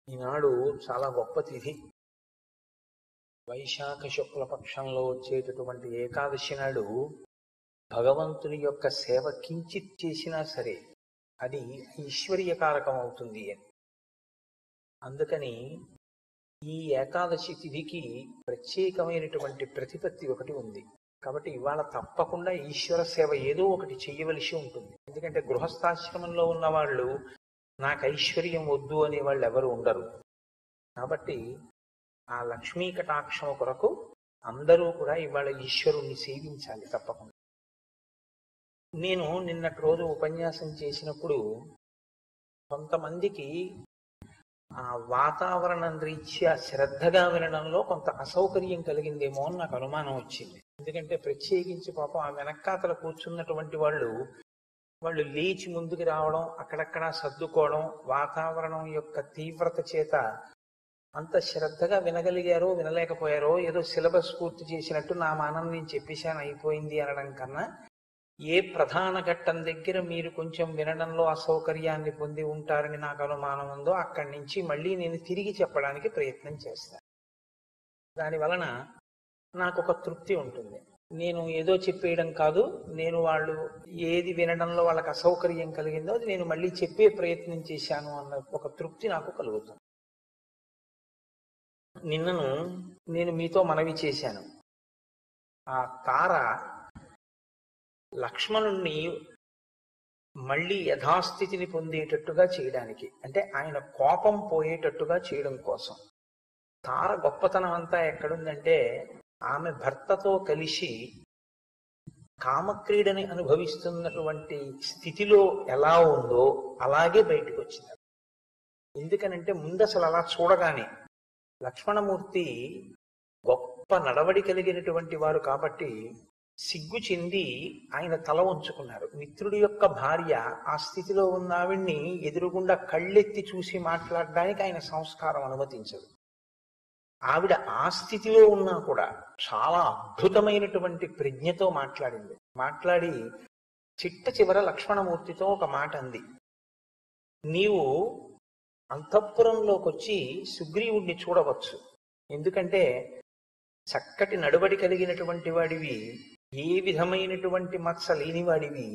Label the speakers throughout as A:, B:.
A: ఈనాడు చాలా గొప్ప తిథి వైశాఖ శుక్ల పక్షంలో వచ్చేటటువంటి ఏకాదశి నాడు భగవంతుని యొక్క సేవ కించిత్ చేసినా సరే అది ఐశ్వర్యకారకం అవుతుంది అని అందుకని ఈ ఏకాదశి తిథికి ప్రత్యేకమైనటువంటి ప్రతిపత్తి ఒకటి ఉంది కాబట్టి ఇవాళ తప్పకుండా ఈశ్వర సేవ ఏదో ఒకటి చెయ్యవలసి ఉంటుంది ఎందుకంటే గృహస్థాశ్రమంలో ఉన్న వాళ్ళు నాకు ఐశ్వర్యం వద్దు అనే వాళ్ళు ఎవరు ఉండరు కాబట్టి ఆ లక్ష్మీ కటాక్షం కొరకు అందరూ కూడా ఇవాళ ఈశ్వరుణ్ణి సేవించాలి తప్పకుండా నేను నిన్నటి రోజు ఉపన్యాసం చేసినప్పుడు కొంతమందికి ఆ వాతావరణం రీత్యా శ్రద్ధగా వినడంలో కొంత అసౌకర్యం కలిగిందేమో అని నాకు అనుమానం వచ్చింది ఎందుకంటే ప్రత్యేకించి పాపం ఆ వెనక్కాతల కూర్చున్నటువంటి వాళ్ళు వాళ్ళు లేచి ముందుకు రావడం అక్కడక్కడ సర్దుకోవడం వాతావరణం యొక్క తీవ్రత చేత అంత శ్రద్ధగా వినగలిగారో వినలేకపోయారో ఏదో సిలబస్ పూర్తి చేసినట్టు నా మానం నేను చెప్పేశాను అయిపోయింది అనడం కన్నా ఏ ప్రధాన ఘట్టం దగ్గర మీరు కొంచెం వినడంలో అసౌకర్యాన్ని పొంది ఉంటారని నాకు అనుమానం ఉందో అక్కడి నుంచి మళ్ళీ నేను తిరిగి చెప్పడానికి ప్రయత్నం చేస్తాను దాని వలన నాకు ఒక తృప్తి ఉంటుంది నేను ఏదో చెప్పేయడం కాదు నేను వాళ్ళు ఏది వినడంలో వాళ్ళకి అసౌకర్యం కలిగిందో అది నేను మళ్ళీ చెప్పే ప్రయత్నం చేశాను అన్న ఒక తృప్తి నాకు కలుగుతుంది నిన్నను నేను మీతో మనవి చేశాను ఆ తార లక్ష్మణుణ్ణి మళ్ళీ యథాస్థితిని పొందేటట్టుగా చేయడానికి అంటే ఆయన కోపం పోయేటట్టుగా చేయడం కోసం తార గొప్పతనం అంతా ఎక్కడుందంటే ఆమె భర్తతో కలిసి కామక్రీడని అనుభవిస్తున్నటువంటి స్థితిలో ఎలా ఉందో అలాగే బయటకు వచ్చింది ఎందుకనంటే ముందు అసలు అలా చూడగానే లక్ష్మణమూర్తి గొప్ప నడవడి కలిగినటువంటి వారు కాబట్టి సిగ్గు చెంది ఆయన తల ఉంచుకున్నారు మిత్రుడి యొక్క భార్య ఆ స్థితిలో ఉన్న ఆవిడ్ని ఎదురుగుండా కళ్ళెత్తి చూసి మాట్లాడడానికి ఆయన సంస్కారం అనుమతించదు ఆవిడ ఆ స్థితిలో ఉన్నా కూడా చాలా అద్భుతమైనటువంటి ప్రజ్ఞతో మాట్లాడింది మాట్లాడి చిట్ట చివర లక్ష్మణమూర్తితో ఒక మాట అంది నీవు అంతఃపురంలోకి వచ్చి సుగ్రీవుణ్ణి చూడవచ్చు ఎందుకంటే చక్కటి నడుబడి కలిగినటువంటి వాడివి ఏ విధమైనటువంటి మత్స లేనివాడివి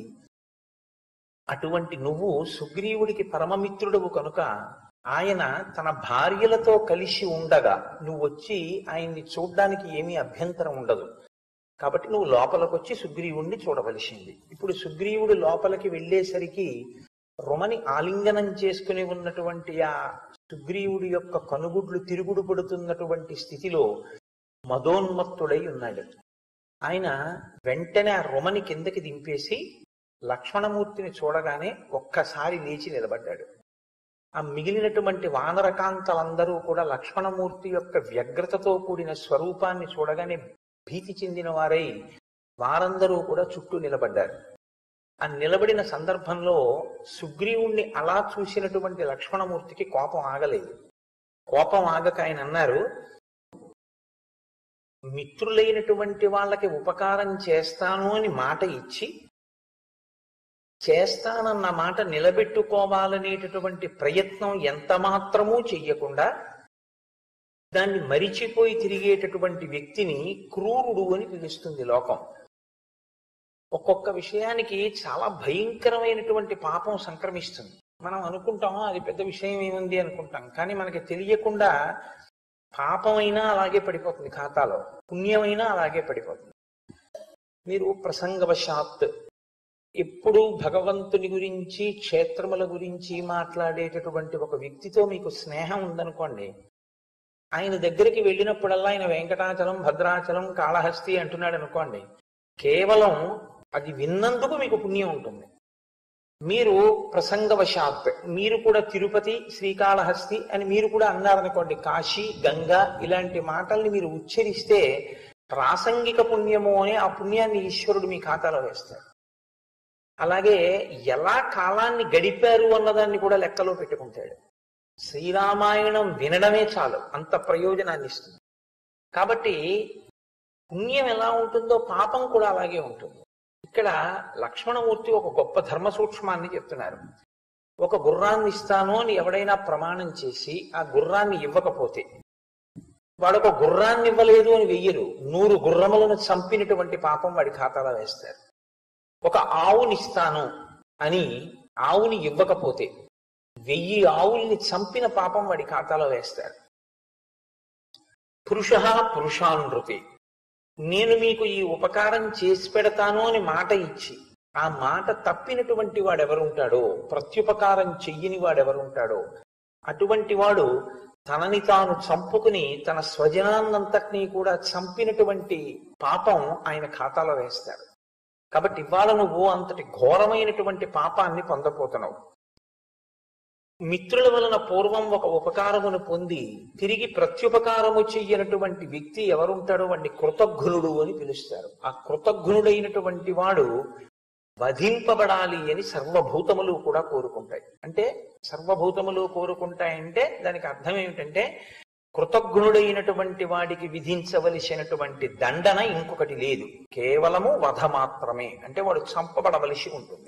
A: అటువంటి నువ్వు సుగ్రీవుడికి పరమమిత్రుడవు కనుక ఆయన తన భార్యలతో కలిసి ఉండగా నువ్వు వచ్చి ఆయన్ని చూడ్డానికి ఏమీ అభ్యంతరం ఉండదు కాబట్టి నువ్వు లోపలికి వచ్చి సుగ్రీవుణ్ణి చూడవలసింది ఇప్పుడు సుగ్రీవుడు లోపలికి వెళ్ళేసరికి రుమని ఆలింగనం చేసుకుని ఉన్నటువంటి ఆ సుగ్రీవుడి యొక్క కనుగుడ్లు తిరుగుడు పడుతున్నటువంటి స్థితిలో మదోన్మత్తుడై ఉన్నాడు ఆయన వెంటనే ఆ రుమని కిందకి దింపేసి లక్ష్మణమూర్తిని చూడగానే ఒక్కసారి లేచి నిలబడ్డాడు ఆ మిగిలినటువంటి వానరకాంతలందరూ కూడా లక్ష్మణమూర్తి యొక్క వ్యగ్రతతో కూడిన స్వరూపాన్ని చూడగానే భీతి చెందిన వారై వారందరూ కూడా చుట్టూ నిలబడ్డారు ఆ నిలబడిన సందర్భంలో సుగ్రీవుణ్ణి అలా చూసినటువంటి లక్ష్మణమూర్తికి కోపం ఆగలేదు కోపం ఆగక ఆయన అన్నారు మిత్రులైనటువంటి వాళ్ళకి ఉపకారం చేస్తాను అని మాట ఇచ్చి చేస్తానన్న మాట నిలబెట్టుకోవాలనేటటువంటి ప్రయత్నం ఎంత మాత్రమూ చెయ్యకుండా దాన్ని మరిచిపోయి తిరిగేటటువంటి వ్యక్తిని క్రూరుడు అని పిలుస్తుంది లోకం ఒక్కొక్క విషయానికి చాలా భయంకరమైనటువంటి పాపం సంక్రమిస్తుంది మనం అనుకుంటాం అది పెద్ద విషయం ఏముంది అనుకుంటాం కానీ మనకి తెలియకుండా పాపమైనా అలాగే పడిపోతుంది ఖాతాలో పుణ్యమైనా అలాగే పడిపోతుంది మీరు ప్రసంగవశాత్ ఎప్పుడు భగవంతుని గురించి క్షేత్రముల గురించి మాట్లాడేటటువంటి ఒక వ్యక్తితో మీకు స్నేహం ఉందనుకోండి ఆయన దగ్గరికి వెళ్ళినప్పుడల్లా ఆయన వెంకటాచలం భద్రాచలం కాళహస్తి అంటున్నాడు అనుకోండి కేవలం అది విన్నందుకు మీకు పుణ్యం ఉంటుంది మీరు ప్రసంగవశాత్ మీరు కూడా తిరుపతి శ్రీకాళహస్తి అని మీరు కూడా అన్నారనుకోండి కాశీ గంగా ఇలాంటి మాటల్ని మీరు ఉచ్చరిస్తే ప్రాసంగిక పుణ్యము అని ఆ పుణ్యాన్ని ఈశ్వరుడు మీ ఖాతాలో వేస్తాడు అలాగే ఎలా కాలాన్ని గడిపారు అన్నదాన్ని కూడా లెక్కలో పెట్టుకుంటాడు శ్రీరామాయణం వినడమే చాలు అంత ప్రయోజనాన్ని ఇస్తుంది కాబట్టి పుణ్యం ఎలా ఉంటుందో పాపం కూడా అలాగే ఉంటుంది ఇక్కడ లక్ష్మణమూర్తి ఒక గొప్ప ధర్మ సూక్ష్మాన్ని చెప్తున్నారు ఒక గుర్రాన్ని ఇస్తాను అని ఎవడైనా ప్రమాణం చేసి ఆ గుర్రాన్ని ఇవ్వకపోతే వాడు ఒక గుర్రాన్ని ఇవ్వలేదు అని వెయ్యరు నూరు గుర్రములను చంపినటువంటి పాపం వాడి ఖాతాలో వేస్తారు ఒక ఆవునిస్తాను అని ఆవుని ఇవ్వకపోతే వెయ్యి ఆవుల్ని చంపిన పాపం వాడి ఖాతాలో వేస్తారు పురుష పురుషానృతి నేను మీకు ఈ ఉపకారం చేసి పెడతాను అని మాట ఇచ్చి ఆ మాట తప్పినటువంటి వాడెవరుంటాడో ప్రత్యుపకారం చెయ్యని వాడెవరుంటాడో అటువంటి వాడు తనని తాను చంపుకుని తన స్వజనాన్నంతటినీ కూడా చంపినటువంటి పాపం ఆయన ఖాతాలో వేస్తాడు కాబట్టి ఇవాళ నువ్వు అంతటి ఘోరమైనటువంటి పాపాన్ని పొందపోతున్నావు మిత్రుల వలన పూర్వం ఒక ఉపకారమును పొంది తిరిగి ప్రత్యుపకారము చెయ్యనటువంటి వ్యక్తి ఎవరుంటాడో వాడిని కృతజ్ఞుడు అని పిలుస్తారు ఆ కృతజ్ఞుడైనటువంటి వాడు వధింపబడాలి అని సర్వభూతములు కూడా కోరుకుంటాయి అంటే సర్వభూతములు కోరుకుంటాయంటే దానికి అర్థం ఏమిటంటే కృతజ్ఞుడైనటువంటి వాడికి విధించవలసినటువంటి దండన ఇంకొకటి లేదు కేవలము వధ మాత్రమే అంటే వాడు చంపబడవలసి ఉంటుంది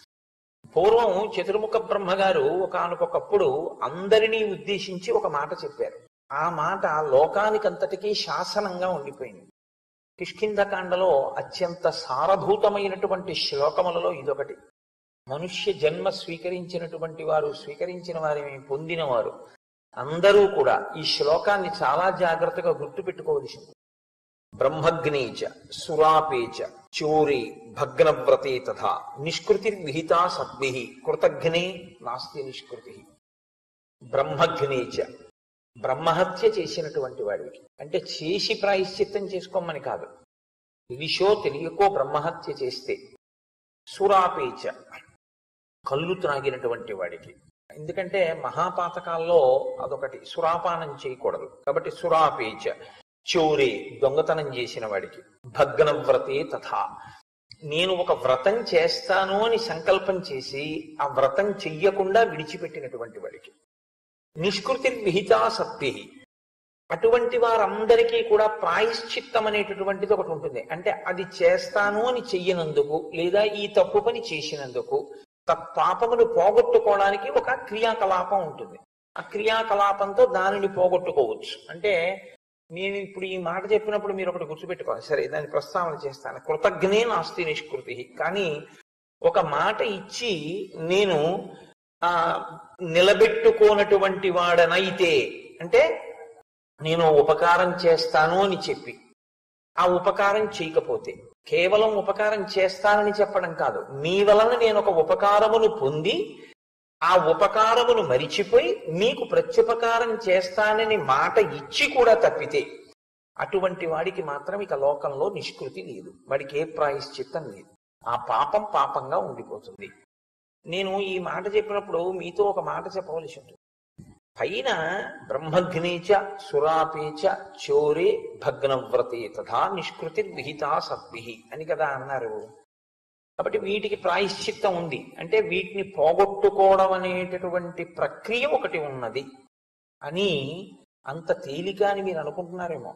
A: పూర్వం చతుర్ముఖ బ్రహ్మగారు ఒకనకొకప్పుడు అందరినీ ఉద్దేశించి ఒక మాట చెప్పారు ఆ మాట లోకానికంతటికీ శాసనంగా ఉండిపోయింది కిష్కింధకాండలో అత్యంత సారభూతమైనటువంటి శ్లోకములలో ఇదొకటి మనుష్య జన్మ స్వీకరించినటువంటి వారు స్వీకరించిన వారిని పొందినవారు అందరూ కూడా ఈ శ్లోకాన్ని చాలా జాగ్రత్తగా గుర్తుపెట్టుకోవలసింది బ్రహ్మగ్నేచ సురాపేచ చోరే భగ్నవ్రతే తథా నిష్కృతి విహితా సద్భి కృతఘ్నే నాస్తి నిష్కృతి బ్రహ్మఘ్నేచ బ్రహ్మహత్య చేసినటువంటి వాడికి అంటే చేసి ప్రాయశ్చిత్తం చేసుకోమని కాదు తెలిసో తెలియకో బ్రహ్మహత్య చేస్తే సురాపేచ కళ్ళు త్రాగినటువంటి వాడికి ఎందుకంటే మహాపాతకాల్లో అదొకటి సురాపానం చేయకూడదు కాబట్టి సురాపేచ చోరే దొంగతనం చేసిన వాడికి భగ్నవ్రతే తథా నేను ఒక వ్రతం చేస్తాను అని సంకల్పం చేసి ఆ వ్రతం చెయ్యకుండా విడిచిపెట్టినటువంటి వాడికి నిష్కృతి విహితా సత్తి అటువంటి వారందరికీ కూడా ప్రాయశ్చిత్తం అనేటటువంటిది ఒకటి ఉంటుంది అంటే అది చేస్తాను అని చెయ్యనందుకు లేదా ఈ తప్పు పని చేసినందుకు పాపమును పోగొట్టుకోవడానికి ఒక క్రియాకలాపం ఉంటుంది ఆ క్రియాకలాపంతో దానిని పోగొట్టుకోవచ్చు అంటే నేను ఇప్పుడు ఈ మాట చెప్పినప్పుడు మీరు ఒకటి గుర్తుపెట్టుకోవాలి సరే దాన్ని ప్రస్తావన చేస్తాను కృతజ్ఞే నాస్తి నిష్కృతి కానీ ఒక మాట ఇచ్చి నేను ఆ నిలబెట్టుకోనటువంటి వాడనైతే అంటే నేను ఉపకారం చేస్తాను అని చెప్పి ఆ ఉపకారం చేయకపోతే కేవలం ఉపకారం చేస్తానని చెప్పడం కాదు మీ వలన నేను ఒక ఉపకారమును పొంది ఆ ఉపకారమును మరిచిపోయి మీకు ప్రత్యుపకారం చేస్తానని మాట ఇచ్చి కూడా తప్పితే అటువంటి వాడికి మాత్రం ఇక లోకంలో నిష్కృతి లేదు వాడికి ఏ ప్రాయశ్చిత్తం లేదు ఆ పాపం పాపంగా ఉండిపోతుంది నేను ఈ మాట చెప్పినప్పుడు మీతో ఒక మాట చెప్పవలసి ఉంటుంది పైన బ్రహ్మగ్నేచ సురాపేచ చోరే భగ్నవ్రతే తథా నిష్కృతి విహితా సద్భి అని కదా అన్నారు కాబట్టి వీటికి ప్రాయశ్చిత్తం ఉంది అంటే వీటిని పోగొట్టుకోవడం అనేటటువంటి ప్రక్రియ ఒకటి ఉన్నది అని అంత తేలిక అని మీరు అనుకుంటున్నారేమో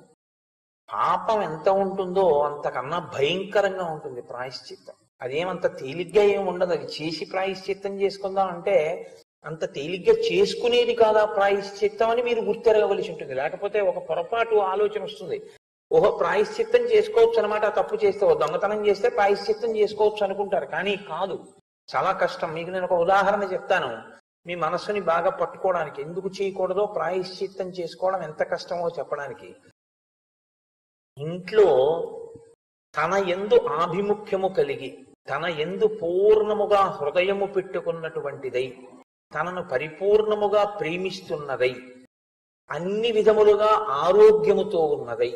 A: పాపం ఎంత ఉంటుందో అంతకన్నా భయంకరంగా ఉంటుంది ప్రాయశ్చిత్తం అదేమంత తేలిగ్గా ఏమి ఉండదు అది చేసి ప్రాయశ్చిత్తం చేసుకుందాం అంటే అంత తేలిగ్గా చేసుకునేది కాదా ప్రాయశ్చిత్తం అని మీరు గుర్తెరగవలసి ఉంటుంది లేకపోతే ఒక పొరపాటు ఆలోచన వస్తుంది ఓహో ప్రాయశ్చిత్తం చేసుకోవచ్చు అనమాట తప్పు చేస్తే ఓ దొంగతనం చేస్తే ప్రాయశ్చిత్తం చేసుకోవచ్చు అనుకుంటారు కానీ కాదు చాలా కష్టం మీకు నేను ఒక ఉదాహరణ చెప్తాను మీ మనస్సుని బాగా పట్టుకోవడానికి ఎందుకు చేయకూడదో ప్రాయశ్చిత్తం చేసుకోవడం ఎంత కష్టమో చెప్పడానికి ఇంట్లో తన ఎందు ఆభిముఖ్యము కలిగి తన ఎందు పూర్ణముగా హృదయము పెట్టుకున్నటువంటిదై తనను పరిపూర్ణముగా ప్రేమిస్తున్నదై అన్ని విధములుగా ఆరోగ్యముతో ఉన్నదై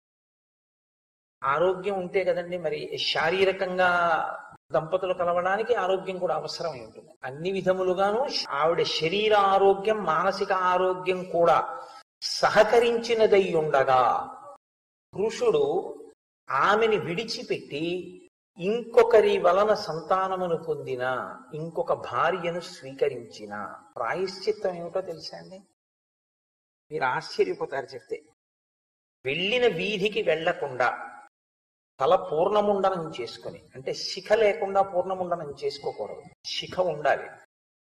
A: ఆరోగ్యం ఉంటే కదండి మరి శారీరకంగా దంపతులు కలవడానికి ఆరోగ్యం కూడా అవసరమై ఉంటుంది అన్ని విధములుగాను ఆవిడ శరీర ఆరోగ్యం మానసిక ఆరోగ్యం కూడా సహకరించినదై ఉండగా పురుషుడు ఆమెని విడిచిపెట్టి ఇంకొకరి వలన సంతానమును పొందిన ఇంకొక భార్యను స్వీకరించిన ప్రాయశ్చిత్తం ఏమిటో తెలుసా అండి మీరు ఆశ్చర్యపోతారు చెప్తే వెళ్ళిన వీధికి వెళ్లకుండా తల పూర్ణముండనం చేసుకుని అంటే శిఖ లేకుండా పూర్ణముండనం చేసుకోకూడదు శిఖ ఉండాలి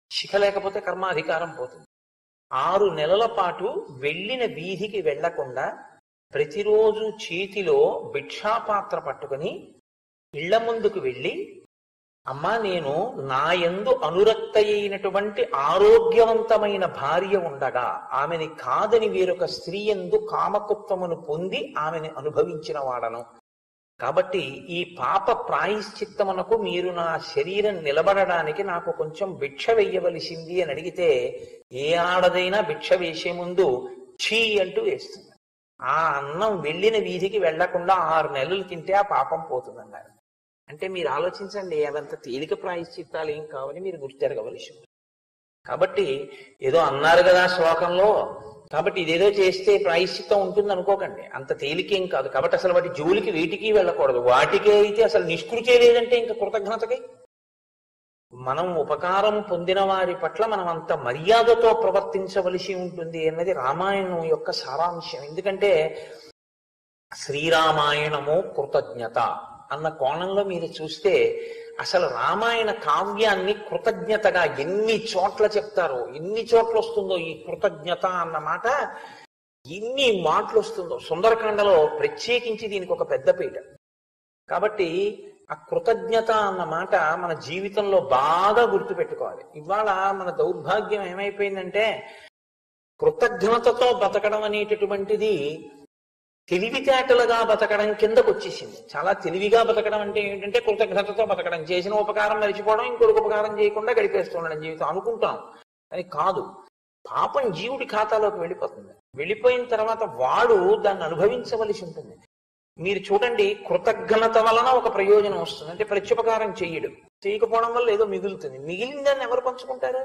A: శిఖ లేకపోతే కర్మాధికారం పోతుంది ఆరు నెలల పాటు వెళ్ళిన వీధికి వెళ్లకుండా ప్రతిరోజు చేతిలో భిక్షాపాత్ర పట్టుకుని ఇళ్ల ముందుకు వెళ్ళి అమ్మా నేను నా యందు అనురక్త అయినటువంటి ఆరోగ్యవంతమైన భార్య ఉండగా ఆమెని కాదని వేరొక స్త్రీ ఎందు కామకుత్వమును పొంది ఆమెని అనుభవించిన వాడను కాబట్టి ఈ పాప ప్రాయశ్చిత్తమునకు మీరు నా శరీరం నిలబడడానికి నాకు కొంచెం భిక్ష వెయ్యవలసింది అని అడిగితే ఏ ఆడదైనా భిక్ష వేసే ముందు ఛీ అంటూ వేస్తుంది ఆ అన్నం వెళ్ళిన వీధికి వెళ్లకుండా ఆరు నెలలు తింటే ఆ పాపం పోతుందన్నారు అంటే మీరు ఆలోచించండి అదంత తేలిక ప్రాయశ్చిత్తాలు ఏం కావని మీరు గుర్తెరగవలసి ఉంది. కాబట్టి ఏదో అన్నారు కదా శ్లోకంలో కాబట్టి ఇదేదో చేస్తే ప్రాయశ్చిత్తం ఉంటుంది అనుకోకండి అంత తేలికేం కాదు కాబట్టి అసలు వాటి జోలికి వీటికి వెళ్ళకూడదు వాటికే అయితే అసలు నిష్కృతే లేదంటే ఇంకా కృతజ్ఞతకి మనం ఉపకారం పొందిన వారి పట్ల మనం అంత మర్యాదతో ప్రవర్తించవలసి ఉంటుంది అన్నది రామాయణం యొక్క సారాంశం ఎందుకంటే శ్రీరామాయణము కృతజ్ఞత అన్న కోణంలో మీరు చూస్తే అసలు రామాయణ కావ్యాన్ని కృతజ్ఞతగా ఎన్ని చోట్ల చెప్తారో ఎన్ని చోట్ల వస్తుందో ఈ కృతజ్ఞత అన్న మాట ఎన్ని మాటలు వస్తుందో సుందరకాండలో ప్రత్యేకించి దీనికి ఒక పెద్ద పీట కాబట్టి ఆ కృతజ్ఞత అన్న మాట మన జీవితంలో బాగా గుర్తుపెట్టుకోవాలి ఇవాళ మన దౌర్భాగ్యం ఏమైపోయిందంటే కృతజ్ఞతతో బతకడం అనేటటువంటిది తెలివితేటలుగా బతకడం కిందకు వచ్చేసింది చాలా తెలివిగా బతకడం అంటే ఏంటంటే కృతజ్ఞతతో బతకడం చేసిన ఉపకారం మరిచిపోవడం ఇంకొక ఉపకారం చేయకుండా గడిపేస్తుండడం జీవితం అనుకుంటాం అది కాదు పాపం జీవుడి ఖాతాలోకి వెళ్ళిపోతుంది వెళ్ళిపోయిన తర్వాత వాడు దాన్ని అనుభవించవలసి ఉంటుంది మీరు చూడండి కృతజ్ఞత వలన ఒక ప్రయోజనం వస్తుంది అంటే ప్రత్యుపకారం చెయ్యడు చేయకపోవడం వల్ల ఏదో మిగులుతుంది మిగిలిన దాన్ని ఎవరు పంచుకుంటారు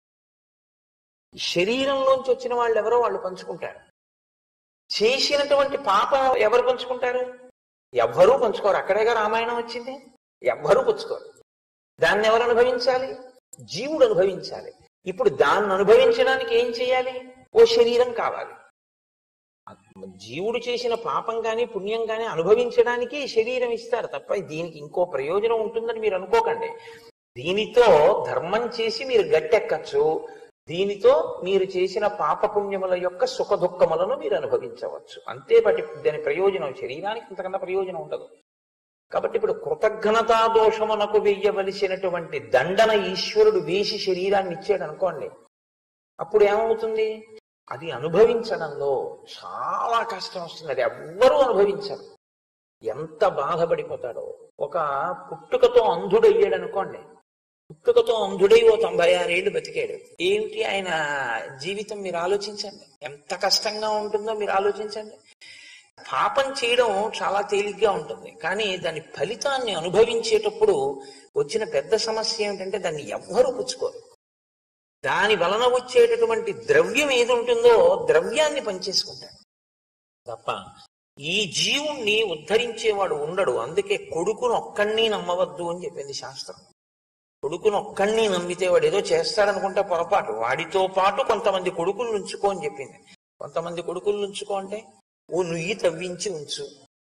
A: శరీరంలోంచి వచ్చిన వాళ్ళు ఎవరో వాళ్ళు పంచుకుంటారు చేసినటువంటి పాపం ఎవరు పంచుకుంటారు ఎవ్వరూ పంచుకోరు అక్కడేగా రామాయణం వచ్చింది ఎవ్వరూ పంచుకోరు దాన్ని ఎవరు అనుభవించాలి జీవుడు అనుభవించాలి ఇప్పుడు దాన్ని అనుభవించడానికి ఏం చేయాలి ఓ శరీరం కావాలి జీవుడు చేసిన పాపం కానీ పుణ్యం కానీ అనుభవించడానికి శరీరం ఇస్తారు తప్ప దీనికి ఇంకో ప్రయోజనం ఉంటుందని మీరు అనుకోకండి దీనితో ధర్మం చేసి మీరు గట్టెక్కచ్చు దీనితో మీరు చేసిన పాప పుణ్యముల యొక్క సుఖ దుఃఖములను మీరు అనుభవించవచ్చు అంతే బట్టి దాని ప్రయోజనం శరీరానికి ఇంతకన్నా ప్రయోజనం ఉండదు కాబట్టి ఇప్పుడు కృతజ్ఞతా దోషమునకు వెయ్యవలసినటువంటి దండన ఈశ్వరుడు వేసి శరీరాన్ని ఇచ్చాడు అనుకోండి అప్పుడు ఏమవుతుంది అది అనుభవించడంలో చాలా కష్టం వస్తుంది అది ఎవ్వరూ అనుభవించరు ఎంత బాధపడిపోతాడో ఒక పుట్టుకతో అంధుడయ్యాడు అనుకోండి పుట్టుకతో అంధుడై ఓ తొంభై ఆరేళ్లు బతికాడు ఏమిటి ఆయన జీవితం మీరు ఆలోచించండి ఎంత కష్టంగా ఉంటుందో మీరు ఆలోచించండి పాపం చేయడం చాలా తేలిగ్గా ఉంటుంది కానీ దాని ఫలితాన్ని అనుభవించేటప్పుడు వచ్చిన పెద్ద సమస్య ఏమిటంటే దాన్ని ఎవ్వరూ పుచ్చుకోరు దాని వలన వచ్చేటటువంటి ద్రవ్యం ఏది ఉంటుందో ద్రవ్యాన్ని పనిచేసుకుంటాడు తప్ప ఈ జీవుణ్ణి ఉద్ధరించేవాడు ఉండడు అందుకే కొడుకును ఒక్కడిని నమ్మవద్దు అని చెప్పింది శాస్త్రం కొడుకును ఒక్కడిని నమ్మితే వాడు ఏదో చేస్తాడనుకుంటే పొరపాటు వాడితో పాటు కొంతమంది కొడుకులు ఉంచుకో అని చెప్పింది కొంతమంది కొడుకులు ఉంచుకో అంటే ఓ నుయ్యి తవ్వించి ఉంచు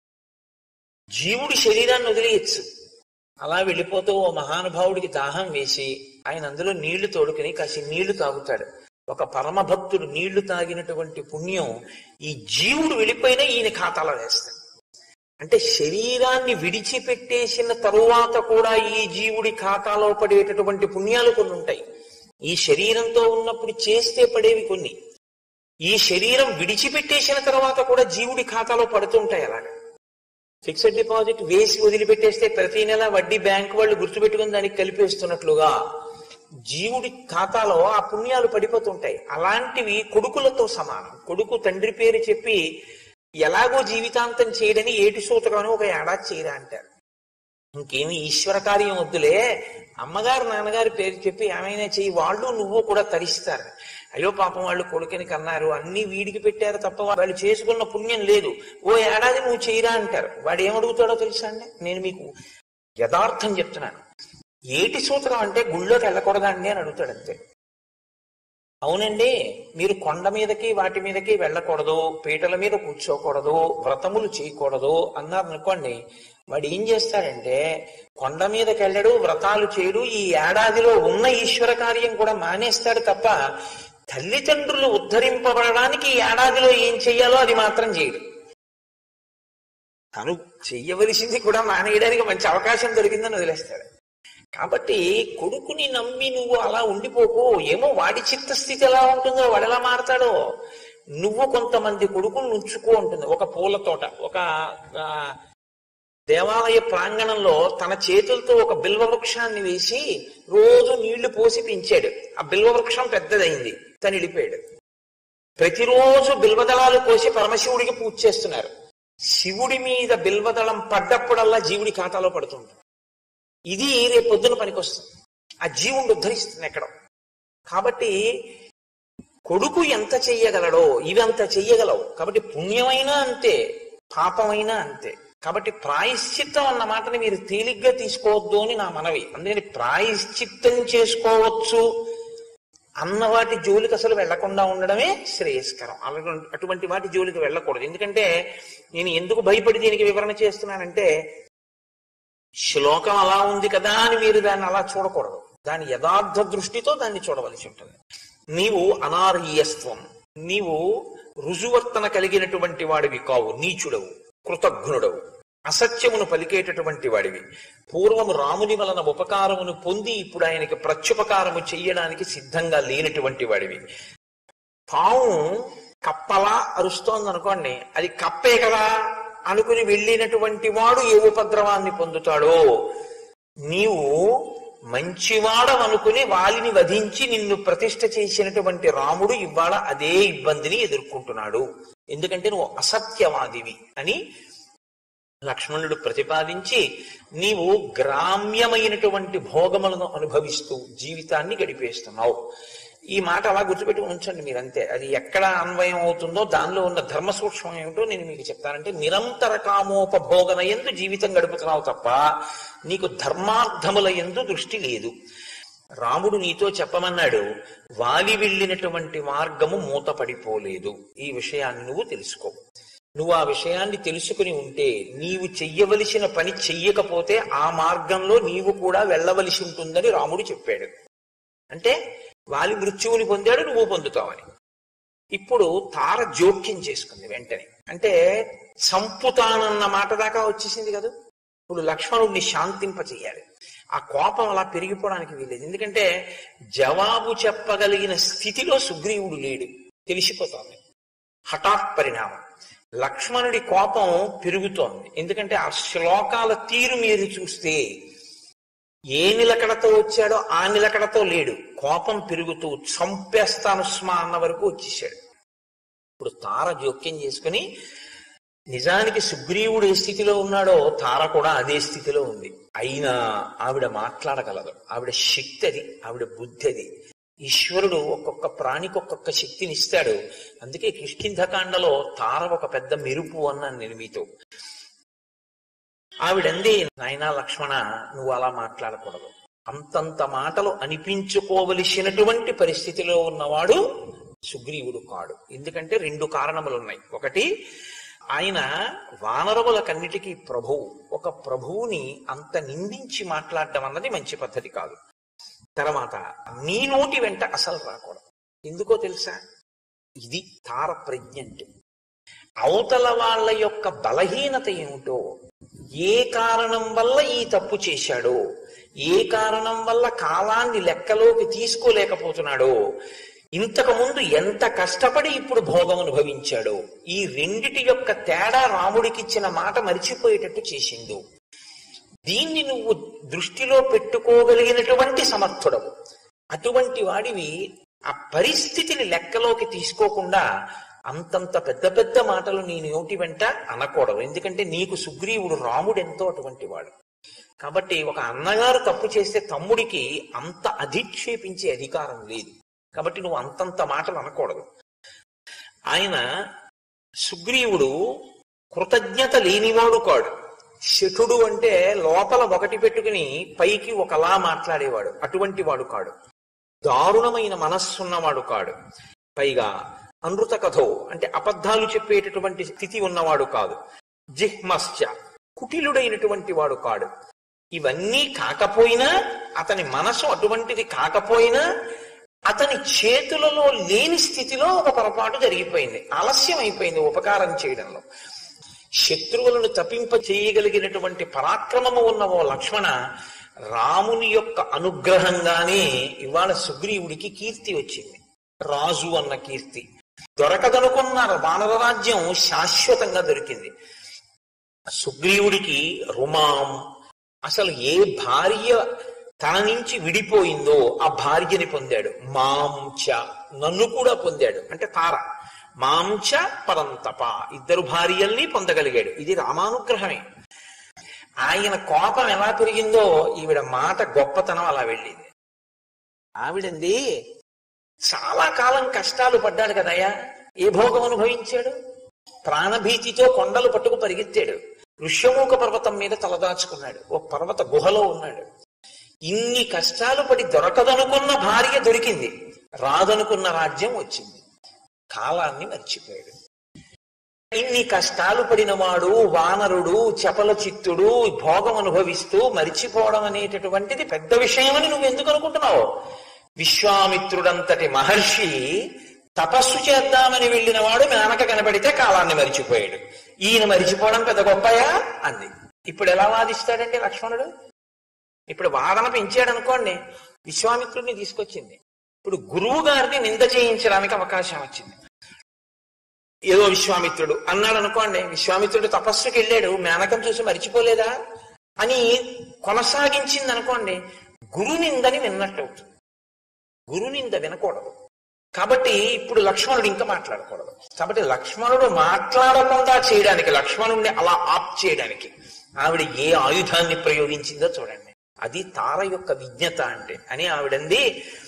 A: జీవుడి శరీరాన్ని వదిలేయచ్చు అలా వెళ్ళిపోతూ ఓ మహానుభావుడికి దాహం వేసి ఆయన అందులో నీళ్లు తోడుకుని కాసి నీళ్లు తాగుతాడు ఒక పరమభక్తుడు నీళ్లు తాగినటువంటి పుణ్యం ఈ జీవుడు వెళ్ళిపోయినా ఈయన ఖాతాలో వేస్తాడు అంటే శరీరాన్ని విడిచిపెట్టేసిన తరువాత కూడా ఈ జీవుడి ఖాతాలో పడేటటువంటి పుణ్యాలు కొన్ని ఉంటాయి ఈ శరీరంతో ఉన్నప్పుడు చేస్తే పడేవి కొన్ని ఈ శరీరం విడిచిపెట్టేసిన తర్వాత కూడా జీవుడి ఖాతాలో పడుతుంటాయి అలాగా ఫిక్స్డ్ డిపాజిట్ వేసి వదిలిపెట్టేస్తే ప్రతి నెల వడ్డీ బ్యాంక్ వాళ్ళు గుర్తుపెట్టుకుని దానికి కలిపేస్తున్నట్లుగా జీవుడి ఖాతాలో ఆ పుణ్యాలు పడిపోతుంటాయి అలాంటివి కొడుకులతో సమానం కొడుకు తండ్రి పేరు చెప్పి ఎలాగో జీవితాంతం చేయడని ఏటి సూతకం అని ఒక ఏడాది చేయరా అంటారు ఇంకేమి ఈశ్వర కార్యం వద్దులే అమ్మగారు నాన్నగారి పేరు చెప్పి ఏమైనా చెయ్యి వాళ్ళు నువ్వు కూడా తరిస్తారు అయ్యో పాపం వాళ్ళు కొడుకుని కన్నారు అన్ని వీడికి పెట్టారు తప్ప వాళ్ళు చేసుకున్న పుణ్యం లేదు ఓ ఏడాది నువ్వు చేయరా అంటారు వాడు ఏమడుగుతాడో తెలుసా అండి నేను మీకు యథార్థం చెప్తున్నాను ఏటి సూత్రం అంటే గుళ్ళోకి వెళ్ళకూడదండి అని అడుగుతాడు అంతే అవునండి మీరు కొండ మీదకి వాటి మీదకి వెళ్ళకూడదు పీటల మీద కూర్చోకూడదు వ్రతములు చేయకూడదు అన్నారు అనుకోండి వాడు ఏం చేస్తాడంటే కొండ మీదకి వెళ్ళడు వ్రతాలు చేయడు ఈ ఏడాదిలో ఉన్న ఈశ్వర కార్యం కూడా మానేస్తాడు తప్ప తల్లిదండ్రులు ఉద్ధరింపబడడానికి ఈ ఏడాదిలో ఏం చెయ్యాలో అది మాత్రం చేయడు తను చెయ్యవలసింది కూడా మానేయడానికి మంచి అవకాశం దొరికిందని వదిలేస్తాడు కాబట్టి కొడుకుని నమ్మి నువ్వు అలా ఉండిపోకు ఏమో వాడి చిత్తస్థితి ఎలా ఉంటుందో వాడు ఎలా మారతాడో నువ్వు కొంతమంది కొడుకులు ఉంచుకో ఉంటుంది ఒక పూల తోట ఒక ఆ, దేవాలయ ప్రాంగణంలో తన చేతులతో ఒక బిల్వ వృక్షాన్ని వేసి రోజు నీళ్లు పోసి పెంచాడు ఆ బిల్వ వృక్షం పెద్దదైంది తను వెళ్ళిపోయాడు ప్రతిరోజు బిల్వదళాలు కోసి పరమశివుడికి పూజ చేస్తున్నారు శివుడి మీద బిల్వదళం పడ్డప్పుడల్లా జీవుడి ఖాతాలో పడుతుంది ఇది రేపు పొద్దున పనికొస్తుంది ఆ జీవుడు ఉద్ధరిస్తుంది ఎక్కడ కాబట్టి కొడుకు ఎంత చెయ్యగలడో ఇవంత చెయ్యగలవు కాబట్టి పుణ్యమైనా అంతే పాపమైనా అంతే కాబట్టి ప్రాయశ్చిత్తం అన్న మాటని మీరు తేలిగ్గా తీసుకోవద్దు అని నా మనవి అందుకని ప్రాయశ్చిత్తం చేసుకోవచ్చు అన్న వాటి జోలికి అసలు వెళ్లకుండా ఉండడమే శ్రేయస్కరం అలాగే అటువంటి వాటి జోలికి వెళ్ళకూడదు ఎందుకంటే నేను ఎందుకు భయపడి దీనికి వివరణ చేస్తున్నానంటే శ్లోకం అలా ఉంది కదా అని మీరు దాన్ని అలా చూడకూడదు దాని యథార్థ దృష్టితో దాన్ని చూడవలసి ఉంటుంది నీవు అనార్యస్త్వం నీవు రుజువర్తన కలిగినటువంటి వాడివి కావు నీచుడవు కృతజ్ఞుడవు అసత్యమును పలికేటటువంటి వాడివి పూర్వము రాముని వలన ఉపకారమును పొంది ఇప్పుడు ఆయనకి ప్రత్యుపకారము చెయ్యడానికి సిద్ధంగా లేనటువంటి వాడివి పాము కప్పలా అరుస్తోంది అనుకోండి అది కప్పే కదా అనుకుని వెళ్ళినటువంటి వాడు ఏ ఉపద్రవాన్ని పొందుతాడో నీవు మంచివాడవనుకుని వాలిని వధించి నిన్ను ప్రతిష్ఠ చేసినటువంటి రాముడు ఇవాళ అదే ఇబ్బందిని ఎదుర్కొంటున్నాడు ఎందుకంటే నువ్వు అసత్యవాదివి అని లక్ష్మణుడు ప్రతిపాదించి నీవు గ్రామ్యమైనటువంటి భోగములను అనుభవిస్తూ జీవితాన్ని గడిపేస్తున్నావు ఈ మాట అలా గుర్తుపెట్టి ఉంచండి మీరంతే అది ఎక్కడ అన్వయం అవుతుందో దానిలో ఉన్న ధర్మ సూక్ష్మం ఏమిటో నేను మీకు చెప్తానంటే నిరంతర కామోపభోగన ఎందు జీవితం గడుపుతున్నావు తప్ప నీకు ధర్మార్థముల ఎందు దృష్టి లేదు రాముడు నీతో చెప్పమన్నాడు వాలి వెళ్ళినటువంటి మార్గము మూతపడిపోలేదు ఈ విషయాన్ని నువ్వు తెలుసుకో నువ్వు ఆ విషయాన్ని తెలుసుకుని ఉంటే నీవు చెయ్యవలసిన పని చెయ్యకపోతే ఆ మార్గంలో నీవు కూడా వెళ్ళవలసి ఉంటుందని రాముడు చెప్పాడు అంటే వాలి మృత్యువుని పొందాడు నువ్వు పొందుతావని ఇప్పుడు తార జోక్యం చేసుకుంది వెంటనే అంటే చంపుతానన్న మాట దాకా వచ్చేసింది కదా ఇప్పుడు లక్ష్మణుడిని శాంతింప చేయాలి ఆ కోపం అలా పెరిగిపోవడానికి వీలేదు ఎందుకంటే జవాబు చెప్పగలిగిన స్థితిలో సుగ్రీవుడు లేడు తెలిసిపోతోంది హఠాత్ పరిణామం లక్ష్మణుడి కోపం పెరుగుతోంది ఎందుకంటే ఆ శ్లోకాల తీరు మీరు చూస్తే ఏ నిలకడతో వచ్చాడో ఆ నిలకడతో లేడు కోపం పెరుగుతూ చంపేస్తాను స్మా అన్న వరకు వచ్చేసాడు ఇప్పుడు తార జోక్యం చేసుకుని నిజానికి సుగ్రీవుడు ఏ స్థితిలో ఉన్నాడో తార కూడా అదే స్థితిలో ఉంది అయినా ఆవిడ మాట్లాడగలదు ఆవిడ శక్తి అది ఆవిడ బుద్ధి అది ఈశ్వరుడు ఒక్కొక్క ప్రాణికి ఒక్కొక్క శక్తిని ఇస్తాడు అందుకే కిష్కింధకాండలో తార ఒక పెద్ద మెరుపు అన్నాను నేను మీతో ఆవిడంది నాయనా లక్ష్మణ నువ్వు అలా మాట్లాడకూడదు అంతంత మాటలు అనిపించుకోవలసినటువంటి పరిస్థితిలో ఉన్నవాడు సుగ్రీవుడు కాడు ఎందుకంటే రెండు కారణములు ఉన్నాయి ఒకటి ఆయన వానరములకన్నిటికీ ప్రభువు ఒక ప్రభువుని అంత నిందించి మాట్లాడడం అన్నది మంచి పద్ధతి కాదు తర్వాత నీ నోటి వెంట అసలు రాకూడదు ఎందుకో తెలుసా ఇది తార ప్రజ్ఞ అంటే అవతల వాళ్ళ యొక్క బలహీనత ఏమిటో ఏ కారణం వల్ల ఈ తప్పు చేశాడో ఏ కారణం వల్ల కాలాన్ని లెక్కలోకి తీసుకోలేకపోతున్నాడో ఇంతకు ముందు ఎంత కష్టపడి ఇప్పుడు భోగం అనుభవించాడో ఈ రెండిటి యొక్క తేడా రాముడికిచ్చిన మాట మరిచిపోయేటట్టు చేసిండు దీన్ని నువ్వు దృష్టిలో పెట్టుకోగలిగినటువంటి సమర్థుడవు అటువంటి వాడివి ఆ పరిస్థితిని లెక్కలోకి తీసుకోకుండా అంతంత పెద్ద పెద్ద మాటలు నీ నోటి వెంట అనకూడదు ఎందుకంటే నీకు సుగ్రీవుడు రాముడు ఎంతో అటువంటి వాడు కాబట్టి ఒక అన్నగారు తప్పు చేస్తే తమ్ముడికి అంత అధిక్షేపించే అధికారం లేదు కాబట్టి నువ్వు అంతంత మాటలు అనకూడదు ఆయన సుగ్రీవుడు కృతజ్ఞత లేనివాడు కాడు శఠుడు అంటే లోపల ఒకటి పెట్టుకుని పైకి ఒకలా మాట్లాడేవాడు అటువంటి వాడు కాడు దారుణమైన మనస్సున్నవాడు కాడు పైగా అనృత కథో అంటే అబద్ధాలు చెప్పేటటువంటి స్థితి ఉన్నవాడు కాదు జిహ్మశ్చ కుటిలుడైనటువంటి వాడు కాడు ఇవన్నీ కాకపోయినా అతని మనసు అటువంటిది కాకపోయినా అతని చేతులలో లేని స్థితిలో ఒక పొరపాటు జరిగిపోయింది ఆలస్యం అయిపోయింది ఉపకారం చేయడంలో శత్రువులను తప్పింప చేయగలిగినటువంటి పరాక్రమము ఉన్న ఓ లక్ష్మణ రాముని యొక్క అనుగ్రహంగానే ఇవాళ సుగ్రీవుడికి కీర్తి వచ్చింది రాజు అన్న కీర్తి దొరకదనుకున్న వానర రాజ్యం శాశ్వతంగా దొరికింది సుగ్రీవుడికి రుమాం అసలు ఏ భార్య తన నుంచి విడిపోయిందో ఆ భార్యని పొందాడు మాంచ నన్ను కూడా పొందాడు అంటే తార మాంచ పరంతప ఇద్దరు భార్యల్ని పొందగలిగాడు ఇది రామానుగ్రహమే ఆయన కోపం ఎలా పెరిగిందో ఈవిడ మాట గొప్పతనం అలా వెళ్ళింది ఆవిడంది చాలా కాలం కష్టాలు పడ్డాడు కదయ్యా ఏ భోగం అనుభవించాడు ప్రాణభీతితో కొండలు పట్టుకు పరిగెత్తాడు ఋష్యమూక పర్వతం మీద తలదాచుకున్నాడు ఓ పర్వత గుహలో ఉన్నాడు ఇన్ని కష్టాలు పడి దొరకదనుకున్న భార్య దొరికింది రాదనుకున్న రాజ్యం వచ్చింది కాలాన్ని మర్చిపోయాడు ఇన్ని కష్టాలు పడినవాడు వానరుడు చపల చిత్తుడు భోగం అనుభవిస్తూ మరిచిపోవడం అనేటటువంటిది పెద్ద విషయమని నువ్వు ఎందుకు అనుకుంటున్నావు విశ్వామిత్రుడంతటి మహర్షి తపస్సు చేద్దామని వెళ్ళిన వాడు మేనక కనబడితే కాలాన్ని మరిచిపోయాడు ఈయన మరిచిపోవడం పెద్ద గొప్పయా అంది ఇప్పుడు ఎలా వాదిస్తాడండి లక్ష్మణుడు ఇప్పుడు వాదన పెంచాడు అనుకోండి విశ్వామిత్రుడిని తీసుకొచ్చింది ఇప్పుడు గురువు గారిని నింద చేయించడానికి అవకాశం వచ్చింది ఏదో విశ్వామిత్రుడు అన్నాడు అనుకోండి విశ్వామిత్రుడు తపస్సుకి వెళ్ళాడు మేనకం చూసి మరిచిపోలేదా అని కొనసాగించింది అనుకోండి గురు నిందని విన్నట్టు అవుతుంది గురు నింద వినకూడదు కాబట్టి ఇప్పుడు లక్ష్మణుడు ఇంకా మాట్లాడకూడదు కాబట్టి లక్ష్మణుడు మాట్లాడకుండా చేయడానికి లక్ష్మణుడిని అలా ఆప్ చేయడానికి ఆవిడ ఏ ఆయుధాన్ని ప్రయోగించిందో చూడండి అది తార యొక్క విజ్ఞత అంటే అని ఆవిడంది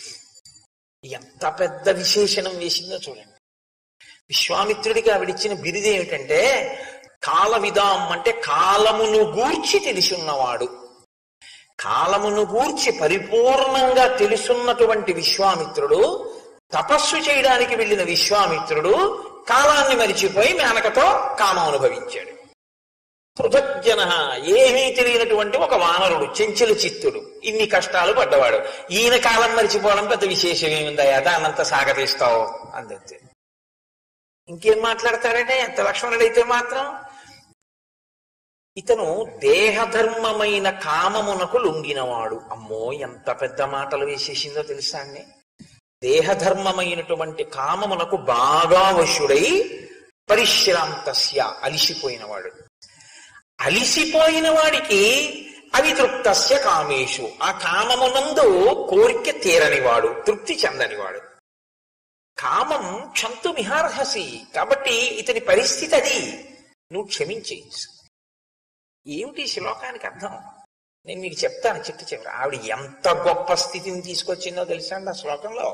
A: ఎంత పెద్ద విశేషణం వేసిందో చూడండి విశ్వామిత్రుడికి ఆవిడిచ్చిన బిరుదు ఏమిటంటే కాల విదాం అంటే కాలమును గూర్చి తెలిసి ఉన్నవాడు కాలమును గూర్చి పరిపూర్ణంగా తెలుసున్నటువంటి విశ్వామిత్రుడు తపస్సు చేయడానికి వెళ్ళిన విశ్వామిత్రుడు కాలాన్ని మరిచిపోయి మేనకతో కామం అనుభవించాడు పృథగ్జన ఏమీ తెలియనటువంటి ఒక వానరుడు చెంచల చిత్తుడు ఇన్ని కష్టాలు పడ్డవాడు ఈయన కాలం మరిచిపోవడం పెద్ద విశేషం ఏముందయ్యా దాన్నంత సాగతీస్తావు అందంతే ఇంకేం మాట్లాడతాడంటే ఎంత లక్ష్మణుడైతే మాత్రం ఇతను దేహధర్మమైన కామమునకు లొంగినవాడు అమ్మో ఎంత పెద్ద మాటలు వేసేసిందో తెలుసా అండి దేహధర్మమైనటువంటి కామమునకు బాగా వశుడై పరిశ్రాంతస్య అలిసిపోయినవాడు అలిసిపోయిన వాడికి అవితృప్తస్య కామేషు ఆ కామమునందు కోరిక తీరనివాడు తృప్తి చెందనివాడు కామం క్షంతు మిహార్హసి కాబట్టి ఇతని పరిస్థితి అది నువ్వు క్షమించేయచ్చు ఏమిటి ఈ శ్లోకానికి అర్థం నేను మీకు చెప్తాను చిట్ట చివరి ఆవిడ ఎంత గొప్ప స్థితిని తీసుకొచ్చిందో తెలుసా అండి ఆ శ్లోకంలో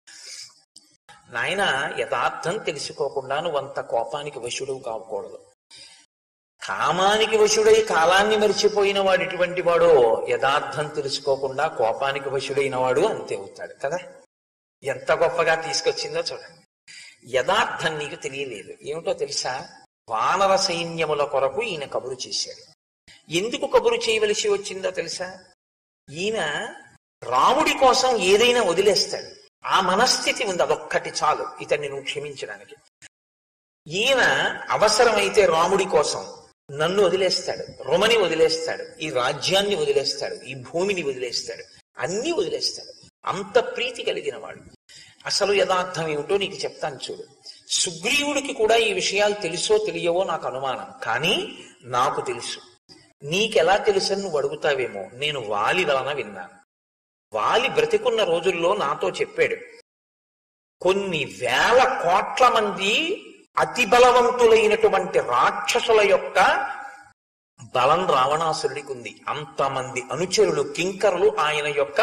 A: నాయన యథార్థం తెలుసుకోకుండా నువ్వు అంత కోపానికి వశుడు కాకూడదు కామానికి వశుడై కాలాన్ని మరిచిపోయిన వాడు ఎటువంటి వాడో యథార్థం తెలుసుకోకుండా కోపానికి వశుడైన వాడు అంతే అవుతాడు కదా ఎంత గొప్పగా తీసుకొచ్చిందో చూడండి యథార్థం నీకు తెలియలేదు ఏమిటో తెలుసా వానర సైన్యముల కొరకు ఈయన కబురు చేశాడు ఎందుకు కబురు చేయవలసి వచ్చిందో తెలుసా ఈయన రాముడి కోసం ఏదైనా వదిలేస్తాడు ఆ మనస్థితి ఉంది అదొక్కటి చాలు ఇతన్ని నువ్వు క్షమించడానికి ఈయన అవసరమైతే రాముడి కోసం నన్ను వదిలేస్తాడు రుమని వదిలేస్తాడు ఈ రాజ్యాన్ని వదిలేస్తాడు ఈ భూమిని వదిలేస్తాడు అన్ని వదిలేస్తాడు అంత ప్రీతి కలిగిన వాడు అసలు యథార్థం ఏమిటో నీకు చెప్తాను చూడు సుగ్రీవుడికి కూడా ఈ విషయాలు తెలుసో తెలియవో నాకు అనుమానం కానీ నాకు తెలుసు నీకెలా తెలుసని నువ్వు అడుగుతావేమో నేను వాలి వలన విన్నాను వాలి బ్రతికున్న రోజుల్లో నాతో చెప్పాడు కొన్ని వేల కోట్ల మంది అతి బలవంతులైనటువంటి రాక్షసుల యొక్క బలం రావణాసురుడికి ఉంది అంతమంది అనుచరులు కింకరులు ఆయన యొక్క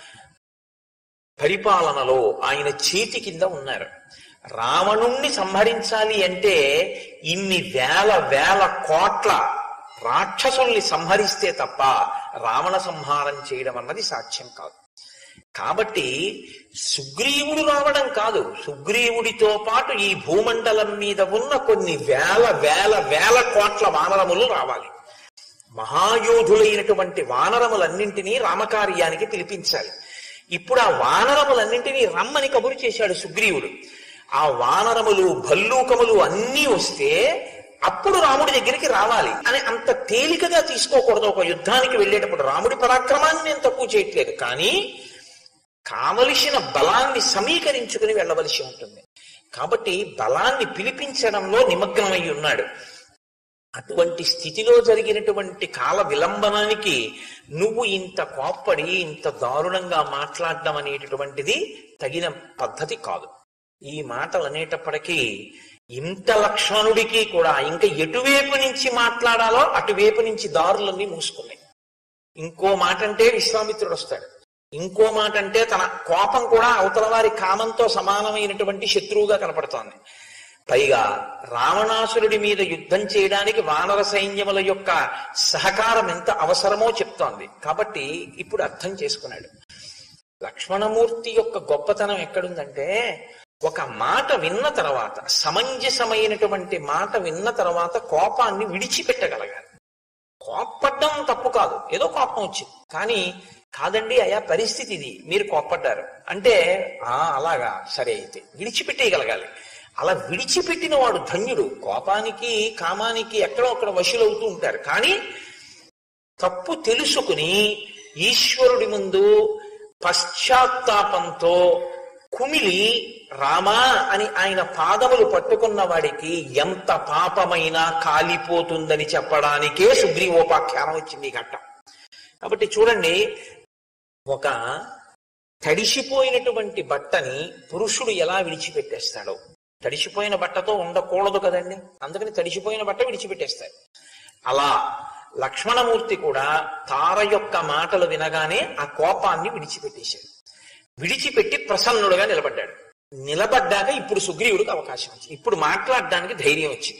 A: పరిపాలనలో ఆయన చేతి కింద ఉన్నారు రావణుణ్ణి సంహరించాలి అంటే ఇన్ని వేల వేల కోట్ల రాక్షసుల్ని సంహరిస్తే తప్ప రావణ సంహారం చేయడం అన్నది సాధ్యం కాదు కాబట్టి సుగ్రీవుడు రావడం కాదు సుగ్రీవుడితో పాటు ఈ భూమండలం మీద ఉన్న కొన్ని వేల వేల వేల కోట్ల వానరములు రావాలి మహాయోధులైనటువంటి వానరములన్నింటినీ రామకార్యానికి పిలిపించాలి ఇప్పుడు ఆ వానరములన్నింటినీ రమ్మని కబురు చేశాడు సుగ్రీవుడు ఆ వానరములు భల్లూకములు అన్నీ వస్తే అప్పుడు రాముడి దగ్గరికి రావాలి అని అంత తేలికగా తీసుకోకూడదు ఒక యుద్ధానికి వెళ్ళేటప్పుడు రాముడి పరాక్రమాన్ని నేను తక్కువ చేయట్లేదు కానీ కావలసిన బలాన్ని సమీకరించుకుని వెళ్ళవలసి ఉంటుంది కాబట్టి బలాన్ని పిలిపించడంలో నిమగ్నమై ఉన్నాడు అటువంటి స్థితిలో జరిగినటువంటి కాల విలంబనానికి నువ్వు ఇంత కోప్పడి ఇంత దారుణంగా మాట్లాడడం అనేటటువంటిది తగిన పద్ధతి కాదు ఈ మాటలు అనేటప్పటికీ ఇంత లక్ష్మణుడికి కూడా ఇంకా ఎటువైపు నుంచి మాట్లాడాలో అటువైపు నుంచి దారులన్నీ మూసుకున్నాయి ఇంకో మాట అంటే విశ్వామిత్రుడు వస్తాడు ఇంకో మాట అంటే తన కోపం కూడా అవతల వారి కామంతో సమానమైనటువంటి శత్రువుగా కనపడుతోంది పైగా రావణాసురుడి మీద యుద్ధం చేయడానికి వానర సైన్యముల యొక్క సహకారం ఎంత అవసరమో చెప్తోంది కాబట్టి ఇప్పుడు అర్థం చేసుకున్నాడు లక్ష్మణమూర్తి యొక్క గొప్పతనం ఎక్కడుందంటే ఒక మాట విన్న తర్వాత సమంజసమైనటువంటి మాట విన్న తర్వాత కోపాన్ని విడిచిపెట్టగలగాలి కోప్పడ్డం తప్పు కాదు ఏదో కోపం వచ్చింది కానీ కాదండి అయా పరిస్థితి ఇది మీరు కోప్పడ్డారు అంటే ఆ అలాగా సరే అయితే విడిచిపెట్టేయగలగాలి అలా విడిచిపెట్టిన వాడు ధన్యుడు కోపానికి కామానికి ఎక్కడో అక్కడ వశులవుతూ ఉంటారు కానీ తప్పు తెలుసుకుని ఈశ్వరుడి ముందు పశ్చాత్తాపంతో కుమిలి రామా అని ఆయన పాదములు పట్టుకున్న వాడికి ఎంత పాపమైనా కాలిపోతుందని చెప్పడానికే సుగ్రీవోపాఖ్యానం వచ్చింది ఈ ఘట్టం కాబట్టి చూడండి ఒక తడిసిపోయినటువంటి బట్టని పురుషుడు ఎలా విడిచిపెట్టేస్తాడో తడిసిపోయిన బట్టతో ఉండకూడదు కదండి అందుకని తడిసిపోయిన బట్ట విడిచిపెట్టేస్తాడు అలా లక్ష్మణమూర్తి కూడా తార యొక్క మాటలు వినగానే ఆ కోపాన్ని విడిచిపెట్టేశాడు విడిచిపెట్టి ప్రసన్నుడుగా నిలబడ్డాడు నిలబడ్డాక ఇప్పుడు సుగ్రీవుడికి అవకాశం వచ్చింది ఇప్పుడు మాట్లాడడానికి ధైర్యం వచ్చింది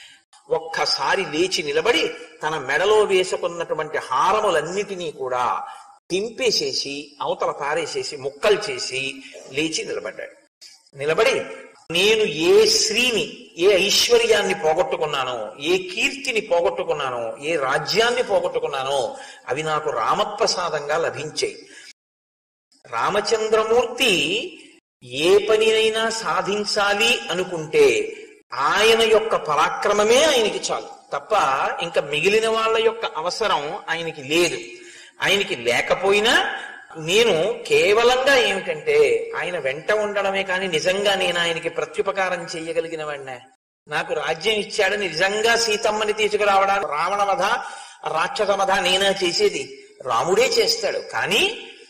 A: ఒక్కసారి లేచి నిలబడి తన మెడలో వేసుకున్నటువంటి హారములన్నిటినీ కూడా తింపేసేసి అవతల పారేసేసి ముక్కలు చేసి లేచి నిలబడ్డాడు నిలబడి నేను ఏ శ్రీని ఏ ఐశ్వర్యాన్ని పోగొట్టుకున్నానో ఏ కీర్తిని పోగొట్టుకున్నానో ఏ రాజ్యాన్ని పోగొట్టుకున్నానో అవి నాకు రామప్రసాదంగా లభించాయి రామచంద్రమూర్తి ఏ పనినైనా సాధించాలి అనుకుంటే ఆయన యొక్క పరాక్రమమే ఆయనకి చాలు తప్ప ఇంకా మిగిలిన వాళ్ళ యొక్క అవసరం ఆయనకి లేదు ఆయనకి లేకపోయినా నేను కేవలంగా ఏమిటంటే ఆయన వెంట ఉండడమే కానీ నిజంగా నేను ఆయనకి ప్రత్యుపకారం చేయగలిగిన వాడినే నాకు రాజ్యం ఇచ్చాడని నిజంగా సీతమ్మని తీసుకురావడానికి రావణ వధ రాక్షస వధ నేనా చేసేది రాముడే చేస్తాడు కానీ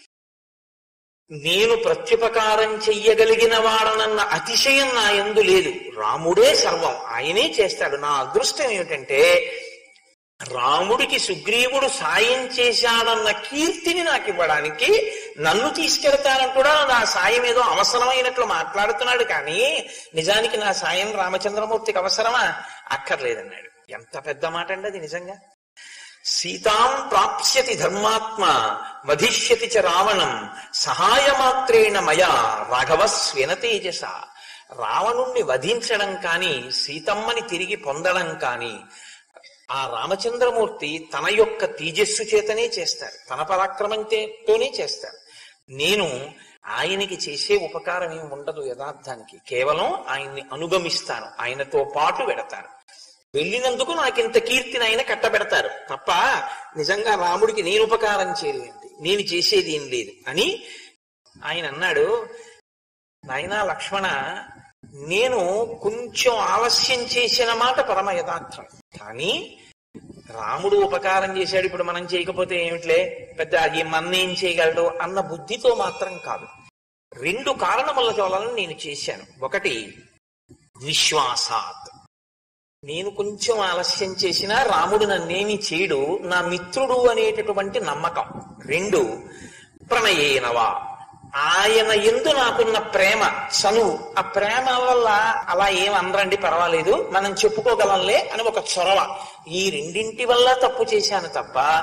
A: నేను ప్రత్యుపకారం చెయ్యగలిగిన వాడనన్న అతిశయం నా ఎందు లేదు రాముడే సర్వం ఆయనే చేస్తాడు నా అదృష్టం ఏమిటంటే రాముడికి సుగ్రీవుడు సాయం చేశాడన్న కీర్తిని నాకు ఇవ్వడానికి నన్ను తీసుకెళ్తానంటూడా నా సాయం ఏదో అవసరమైనట్లు మాట్లాడుతున్నాడు కానీ నిజానికి నా సాయం రామచంద్రమూర్తికి అవసరమా అక్కర్లేదన్నాడు ఎంత పెద్ద మాట అండి అది నిజంగా సీతాం ప్రాప్స్యతి ధర్మాత్మ వధిష్యతి చ రావణం సహాయమాత్రేణ మయా రాఘవ స్వేన తేజస రావణుణ్ణి వధించడం కానీ సీతమ్మని తిరిగి పొందడం కానీ ఆ రామచంద్రమూర్తి తన యొక్క తేజస్సు చేతనే చేస్తాడు తన పరాక్రమంతోనే చేస్తాడు నేను ఆయనకి చేసే ఉపకారం ఏమి ఉండదు యథార్థానికి కేవలం ఆయన్ని అనుగమిస్తాను ఆయనతో పాటు వెడతాను వెళ్ళినందుకు నాకింత కీర్తిని ఆయన కట్టబెడతారు తప్ప నిజంగా రాముడికి నేను ఉపకారం చేయలేదు నేను చేసేది ఏం లేదు అని ఆయన అన్నాడు నాయనా లక్ష్మణ నేను కొంచెం ఆలస్యం చేసిన మాట పరమ యథార్థం కానీ రాముడు ఉపకారం చేశాడు ఇప్పుడు మనం చేయకపోతే ఏమిట్లే పెద్ద ఈ మన్నేం చేయగలడు అన్న బుద్ధితో మాత్రం కాదు రెండు కారణముల వలన నేను చేశాను ఒకటి విశ్వాసాత్ నేను కొంచెం ఆలస్యం చేసినా రాముడు నన్నేమి చేయడు నా మిత్రుడు అనేటటువంటి నమ్మకం రెండు ప్రణయేనవా ఆయన ఎందు నాకున్న ప్రేమ చనువు ఆ ప్రేమ వల్ల అలా ఏం అనరండి పర్వాలేదు మనం చెప్పుకోగలంలే అని ఒక చొరవ ఈ రెండింటి వల్ల తప్పు చేశాను తప్ప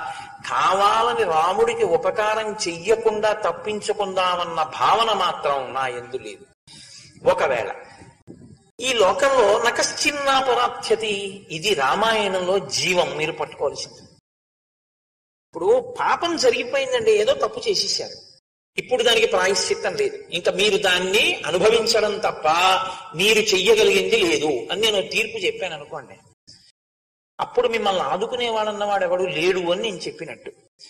A: కావాలని రాముడికి ఉపకారం చెయ్యకుండా తప్పించుకుందామన్న భావన మాత్రం నా ఎందు లేదు ఒకవేళ ఈ లోకంలో నకశ్చిన్నాపరాధ్యతి ఇది రామాయణంలో జీవం మీరు పట్టుకోవాల్సింది ఇప్పుడు పాపం జరిగిపోయిందండి ఏదో తప్పు చేసేసారు ఇప్పుడు దానికి ప్రాయశ్చిత్తం లేదు ఇంకా మీరు దాన్ని అనుభవించడం తప్ప మీరు చెయ్యగలిగింది లేదు అని నేను తీర్పు చెప్పాను అనుకోండి అప్పుడు మిమ్మల్ని ఆదుకునేవాడన్నవాడు ఎవడు లేడు అని నేను చెప్పినట్టు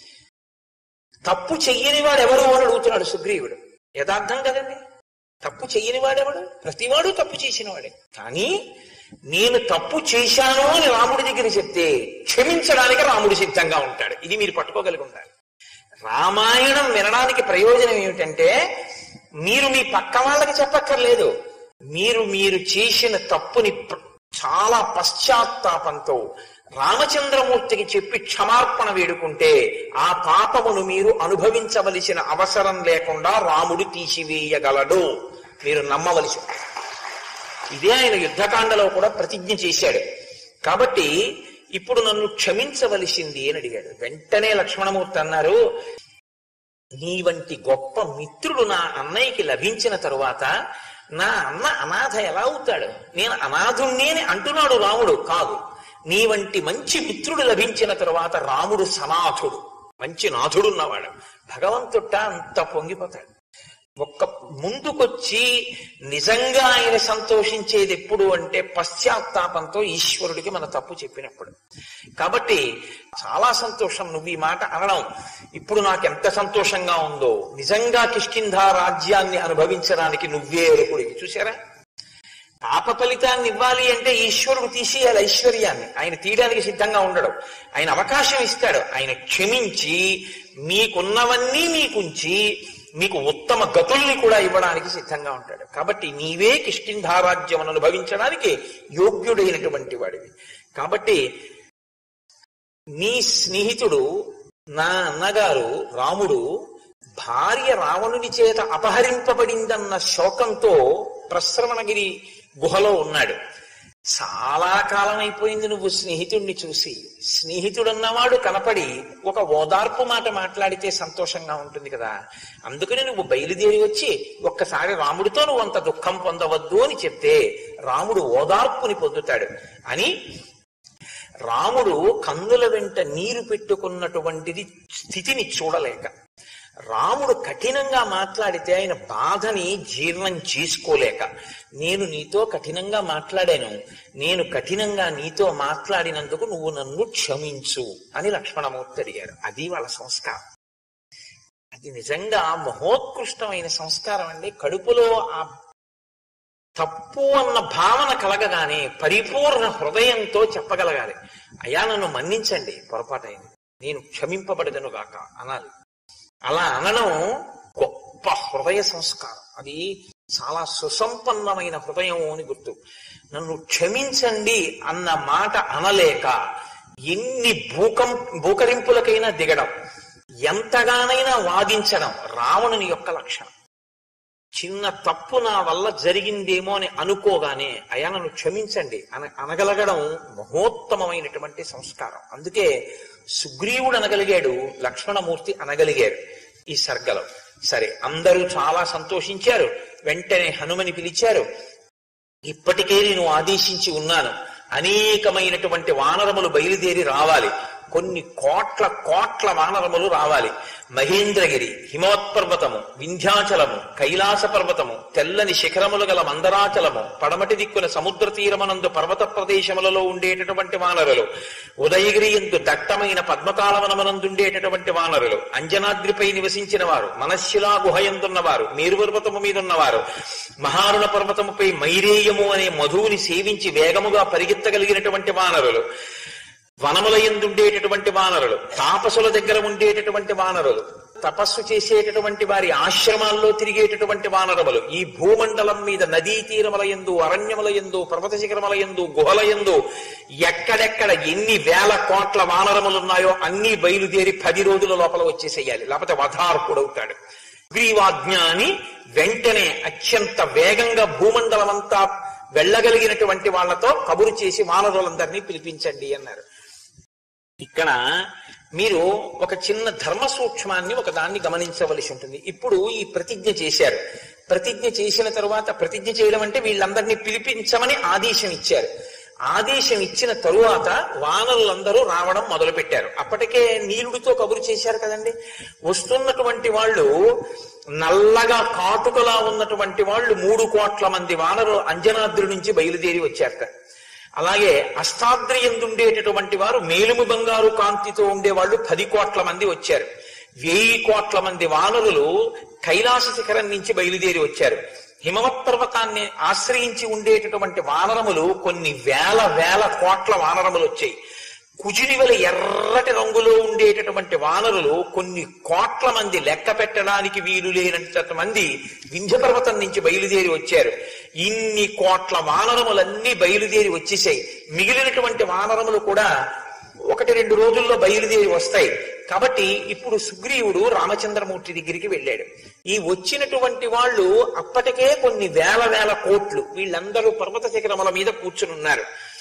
A: తప్పు చెయ్యని వాడు ఎవరు అని అడుగుతున్నాడు సుగ్రీవుడు యథార్థం కదండి తప్పు చెయ్యని వాడెవడు ప్రతివాడు తప్పు చేసిన వాడే కానీ నేను తప్పు చేశాను అని రాముడి దగ్గర చెప్తే క్షమించడానికి రాముడు సిద్ధంగా ఉంటాడు ఇది మీరు పట్టుకోగలిగి ఉండాలి రామాయణం వినడానికి ప్రయోజనం ఏమిటంటే మీరు మీ పక్క వాళ్ళకి చెప్పక్కర్లేదు మీరు మీరు చేసిన తప్పుని ప- చాలా పశ్చాత్తాపంతో రామచంద్రమూర్తికి చెప్పి క్షమార్పణ వేడుకుంటే ఆ పాపమును మీరు అనుభవించవలసిన అవసరం లేకుండా రాముడు తీసివేయగలడు మీరు నమ్మవలసి ఉంది. ఇదే ఆయన యుద్ధకాండలో కూడా ప్రతిజ్ఞ చేశాడు కాబట్టి ఇప్పుడు నన్ను క్షమించవలసింది అని అడిగాడు వెంటనే లక్ష్మణమూర్తి అన్నారు నీ వంటి గొప్ప మిత్రుడు నా అన్నయ్యకి లభించిన తరువాత నా అన్న అనాథ ఎలా అవుతాడు నేను అనాథుణ్ణి అని అంటున్నాడు రాముడు కాదు నీ వంటి మంచి మిత్రుడు లభించిన తరువాత రాముడు సనాథుడు మంచి నాథుడున్నవాడు భగవంతుట్ట అంత పొంగిపోతాడు ఒక్క ముందుకొచ్చి నిజంగా ఆయన సంతోషించేది ఎప్పుడు అంటే పశ్చాత్తాపంతో ఈశ్వరుడికి మన తప్పు చెప్పినప్పుడు కాబట్టి చాలా సంతోషం నువ్వు ఈ మాట అనడం ఇప్పుడు నాకు ఎంత సంతోషంగా ఉందో నిజంగా కిష్కింధా రాజ్యాన్ని అనుభవించడానికి నువ్వే అర్హుడివి చూసారా పాప ఫలితాన్ని ఇవ్వాలి అంటే ఈశ్వరుడు తీసేయాలి ఐశ్వర్యాన్ని ఆయన తీయడానికి సిద్ధంగా ఉండడు ఆయన అవకాశం ఇస్తాడు ఆయన క్షమించి మీకున్నవన్నీ మీకుంచి మీకు ఉత్తమ గతుల్ని కూడా ఇవ్వడానికి సిద్ధంగా ఉంటాడు కాబట్టి నీవే కిష్కింధారాజ్యం అనుభవించడానికి యోగ్యుడైనటువంటి వాడివి కాబట్టి నీ స్నేహితుడు నా అన్నగారు రాముడు భార్య రావణుని చేత అపహరింపబడిందన్న శోకంతో ప్రశ్రవణగిరి గుహలో ఉన్నాడు చాలా కాలం అయిపోయింది నువ్వు స్నేహితుడిని చూసి స్నేహితుడన్నవాడు కనపడి ఒక ఓదార్పు మాట మాట్లాడితే సంతోషంగా ఉంటుంది కదా అందుకని నువ్వు బయలుదేరి వచ్చి ఒక్కసారి రాముడితో నువ్వు అంత దుఃఖం పొందవద్దు అని చెప్తే రాముడు ఓదార్పుని పొందుతాడు అని రాముడు కన్నుల వెంట నీరు పెట్టుకున్నటువంటిది స్థితిని చూడలేక రాముడు కఠినంగా మాట్లాడితే ఆయన బాధని జీర్ణం చేసుకోలేక నేను నీతో కఠినంగా మాట్లాడాను నేను కఠినంగా నీతో మాట్లాడినందుకు నువ్వు నన్ను క్షమించు అని లక్ష్మణమూర్తి అడిగాడు అది వాళ్ళ సంస్కారం అది నిజంగా మహోత్కృష్టమైన సంస్కారం అండి కడుపులో ఆ తప్పు అన్న భావన కలగగానే పరిపూర్ణ హృదయంతో చెప్పగలగాలి అయ్యా నన్ను మన్నించండి పొరపాటైంది నేను క్షమింపబడదను గాక అనాలి అలా అనడం గొప్ప హృదయ సంస్కారం అది చాలా సుసంపన్నమైన హృదయం అని గుర్తు నన్ను క్షమించండి అన్న మాట అనలేక ఎన్ని భూకం భూకరింపులకైనా దిగడం ఎంతగానైనా వాదించడం రావణుని యొక్క లక్షణం చిన్న తప్పు నా వల్ల జరిగిందేమో అని అనుకోగానే అయా నన్ను క్షమించండి అన అనగలగడం మహోత్తమమైనటువంటి సంస్కారం అందుకే సుగ్రీవుడు అనగలిగాడు లక్ష్మణమూర్తి అనగలిగారు ఈ సర్గలో సరే అందరూ చాలా సంతోషించారు వెంటనే హనుమని పిలిచారు ఇప్పటికే నేను ఆదేశించి ఉన్నాను అనేకమైనటువంటి వానరములు బయలుదేరి రావాలి కొన్ని కోట్ల కోట్ల వానరములు రావాలి మహేంద్రగిరి హిమవత్పర్వతము వింధ్యాచలము కైలాస పర్వతము తెల్లని శిఖరములు గల మందరాచలము పడమటి దిక్కున సముద్ర తీరమనందు పర్వత ప్రదేశములలో ఉండేటటువంటి వానరులు ఉదయగిరి ఎందు దట్టమైన పద్మకాలవనమనందుండేటటువంటి వానరులు అంజనాద్రిపై నివసించిన వారు మనశ్శిలా గుహయందున్న వారు మేరు పర్వతము మీదున్నవారు మహారుణ పర్వతముపై మైరేయము అనే మధువుని సేవించి వేగముగా పరిగెత్తగలిగినటువంటి వానరులు వనముల ఎందుండేటటువంటి వానరులు తాపసుల దగ్గర ఉండేటటువంటి వానరులు తపస్సు చేసేటటువంటి వారి ఆశ్రమాల్లో తిరిగేటటువంటి వానరములు ఈ భూమండలం మీద నదీ తీరముల ఎందు అరణ్యముల ఎందు పర్వత శిఖరముల ఎందు గుహల ఎందు ఎక్కడెక్కడ ఎన్ని వేల కోట్ల వానరములు ఉన్నాయో అన్ని బయలుదేరి పది రోజుల లోపల వచ్చేసేయాలి లేకపోతే వధార్పుడవుతాడు గ్రీవాజ్ఞ అని వెంటనే అత్యంత వేగంగా భూమండలం అంతా వెళ్ళగలిగినటువంటి వాళ్లతో కబురు చేసి వానరులందరినీ పిలిపించండి అన్నారు ఇక్కడ మీరు ఒక చిన్న ధర్మ సూక్ష్మాన్ని ఒక దాన్ని గమనించవలసి ఉంటుంది ఇప్పుడు ఈ ప్రతిజ్ఞ చేశారు ప్రతిజ్ఞ చేసిన తరువాత ప్రతిజ్ఞ చేయడం అంటే వీళ్ళందరినీ పిలిపించమని ఆదేశం ఇచ్చారు ఆదేశం ఇచ్చిన తరువాత వానరులందరూ రావడం మొదలు పెట్టారు అప్పటికే నీలుడితో కబురు చేశారు కదండి వస్తున్నటువంటి వాళ్ళు నల్లగా కాటుకలా ఉన్నటువంటి వాళ్ళు మూడు కోట్ల మంది వానరు అంజనాద్రి నుంచి బయలుదేరి వచ్చారట అలాగే అష్టాద్రి ఎందుండేటటువంటి వారు మేలుము బంగారు కాంతితో ఉండేవాళ్ళు పది కోట్ల మంది వచ్చారు వెయ్యి కోట్ల మంది వానరులు కైలాస శిఖరం నుంచి బయలుదేరి వచ్చారు హిమవత్ పర్వతాన్ని ఆశ్రయించి ఉండేటటువంటి వానరములు కొన్ని వేల వేల కోట్ల వానరములు వచ్చాయి కుజినివల ఎర్రటి రంగులో ఉండేటటువంటి వానరులు కొన్ని కోట్ల మంది లెక్క పెట్టడానికి వీలు లేనంత మంది వింధ్య పర్వతం నుంచి బయలుదేరి వచ్చారు ఇన్ని కోట్ల వానరములన్నీ బయలుదేరి వచ్చేసాయి మిగిలినటువంటి వానరములు కూడా ఒకటి రెండు రోజుల్లో బయలుదేరి వస్తాయి కాబట్టి ఇప్పుడు సుగ్రీవుడు రామచంద్రమూర్తి దగ్గరికి వెళ్ళాడు ఈ వచ్చినటువంటి వాళ్ళు అప్పటికే కొన్ని వేల వేల కోట్లు వీళ్ళందరూ పర్వత శిఖరముల మీద కూర్చుని ఉన్నారు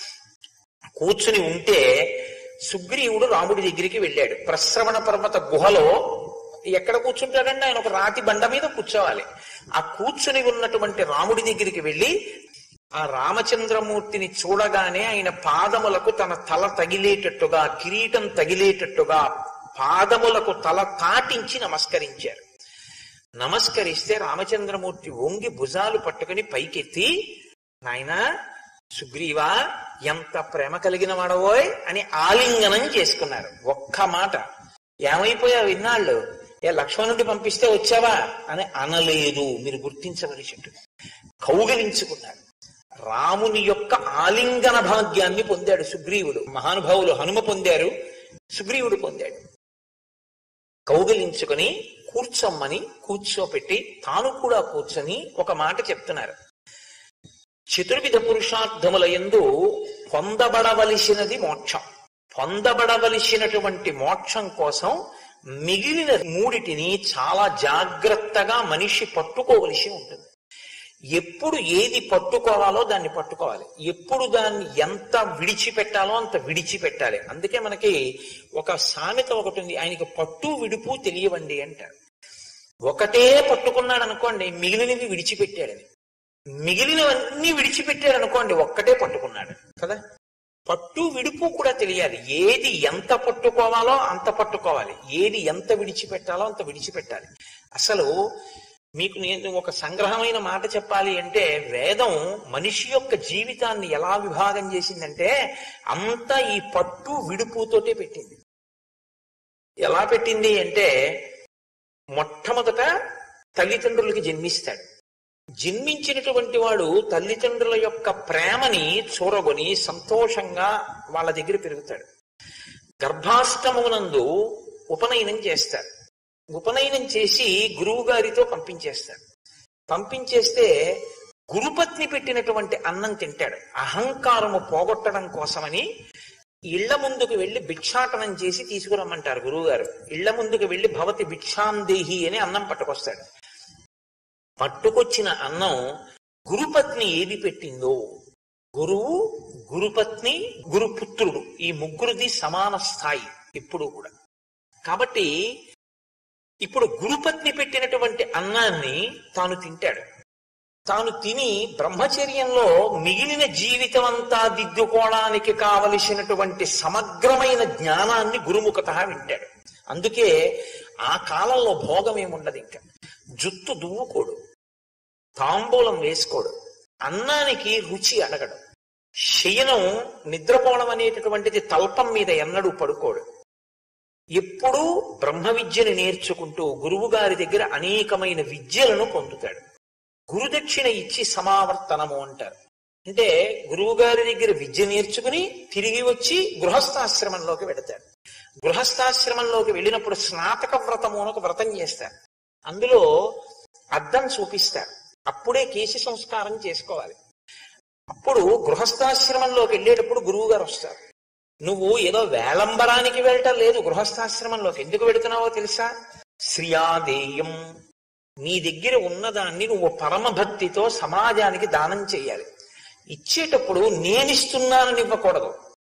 A: కూర్చుని ఉంటే సుగ్రీవుడు రాముడి దగ్గరికి వెళ్ళాడు ప్రశ్రవణ పర్వత గుహలో ఎక్కడ కూర్చుంటాడండి ఆయన ఒక రాతి బండ మీద కూర్చోవాలి ఆ కూర్చుని ఉన్నటువంటి రాముడి దగ్గరికి వెళ్ళి ఆ రామచంద్రమూర్తిని చూడగానే ఆయన పాదములకు తన తల తగిలేటట్టుగా కిరీటం తగిలేటట్టుగా పాదములకు తల తాటించి నమస్కరించారు నమస్కరిస్తే రామచంద్రమూర్తి వంగి భుజాలు పట్టుకుని పైకెత్తి నాయనా సుగ్రీవా ఎంత ప్రేమ కలిగిన వాడవోయ్ అని ఆలింగనం చేసుకున్నారు ఒక్క మాట ఏమైపోయావు ఇన్నాళ్ళు ఏ లక్ష్మణుడి పంపిస్తే వచ్చావా అని అనలేదు మీరు గుర్తించవలసి ఉంటుంది కౌగలించుకున్నారు రాముని యొక్క ఆలింగన భాగ్యాన్ని పొందాడు సుగ్రీవుడు మహానుభావులు హనుమ పొందారు సుగ్రీవుడు పొందాడు కౌగిలించుకొని కూర్చోమ్మని కూర్చోపెట్టి తాను కూడా కూర్చొని ఒక మాట చెప్తున్నారు చతుర్విధ పురుషార్థముల ఎందు పొందబడవలసినది మోక్షం పొందబడవలసినటువంటి మోక్షం కోసం మిగిలిన మూడిటిని చాలా జాగ్రత్తగా మనిషి పట్టుకోవలసి ఉంటుంది ఎప్పుడు ఏది పట్టుకోవాలో దాన్ని పట్టుకోవాలి ఎప్పుడు దాన్ని ఎంత విడిచిపెట్టాలో అంత విడిచిపెట్టాలి అందుకే మనకి ఒక సామెత ఒకటి ఉంది ఆయనకి పట్టు విడుపు తెలియవండి అంటారు ఒకటే పట్టుకున్నాడు అనుకోండి మిగిలినవి విడిచిపెట్టాడని మిగిలినవన్నీ విడిచిపెట్టాడు అనుకోండి ఒక్కటే పట్టుకున్నాడు కదా పట్టు విడుపు కూడా తెలియాలి ఏది ఎంత పట్టుకోవాలో అంత పట్టుకోవాలి ఏది ఎంత విడిచిపెట్టాలో అంత విడిచిపెట్టాలి అసలు మీకు నేను ఒక సంగ్రహమైన మాట చెప్పాలి అంటే వేదం మనిషి యొక్క జీవితాన్ని ఎలా విభాగం చేసిందంటే అంతా ఈ పట్టు విడుపుతోటే పెట్టింది ఎలా పెట్టింది అంటే మొట్టమొదట తల్లిదండ్రులకి జన్మిస్తాడు జన్మించినటువంటి వాడు తల్లిదండ్రుల యొక్క ప్రేమని చూరగొని సంతోషంగా వాళ్ళ దగ్గర పెరుగుతాడు గర్భాష్టమమునందు ఉపనయనం చేస్తారు ఉపనయనం చేసి గురువు గారితో పంపించేస్తాడు పంపించేస్తే గురుపత్ని పెట్టినటువంటి అన్నం తింటాడు అహంకారము పోగొట్టడం కోసమని ఇళ్ల ముందుకు వెళ్లి భిక్షాటనం చేసి తీసుకురమ్మంటారు గురువుగారు ఇళ్ల ముందుకు వెళ్లి భవతి భిక్షాందేహి అని అన్నం పట్టుకొస్తాడు పట్టుకొచ్చిన అన్నం గురుపత్ని ఏది పెట్టిందో గురువు గురుపత్ని గురుపుత్రుడు ఈ ముగ్గురిది సమాన స్థాయి ఇప్పుడు కూడా కాబట్టి ఇప్పుడు గురుపత్ని పెట్టినటువంటి అన్నాన్ని తాను తింటాడు తాను తిని బ్రహ్మచర్యంలో మిగిలిన జీవితం అంతా దిద్దుకోవడానికి కావలసినటువంటి సమగ్రమైన జ్ఞానాన్ని గురుముఖత వింటాడు అందుకే ఆ కాలంలో భోగం ఏముండదు ఇంకా జుత్తు దువ్వుకోడు తాంబూలం వేసుకోడు అన్నానికి రుచి అడగడు శయనం నిద్రపోవడం అనేటటువంటిది తల్పం మీద ఎన్నడూ పడుకోడు ఎప్పుడూ బ్రహ్మ విద్యను నేర్చుకుంటూ గురువు గారి దగ్గర అనేకమైన విద్యలను పొందుతాడు గురుదక్షిణ ఇచ్చి సమావర్తనము అంటారు అంటే గురువు గారి దగ్గర విద్య నేర్చుకుని తిరిగి వచ్చి గృహస్థాశ్రమంలోకి వెడతాడు గృహస్థాశ్రమంలోకి వెళ్ళినప్పుడు స్నాతక వ్రతము అని ఒక వ్రతం చేస్తారు అందులో అద్దం చూపిస్తారు అప్పుడే కేశ సంస్కారం చేసుకోవాలి అప్పుడు గృహస్థాశ్రమంలోకి వెళ్ళేటప్పుడు గురువు గారు వస్తారు నువ్వు ఏదో వేలంబరానికి వెళ్ళటం లేదు గృహస్థాశ్రమంలోకి ఎందుకు వెళుతున్నావో తెలుసా శ్రియాదేయం నీ దగ్గర ఉన్నదాన్ని నువ్వు పరమభక్తితో సమాజానికి దానం చేయాలి ఇచ్చేటప్పుడు నేనిస్తున్నానని ఇవ్వకూడదు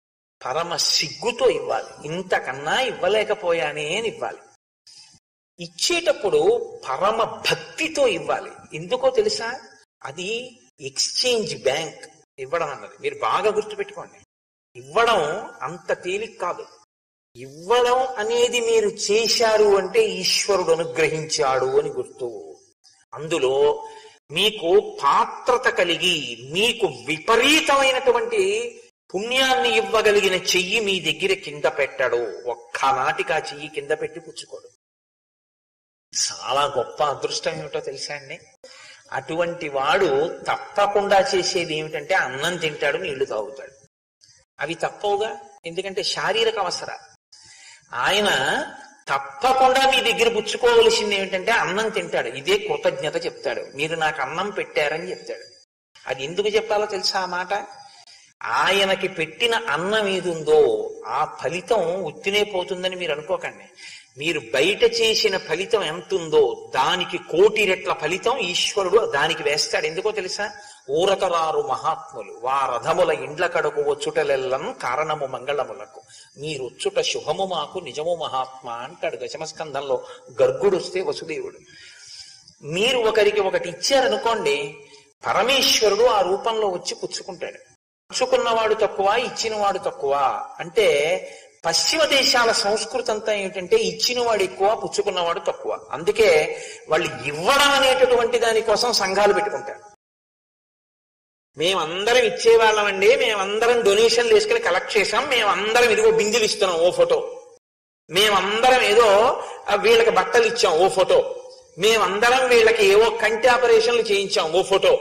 A: పరమ సిగ్గుతో ఇవ్వాలి ఇంతకన్నా ఇవ్వలేకపోయానే అని ఇవ్వాలి ఇచ్చేటప్పుడు పరమ భక్తితో ఇవ్వాలి ఎందుకో తెలుసా అది ఎక్స్చేంజ్ బ్యాంక్ ఇవ్వడం అన్నది మీరు బాగా గుర్తుపెట్టుకోండి ఇవ్వడం అంత తేలిక కాదు ఇవ్వడం అనేది మీరు చేశారు అంటే ఈశ్వరుడు అనుగ్రహించాడు అని గుర్తు అందులో మీకు పాత్రత కలిగి మీకు విపరీతమైనటువంటి పుణ్యాన్ని ఇవ్వగలిగిన చెయ్యి మీ దగ్గర కింద పెట్టడు ఒక్కనాటికి ఆ చెయ్యి కింద పెట్టి పుచ్చుకోడు చాలా గొప్ప అదృష్టం ఏమిటో తెలుసా అండి అటువంటి వాడు తప్పకుండా చేసేది ఏమిటంటే అన్నం తింటాడు నీళ్లు తాగుతాడు అవి తప్పవుగా ఎందుకంటే శారీరక అవసరాలు ఆయన తప్పకుండా మీ దగ్గర పుచ్చుకోవలసింది ఏమిటంటే అన్నం తింటాడు ఇదే కృతజ్ఞత చెప్తాడు మీరు నాకు అన్నం పెట్టారని చెప్తాడు అది ఎందుకు చెప్పాలో తెలుసా ఆ మాట ఆయనకి పెట్టిన అన్నం ఏది ఉందో ఆ ఫలితం ఉత్తినే పోతుందని మీరు అనుకోకండి మీరు బయట చేసిన ఫలితం ఎంత ఉందో దానికి కోటి రెట్ల ఫలితం ఈశ్వరుడు దానికి వేస్తాడు ఎందుకో తెలుసా ఊరకరారు మహాత్ములు వారథముల ఇండ్ల కడకు వచ్చుటలెల్లం కారణము మంగళములకు మీరొచ్చుట శుభము మాకు నిజము మహాత్మ అంటాడు దశమస్కంధంలో గర్గుడు వస్తే వసుదేవుడు మీరు ఒకరికి ఒకటి ఇచ్చారనుకోండి పరమేశ్వరుడు ఆ రూపంలో వచ్చి పుచ్చుకుంటాడు పుచ్చుకున్నవాడు తక్కువ ఇచ్చినవాడు తక్కువ అంటే పశ్చిమ దేశాల సంస్కృతి అంతా ఏమిటంటే ఇచ్చినవాడు ఎక్కువ పుచ్చుకున్నవాడు తక్కువ అందుకే వాళ్ళు ఇవ్వడం అనేటటువంటి దానికోసం సంఘాలు పెట్టుకుంటారు మేమందరం ఇచ్చేవాళ్ళమండి మేమందరం డొనేషన్లు వేసుకుని కలెక్ట్ చేసాం మేమందరం ఇదిగో బిందులు ఇస్తున్నాం ఓ ఫోటో మేమందరం ఏదో ఆ, వీళ్ళకి బట్టలు ఇచ్చాం ఓ ఫోటో మేమందరం వీళ్ళకి ఏవో కంటి ఆపరేషన్లు చేయించాం ఓ ఫోటో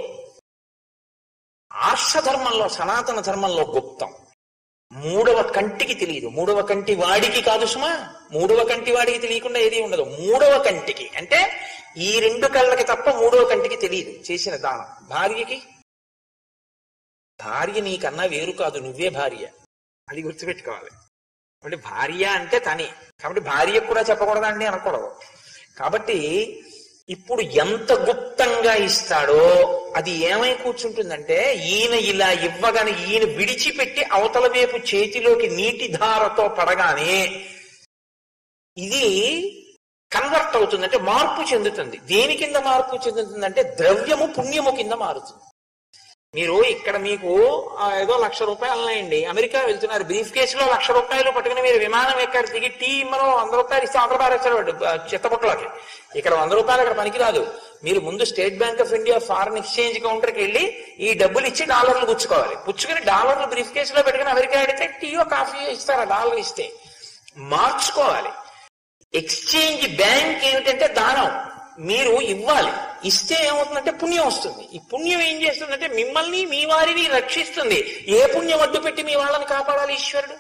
A: ఆర్ష ధర్మంలో సనాతన ధర్మంలో గుప్తం మూడవ కంటికి తెలియదు మూడవ కంటి వాడికి కాదు సుమా మూడవ కంటి వాడికి తెలియకుండా ఏది ఉండదు మూడవ కంటికి అంటే ఈ రెండు కళ్ళకి తప్ప మూడవ కంటికి తెలియదు చేసిన దానం భార్యకి భార్య నీకన్నా వేరు కాదు నువ్వే భార్య అది గుర్తుపెట్టుకోవాలి కాబట్టి భార్య అంటే తనే కాబట్టి భార్యకు కూడా చెప్పకూడదండి అనకూడదు కాబట్టి ఇప్పుడు ఎంత గుప్తంగా ఇస్తాడో అది ఏమై కూర్చుంటుందంటే ఈయన ఇలా ఇవ్వగానే ఈయన విడిచిపెట్టి అవతల వైపు చేతిలోకి నీటి ధారతో పడగానే ఇది కన్వర్ట్ అవుతుంది అంటే మార్పు చెందుతుంది దేని కింద మార్పు చెందుతుందంటే ద్రవ్యము పుణ్యము కింద మారుతుంది మీరు ఇక్కడ మీకు ఆ, ఏదో లక్ష రూపాయలు ఉన్నాయండి అమెరికా వెళ్తున్నారు బ్రీఫ్ కేసులో లక్ష రూపాయలు పట్టుకుని మీరు విమానం ఎక్కారు దిగి టీ మనం వంద రూపాయలు ఇస్తే ఆంధ్ర పారేస్తారు వాడు ఆ, చిత్తపుట్టలోకి ఇక్కడ వంద రూపాయలు అక్కడ పనికిరాదు మీరు ముందు State Bank of India foreign exchange కౌంటర్కి వెళ్ళి ఈ డబ్బులు ఇచ్చి డాలర్లు పుచ్చుకోవాలి పుచ్చుకుని డాలర్లు బ్రీఫ్ కేసులో పెట్టుకుని అమెరికా అడిగితే టీయో కాఫీ ఇస్తారు ఆ డాలర్ ఇస్తే మార్చుకోవాలి ఎక్స్చేంజ్ బ్యాంక్ ఏమిటంటే దానం మీరు ఇవ్వాలి ఇస్తే ఏమవుతుందంటే పుణ్యం వస్తుంది ఈ పుణ్యం ఏం చేస్తుందంటే మిమ్మల్ని మీ వారిని రక్షిస్తుంది ఏ పుణ్యం అడ్డు పెట్టి మీ వాళ్ళని కాపాడాలి ఈశ్వరుడు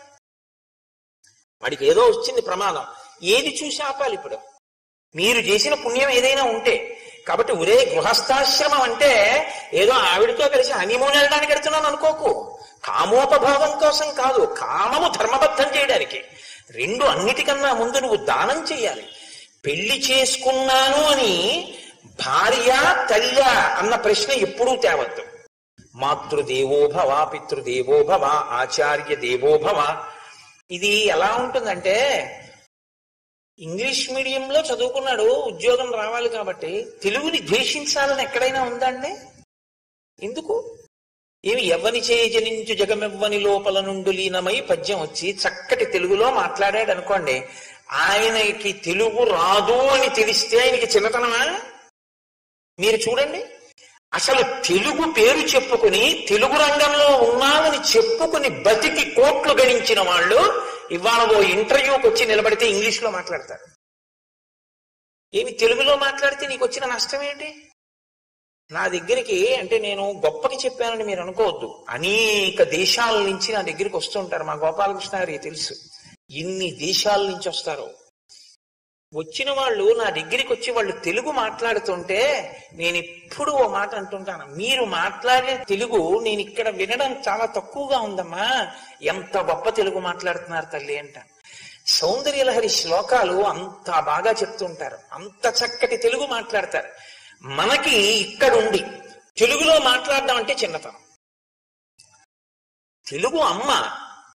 A: వాడికి ఏదో వచ్చింది ప్రమాదం ఏది చూసి ఆపాలి ఇప్పుడు మీరు చేసిన పుణ్యం ఏదైనా ఉంటే కాబట్టి ఒరే గృహస్థాశ్రమం అంటే ఏదో ఆవిడతో కలిసి హనీమూన్ వెళ్ళడానికి వెళ్తున్నాను అనుకోకు కామోపభోగం కోసం కాదు కామము ధర్మబద్ధం చేయడానికి రెండు అన్నిటికన్నా ముందు నువ్వు దానం చేయాలి పెళ్లి చేసుకున్నాను అని భార్య తల్లి అన్న ప్రశ్న ఎప్పుడూ తేవద్దు మాతృదేవో భవ పితృదేవో భవ ఆచార్య దేవో భవ ఇది ఎలా ఉంటుందంటే ఇంగ్లీష్ మీడియంలో చదువుకున్నాడు ఉద్యోగం రావాలి కాబట్టి తెలుగుని ద్వేషించాలని ఎక్కడైనా ఉందండి ఎందుకు ఏమి ఎవ్వని చేయి జనించు జగమెవ్వని లోపల నుండి లీనమై పద్యం వచ్చి చక్కటి తెలుగులో మాట్లాడాడు అనుకోండి ఆయనకి తెలుగు రాదు అని తెలిస్తే ఆయనకి చిన్నతనమా మీరు చూడండి అసలు తెలుగు పేరు చెప్పుకుని తెలుగు రంగంలో ఉన్నామని చెప్పుకుని బతికి కోట్లు గణించిన వాళ్ళు ఇవాళ ఓ ఇంటర్వ్యూకి వచ్చి నిలబడితే ఇంగ్లీష్ లో మాట్లాడతారు ఏమి తెలుగులో మాట్లాడితే నీకు వచ్చిన నష్టం ఏంటి నా దగ్గరికి అంటే నేను గొప్పకి చెప్పానని మీరు అనుకోవద్దు అనేక దేశాల నుంచి నా దగ్గరికి వస్తుంటారు మా గోపాలకృష్ణ గారికి తెలుసు ఇన్ని దేశాల నుంచి వస్తారు వచ్చిన వాళ్ళు నా దగ్గరికి వచ్చి వాళ్ళు తెలుగు మాట్లాడుతుంటే నేను ఎప్పుడు ఓ మాట అంటుంటాను మీరు మాట్లాడే తెలుగు నేను ఇక్కడ వినడం చాలా తక్కువగా ఉందమ్మా ఎంత గొప్ప తెలుగు మాట్లాడుతున్నారు తల్లి అంటాను సౌందర్యలహరి శ్లోకాలు అంత బాగా చెప్తుంటారు అంత చక్కటి తెలుగు మాట్లాడతారు మనకి ఇక్కడుండి తెలుగులో మాట్లాడడం అంటే చిన్నతనం తెలుగు అమ్మ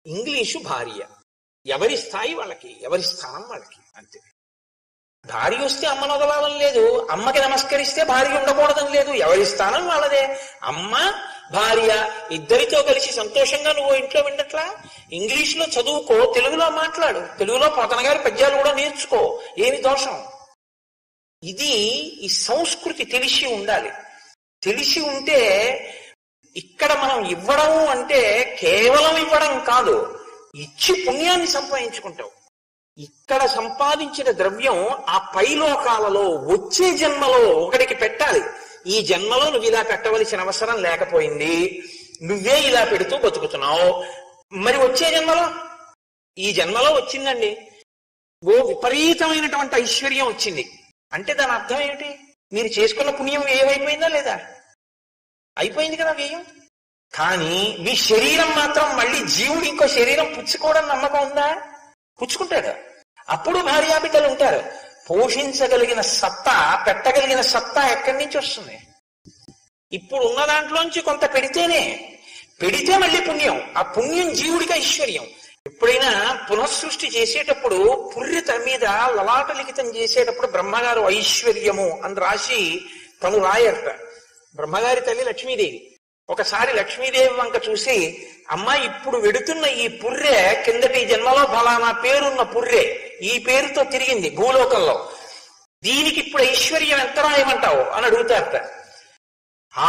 A: ఇంగ్లీషు భార్య ఎవరి స్థాయి వాళ్ళకి ఎవరి స్థానం వాళ్ళకి అంతే భార్య వస్తే అమ్మను వదలాలని లేదు అమ్మకి నమస్కరిస్తే భార్య ఉండకూడదని లేదు ఎవరి స్థానం వాళ్ళదే అమ్మ భార్య ఇద్దరితో కలిసి సంతోషంగా నువ్వు ఇంట్లో విండట్లా ఇంగ్లీష్ లో చదువుకో తెలుగులో మాట్లాడు తెలుగులో పోతన గారి పద్యాలు కూడా నేర్చుకో ఏమి దోషం ఇది ఈ సంస్కృతి తెలిసి ఉండాలి తెలిసి ఉంటే ఇక్కడ మనం ఇవ్వడం అంటే కేవలం ఇవ్వడం కాదు ఇచ్చి పుణ్యాన్ని సంపాదించుకుంటావు ఇక్కడ సంపాదించిన ద్రవ్యం ఆ పైలోకాలలో వచ్చే జన్మలో ఒకడికి పెట్టాలి ఈ జన్మలో నువ్వు ఇలా పెట్టవలసిన అవసరం లేకపోయింది నువ్వే ఇలా పెడుతూ బతుకుతున్నావు మరి వచ్చే జన్మలో ఈ జన్మలో వచ్చిందండి ఓ విపరీతమైనటువంటి ఐశ్వర్యం వచ్చింది అంటే దాని అర్థం ఏమిటి మీరు చేసుకున్న పుణ్యం ఏమైపోయిందా లేదా అయిపోయింది కదా వ్యయం కానీ మీ శరీరం మాత్రం మళ్ళీ జీవుడు ఇంకో శరీరం పుచ్చుకోవడం నమ్మకం ఉందా పుచ్చుకుంటాడు అప్పుడు భార్యాబిడ్డలు ఉంటారు పోషించగలిగిన సత్తా పెట్టగలిగిన సత్తా ఎక్కడి నుంచి వస్తుంది ఇప్పుడు ఉన్న దాంట్లోంచి కొంత పెడితేనే పెడితే మళ్ళీ పుణ్యం ఆ పుణ్యం జీవుడికి ఐశ్వర్యం ఎప్పుడైనా పునఃసృష్టి చేసేటప్పుడు పుర్రిత మీద లలాట లిఖితం చేసేటప్పుడు బ్రహ్మగారు ఐశ్వర్యము అని రాసి తను రాయట బ్రహ్మగారి తల్లి లక్ష్మీదేవి ఒకసారి లక్ష్మీదేవి వంక చూసి అమ్మ ఇప్పుడు వెడుతున్న ఈ పుర్రె కిందటి జన్మలో ఫలానా పేరున్న పుర్రె ఈ పేరుతో తిరిగింది భూలోకంలో దీనికి ఇప్పుడు ఐశ్వర్యం ఎంత రాయమంటావు అని అడుగుతారట ఆ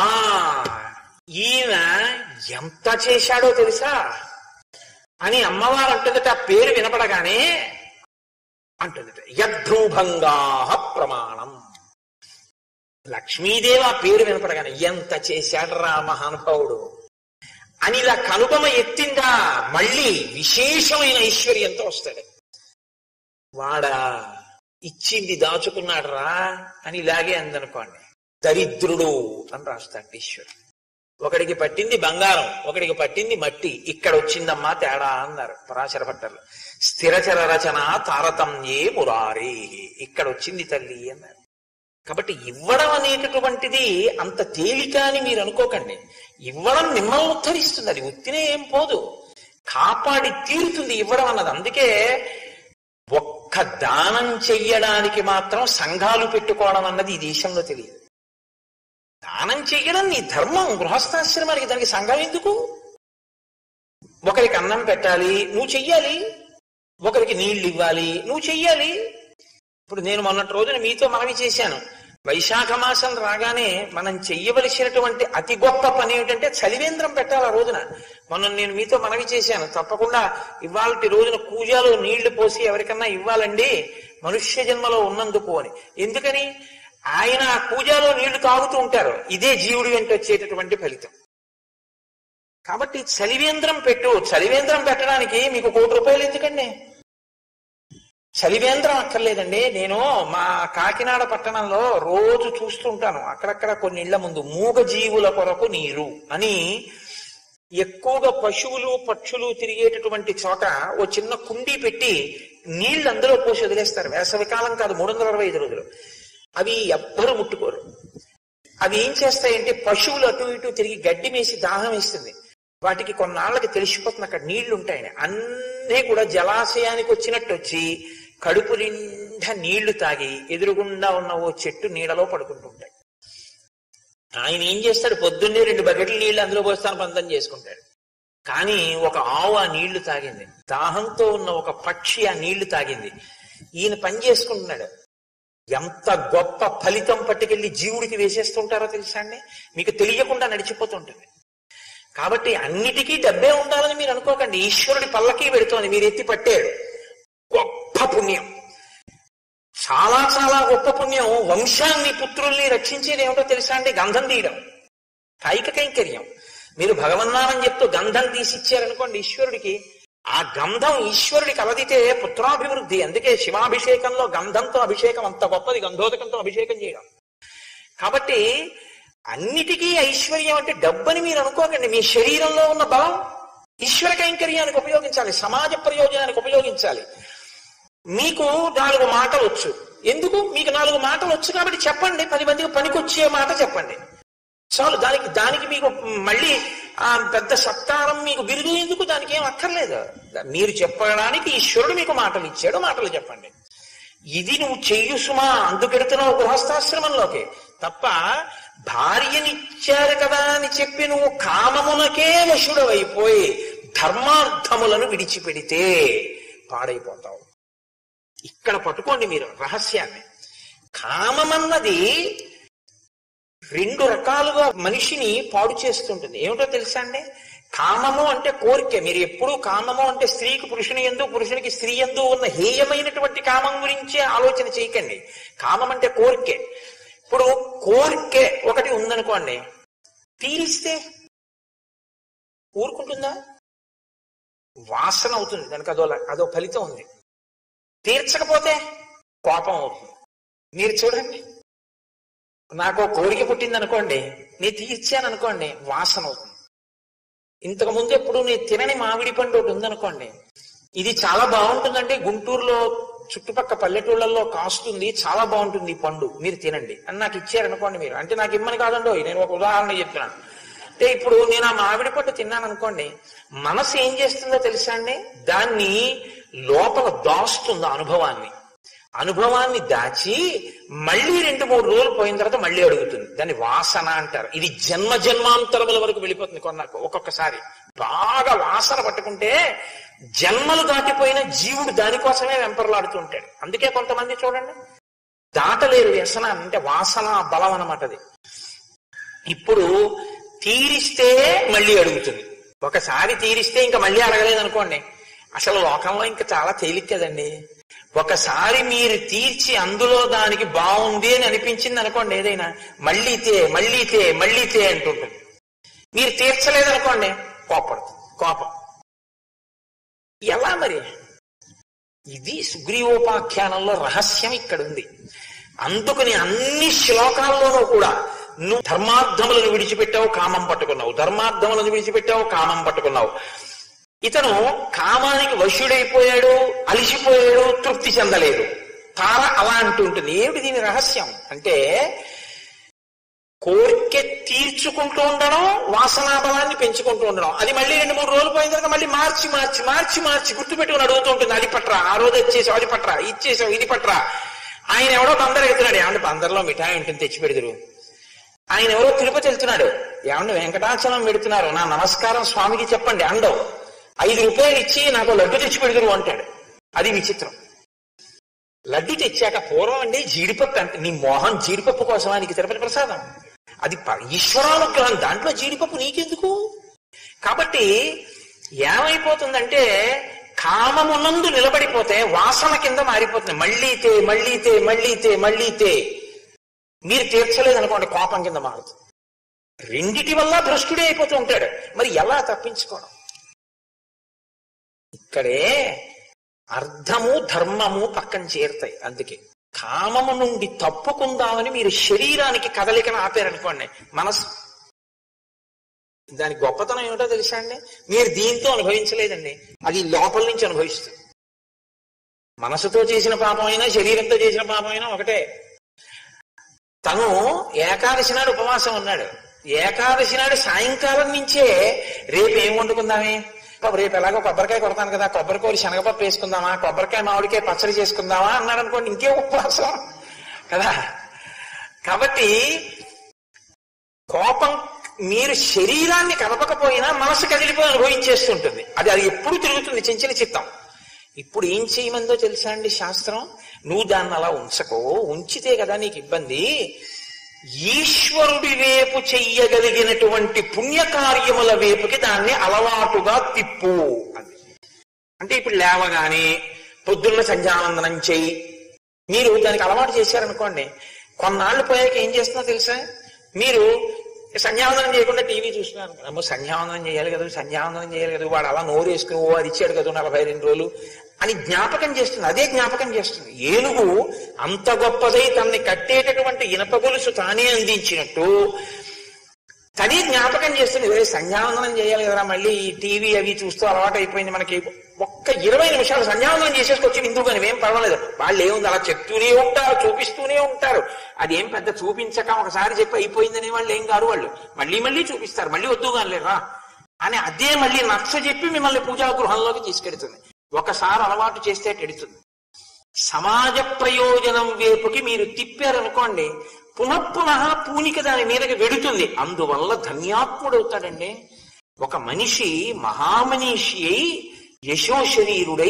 A: ఈయన ఎంత చేశాడో తెలుసా అని అమ్మవారు అంటుందట ఆ పేరు వినపడగానే అంటుందట యద్భ్రూభంగా ప్రమాణం లక్ష్మీదేవి ఆ పేరు వినపడగానే ఎంత చేశాడరా మహానుభావుడు అని ఇలా కనుబమ ఎత్తిందా మళ్ళీ విశేషమైన ఐశ్వర్యంతో వస్తాడు వాడా ఇచ్చింది దాచుకున్నాడు రా అని ఇలాగే అందనుకోండి దరిద్రుడు అని రాస్తాడు ఈశ్వరుడు ఒకడికి పట్టింది బంగారం ఒకడికి పట్టింది మట్టి ఇక్కడ వచ్చిందమ్మా తేడా అన్నారు పరాశర భట్టర్లు స్థిరచర రచన తారతమ్యే మురారే ఇక్కడ వచ్చింది తల్లి అన్నారు కాబట్టి ఇవ్వడం అనేటటువంటిది అంత తేలిక అని మీరు అనుకోకండి ఇవ్వడం మిమ్మల్ని ఉద్ధరిస్తుంది అది ఉత్తినే ఏం పోదు కాపాడి తీరుతుంది ఇవ్వడం అన్నది అందుకే ఒక్క దానం చెయ్యడానికి మాత్రం సంఘాలు పెట్టుకోవడం అన్నది ఈ దేశంలో తెలియదు దానం చెయ్యడం నీ ధర్మం గృహస్థాశ్రమానికి దానికి సంఘం ఎందుకు ఒకరికి అన్నం పెట్టాలి నువ్వు చెయ్యాలి ఒకరికి నీళ్లు ఇవ్వాలి నువ్వు చెయ్యాలి ఇప్పుడు నేను మొన్నటి రోజున మీతో మనవి చేశాను వైశాఖ మాసం రాగానే మనం చెయ్యవలసినటువంటి అతి గొప్ప పని ఏమిటంటే చలివేంద్రం పెట్టాలి ఆ రోజున మొన్న నేను మీతో మనవి చేశాను తప్పకుండా ఇవాళ రోజున కూజాలో నీళ్లు పోసి ఎవరికన్నా ఇవ్వాలండి మనుష్య జన్మలో ఉన్నందుకు అని ఎందుకని ఆయన ఆ పూజలో నీళ్లు తాగుతూ ఉంటారు ఇదే జీవుడి వెంట వచ్చేటటువంటి ఫలితం కాబట్టి చలివేంద్రం పెట్టు చలివేంద్రం పెట్టడానికి మీకు కోటి రూపాయలు ఎందుకండి చలివేంద్రం అక్కర్లేదండి నేను మా కాకినాడ పట్టణంలో రోజు చూస్తుంటాను అక్కడక్కడ కొన్ని ఇళ్ల ముందు మూగ జీవుల కొరకు నీరు అని ఎక్కువగా పశువులు పక్షులు తిరిగేటటువంటి చోట ఓ చిన్న కుండీ పెట్టి నీళ్లు అందులో పోసి వదిలేస్తారు వేసవికాలం కాదు మూడు వందల అరవై ఐదు రోజులు అవి ఎవ్వరు ముట్టుకోరు అవి ఏం చేస్తాయంటే పశువులు అటు ఇటు తిరిగి గడ్డి మేసి దాహం వేస్తుంది వాటికి కొన్నాళ్ళకి తెలిసిపోతుంది అక్కడ నీళ్లు ఉంటాయని అన్నీ కూడా జలాశయానికి వచ్చినట్టు వచ్చి కడుపు నిండా నీళ్లు తాగి ఎదురుగుండా ఉన్న ఓ చెట్టు నీడలో పడుకుంటూ ఉంటాయి ఆయన ఏం చేస్తాడు పొద్దున్నే రెండు బకెట్లు నీళ్లు అందులో పోస్తాను పంతం చేసుకుంటాడు కానీ ఒక ఆవు ఆ నీళ్లు తాగింది దాహంతో ఉన్న ఒక పక్షి ఆ నీళ్లు తాగింది ఈయన పని చేసుకుంటున్నాడు ఎంత గొప్ప ఫలితం పట్టుకెళ్లి జీవుడికి వేసేస్తుంటారో తెలుసా అండి మీకు తెలియకుండా నడిచిపోతుంటుంది కాబట్టి అన్నిటికీ డబ్బే ఉండాలని మీరు అనుకోకండి ఈశ్వరుడి పల్లకి పెడుతోంది మీరు ఎత్తి పట్టాడు గొప్ప పుణ్యం చాలా చాలా గొప్ప పుణ్యం వంశాన్ని పుత్రుల్ని రక్షించేది ఏమిటో తెలుసా అండి గంధం తీయడం కాయిక కైంకర్యం మీరు భగవన్నామని చెప్తూ గంధం తీసిచ్చారనుకోండి ఈశ్వరుడికి ఆ గంధం ఈశ్వరుడికి అవదితే పుత్రాభివృద్ధి అందుకే శివాభిషేకంలో గంధంతో అభిషేకం అంత గొప్పది గంధోదకంతో అభిషేకం చేయడం కాబట్టి అన్నిటికీ ఐశ్వర్యం అంటే డబ్బని మీరు అనుకోకండి మీ శరీరంలో ఉన్న బలం ఈశ్వర కైంకర్యానికి ఉపయోగించాలి సమాజ ప్రయోజనానికి ఉపయోగించాలి మీకు నాలుగు మాటలు వచ్చు ఎందుకు మీకు నాలుగు మాటలు వచ్చు కాబట్టి చెప్పండి పది మందికి పనికొచ్చే మాట చెప్పండి చాలు దానికి దానికి మీకు మళ్ళీ ఆ పెద్ద సత్కారం మీకు బిరుదు ఎందుకు దానికి ఏం అక్కర్లేదు మీరు చెప్పడానికి ఈశ్వరుడు మీకు మాటలు ఇచ్చాడు మాటలు చెప్పండి ఇది నువ్వు చెయ్యు సుమా అందుకెడుతున్నావు గృహస్థాశ్రమంలోకి తప్ప భార్యనిచ్చారు కదా అని చెప్పి నువ్వు కామమునకే వశుడవైపోయి ధర్మార్థములను విడిచిపెడితే పాడైపోతావు ఇక్కడ పట్టుకోండి మీరు రహస్యాన్ని కామమన్నది రెండు రకాలుగా మనిషిని పాడు చేస్తుంటుంది ఏమిటో తెలుసా అండి కామము అంటే కోరిక మీరు ఎప్పుడూ కామము అంటే స్త్రీకి పురుషుని ఎందు పురుషునికి స్త్రీ ఎందు ఉన్న హేయమైనటువంటి కామం గురించే ఆలోచన చేయకండి కామం అంటే కోరికే ఇప్పుడు కోరికే ఒకటి ఉందనుకోండి తీరిస్తే ఊరుకుంటుందా వాసన అవుతుంది దానికి అదో అదో ఫలితం ఉంది తీర్చకపోతే కోపం అవుతుంది మీరు చూడండి నాకు ఓ కోరిక పుట్టింది అనుకోండి నేను తీర్చాను అనుకోండి వాసన అవుతుంది ఇంతకు ముందు ఎప్పుడు నేను తినని మామిడి పండు ఒకటి ఉందనుకోండి ఇది చాలా బాగుంటుందంటే గుంటూరులో చుట్టుపక్క పల్లెటూళ్ళల్లో కాస్తుంది చాలా బాగుంటుంది ఈ పండు మీరు తినండి అని నాకు ఇచ్చారనుకోండి మీరు అంటే నాకు ఇమ్మని కాదండో నేను ఒక ఉదాహరణ చెప్తున్నాను అంటే ఇప్పుడు నేను ఆ మామిడి పండు తిన్నాను అనుకోండి మనసు ఏం చేస్తుందో తెలుసా అండి దాన్ని లోపల దాస్తుంది ఆ అనుభవాన్ని అనుభవాన్ని దాచి మళ్ళీ రెండు మూడు రోజులు పోయిన తర్వాత మళ్ళీ అడుగుతుంది దాన్ని వాసన అంటారు ఇది జన్మ జన్మాంతరముల వరకు వెళ్ళిపోతుంది కొన్న ఒక్కొక్కసారి బాగా వాసన పట్టుకుంటే జన్మలు దాటిపోయిన జీవుడు దానికోసమే వెంపర్లాడుతూ ఉంటాడు అందుకే కొంతమంది చూడండి దాటలేరు వ్యసనాన్ని అంటే వాసన బలం అన్నమాట అది ఇప్పుడు తీరిస్తే మళ్ళీ అడుగుతుంది ఒకసారి తీరిస్తే ఇంకా మళ్ళీ అడగలేదు అనుకోండి అసలు లోకంలో ఇంకా చాలా తేలిక కదండి ఒకసారి మీరు తీర్చి అందులో దానికి బాగుంది అని అనిపించింది అనుకోండి ఏదైనా మళ్ళీ తే మళ్ళీ తే మళ్ళీ తే అంటుంటుంది మీరు తీర్చలేదనుకోండి కోపడుతుంది కోపం ఎలా మరి ఇది సుగ్రీవోపాఖ్యానంలో రహస్యం ఇక్కడ ఉంది అందుకని అన్ని శ్లోకాల్లోనూ కూడా నువ్వు ధర్మార్థములను విడిచిపెట్టావు కామం పట్టుకున్నావు ధర్మార్థములను విడిచిపెట్టావు కామం పట్టుకున్నావు ఇతను కామానికి వశుడైపోయాడు అలిసిపోయాడు తృప్తి చెందలేదు తార అలా అంటూ ఉంటుంది ఏమిటి దీని రహస్యం అంటే కోరిక తీర్చుకుంటూ ఉండడం వాసనా బలాన్ని పెంచుకుంటూ ఉండడం అది మళ్ళీ రెండు మూడు రోజులు పోయిన తర్వాత మళ్ళీ మార్చి మార్చి మార్చి మార్చి గుర్తుపెట్టుకుని అడుగుతూ ఉంటుంది అది పట్రా ఆ రోజు వచ్చేసావు అది పట్రా ఇచ్చేసావు ఇది పట్రా ఆయన ఎవడో బందర్ వెళ్తున్నాడు ఏమంటే బందర్లో మిఠాయి ఉంటుంది తెచ్చి పెడదురు ఆయన ఎవరో తిరుపతి వెళ్తున్నాడు ఏమంటే వెంకటాచలం పెడుతున్నారు నా నమస్కారం స్వామికి చెప్పండి అండవు ఐదు రూపాయలు ఇచ్చి నాకు లడ్డు తెచ్చి పెడదురు అంటాడు అది విచిత్రం లడ్డు తెచ్చాక పూర్వం అండి జీడిపప్పు అంటే నీ మోహం జీడిపప్పు కోసమా నీకు తిరుపతి ప్రసాదం అది ప- ఈశ్వరానుగ్రహం దాంట్లో జీడిపప్పు నీకెందుకు కాబట్టి ఏమైపోతుందంటే కామమునందు నిలబడిపోతే వాసన కింద మారిపోతుంది మళ్ళీ తే మళ్ళీ తే మళ్ళీ తే మళ్ళీ తే మీరు తీర్చలేదు అనుకోండి కోపం కింద మారుతుంది రెండిటి వల్ల భ్రష్టుడే అయిపోతూ ఉంటాడు మరి ఎలా తప్పించుకోవడం ఇక్కడే అర్థము ధర్మము పక్కన చేరుతాయి అందుకే కామము నుండి తప్పుకుందామని మీరు శరీరానికి కదలికను ఆపారనుకోండి మనసు దాని గొప్పతనం ఏమిటో తెలుసా అండి మీరు దీంతో అనుభవించలేదండి అది లోపల నుంచి అనుభవిస్తుంది మనసుతో చేసిన పాపమైనా శరీరంతో చేసిన పాపమైనా ఒకటే తను ఏకాదశి నాడు ఉపవాసం ఉన్నాడు ఏకాదశి నాడు సాయంకాలం నుంచే రేపు ఏం వండుకుందామే పాపం రేపు ఎలాగో కొబ్బరికాయ కొడతాను కదా కొబ్బరికూర శనగపప్పు వేసుకుందామా కొబ్బరికాయ మామిడికాయ పచ్చడి చేసుకుందామా అన్నాడు అనుకోండి ఇంకే ఉపవాసం కదా కాబట్టి కోపం మీరు శరీరాన్ని కదపకపోయినా మనసు కదిలిపోయి అనుభవించేస్తుంటుంది అది అది ఎప్పుడు తిరుగుతుంది చెంచిన చిత్తం ఇప్పుడు ఏం చేయమందో తెలుసా అండి శాస్త్రం నువ్వు దాన్ని అలా ఉంచకో ఉంచితే కదా నీకు ఇబ్బంది ఈశ్వరుడి వైపు చెయ్యగలిగినటువంటి పుణ్యకార్యముల వైపుకి దాన్ని అలవాటుగా తిప్పు అని అంటే ఇప్పుడు లేవగానే పొద్దున్న సంధ్యావందనం చెయ్యి మీరు దానికి అలవాటు చేశారనుకోండి కొన్నాళ్ళు పోయాక ఏం చేస్తున్నా తెలుసా మీరు సంధ్యావందనం చేయకుండా టీవీ చూస్తున్నారు అమ్మో సంధ్యావందనం చేయాలి కదా సంధ్యావందనం చేయాలి కదా వాడు అలా నోరు వేసుకుని ఓ అది ఇచ్చాడు కదా నలభై రెండు రోజులు అని జ్ఞాపకం చేస్తుంది అదే జ్ఞాపకం చేస్తుంది ఏనుగు అంత గొప్పదై తనని కట్టేటటువంటి ఇనప గొలుసు తానే అందించినట్టు తనే జ్ఞాపకం చేస్తుంది "ఒరేయ్, సంధ్యావందనం చేయాలి కదరా మళ్ళీ ఈ టీవీ అవి చూస్తూ అలవాటు అయిపోయింది మనకి ఒక్క ఇరవై నిమిషాలు సంధ్యావందనం చేసేసుకొచ్చి ఇందుకు కానీ ఏం పర్వాలేదు వాళ్ళు ఏముంది అలా చెప్తూనే ఉంటారు చూపిస్తూనే ఉంటారు అదేం పెద్ద చూపించక ఒకసారి చెప్పి అయిపోయిందనే వాళ్ళు ఏం కాదు వాళ్ళు మళ్ళీ మళ్ళీ చూపిస్తారు మళ్ళీ వద్దు కానీ రా అని అదే మళ్ళీ నచ్చ చెప్పి మిమ్మల్ని పూజా గృహంలోకి తీసుకెడుతుంది ఒకసారి అలవాటు చేస్తే ఎడుతుంది సమాజ ప్రయోజనం వైపుకి మీరు తిప్పారనుకోండి పునఃపునః పూనిక దాని మీదకి వెడుతుంది అందువల్ల ధన్యాత్ముడవుతాడండి ఒక మనిషి మహామనీషి అయి యశోశరీరుడై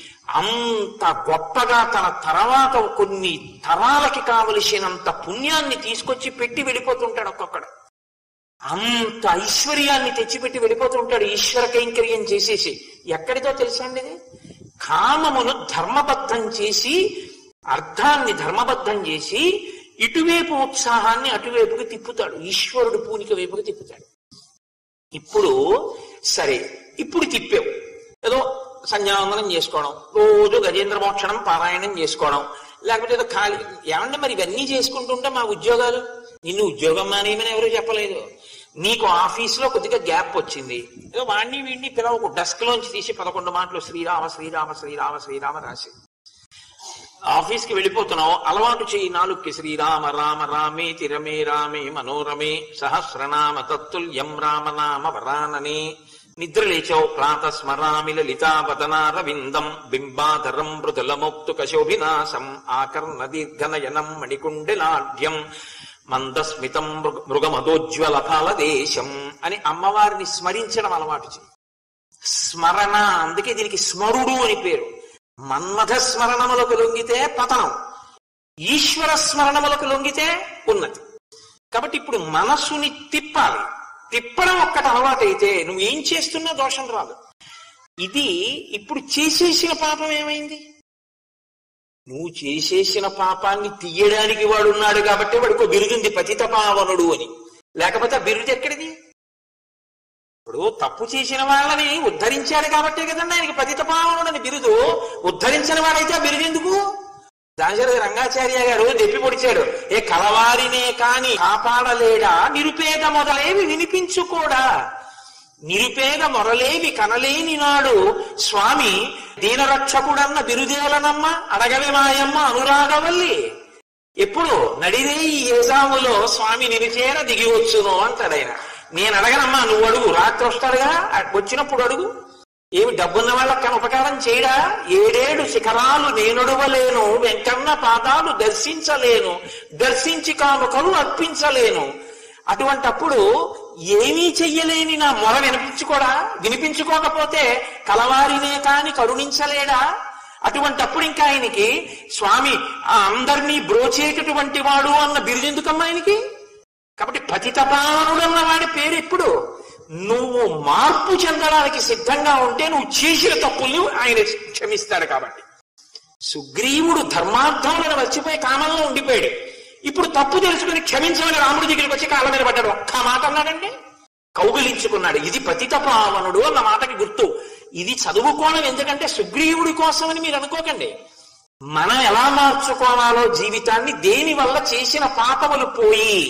A: అంత గొప్పగా తన తర్వాత కొన్ని తరాలకి కావలసినంత పుణ్యాన్ని తీసుకొచ్చి పెట్టి వెళ్ళిపోతుంటాడు ఒక్కొక్కడు అంత ఐశ్వర్యాన్ని తెచ్చిపెట్టి వెళ్ళిపోతుంటాడు ఈశ్వర కైంకర్యం చేసేసి ఎక్కడితో తెలుసా అండి ఇది కామమును ధర్మబద్ధం చేసి అర్థాన్ని ధర్మబద్ధం చేసి ఇటువైపు ఉత్సాహాన్ని అటువైపుకి తిప్పుతాడు ఈశ్వరుడు పూనిక వైపుకి తిప్పుతాడు ఇప్పుడు సరే ఇప్పుడు తిప్పావు ఏదో సంధ్యావందనం చేసుకోవడం రోజు గజేంద్ర మోక్షణం పారాయణం చేసుకోవడం లేకపోతే ఏదో ఖాళీ ఏమంటే మరి ఇవన్నీ చేసుకుంటుంటే మా ఉద్యోగాలు నిన్ను ఉద్యోగం మానేయమని ఎవరు చెప్పలేదు నీకు ఆఫీసులో కొద్దిగా గ్యాప్ వచ్చింది ఏదో వాణ్ణి వీడిని పిలవకు డెస్క్ లోంచి తీసి పదకొండు మాటలు శ్రీరామ శ్రీరామ శ్రీరామ శ్రీరామ రాసి ఆఫీస్కి వెళ్ళిపోతున్నావు అలవాటు చేయి నాలుగుకి శ్రీరామ రామ రామే తిరమే రామే మనోరమే సహస్రనామ తత్తుల్యం రామనామ వరాననే నిద్ర లేచావు ప్రాత స్మరామి లలితావదనారవిందం బింబాధరం మృదులముక్తు కశోభినాశం ఆకర్ణ దీర్ఘనయనం మణికుండలాఢ్యం మందస్మితం మృగ మృగమదోజ్వల ఫలదేశం అని అమ్మవారిని స్మరించడం అలవాటు చేయి స్మరణ అందుకే దీనికి స్మరుడు అని పేరు మన్మథ స్మరణములకు లొంగితే పతనం ఈశ్వర స్మరణములకు లొంగితే ఉన్నతి కాబట్టి ఇప్పుడు మనస్సుని తిప్పాలి తిప్పడం ఒక్కటి అలవాటైతే నువ్వు ఏం చేస్తున్నా దోషం రాదు ఇది ఇప్పుడు చేసేసిన పాపం ఏమైంది నువ్వు చేసేసిన పాపాన్ని తీయడానికి వాడు ఉన్నాడు కాబట్టి వాడికి ఓ బిరుదుంది పతిత పావనుడు అని లేకపోతే ఆ బిరుదు ఎక్కడిది ఇప్పుడు తప్పు చేసిన వాళ్ళని ఉద్ధరించాడు కాబట్టే కదండి ఆయనకి పతిత పావనుడు అని బిరుదు ఉద్ధరించిన వాడైతే ఆ బిరుదు ఎందుకు దాశరథ రంగాచార్య గారు దెప్పి పొడిచాడు ఏ కలవారినే కాని కాపాడలేడా నిరుపేద మొదలేవి వినిపించుకోడా నిరుపేద మొరలేవి కనలేని నాడు స్వామి దీనరక్షకుడన్న బిరుదేలనమ్మ అడగవి మాయమ్మ అనురాగవల్లి ఎప్పుడు నడిరే ఈ ఏజాములో స్వామి నిలిచేర దిగి వచ్చును అంటాడు ఆయన నేను అడగనమ్మా నువ్వు అడుగు రాత్రి వస్తాడుగా వచ్చినప్పుడు అడుగు ఏమి డబ్బున్న వాళ్ళకి కన ఉపకారం చేయడా ఏడేడు శిఖరాలు నేనొడవలేను వెంకన్న పాదాలు దర్శించలేను దర్శించి కానుకలు అర్పించలేను అటువంటప్పుడు ఏమీ చెయ్యలేని నా మొర వినిపించుకోడా వినిపించుకోకపోతే కలవారినే కాని కరుణించలేడా అటువంటప్పుడు ఇంకా ఆయనకి స్వామి ఆ అందరినీ బ్రోచేటటువంటి వాడు అన్న బిరుదెందుకమ్మా ఆయనకి కాబట్టి పతితపానుడన్న వాడి పేరు ఎప్పుడు నువ్వు మార్పు చెందడానికి సిద్ధంగా ఉంటే నువ్వు చేసిన తప్పుల్ని ఆయన క్షమిస్తాడు కాబట్టి సుగ్రీవుడు ధర్మార్థములను మర్చిపోయి కామంలో ఉండిపోయాడు ఇప్పుడు తప్పు తెలుసుకుని క్షమించమని రాముడి దగ్గరికి వచ్చి కాళ్ళ మీద పడ్డాడు ఒక్క మాట అన్నాడండి కౌగిలించుకున్నాడు ఇది పతిత పావనుడు అన్న మాటకి గుర్తు ఇది చదువుకోవడం ఎందుకంటే సుగ్రీవుడి కోసమని మీరు అనుకోకండి మనం ఎలా మార్చుకోవాలో జీవితాన్ని దేని వల్ల చేసిన పాపములు పోయి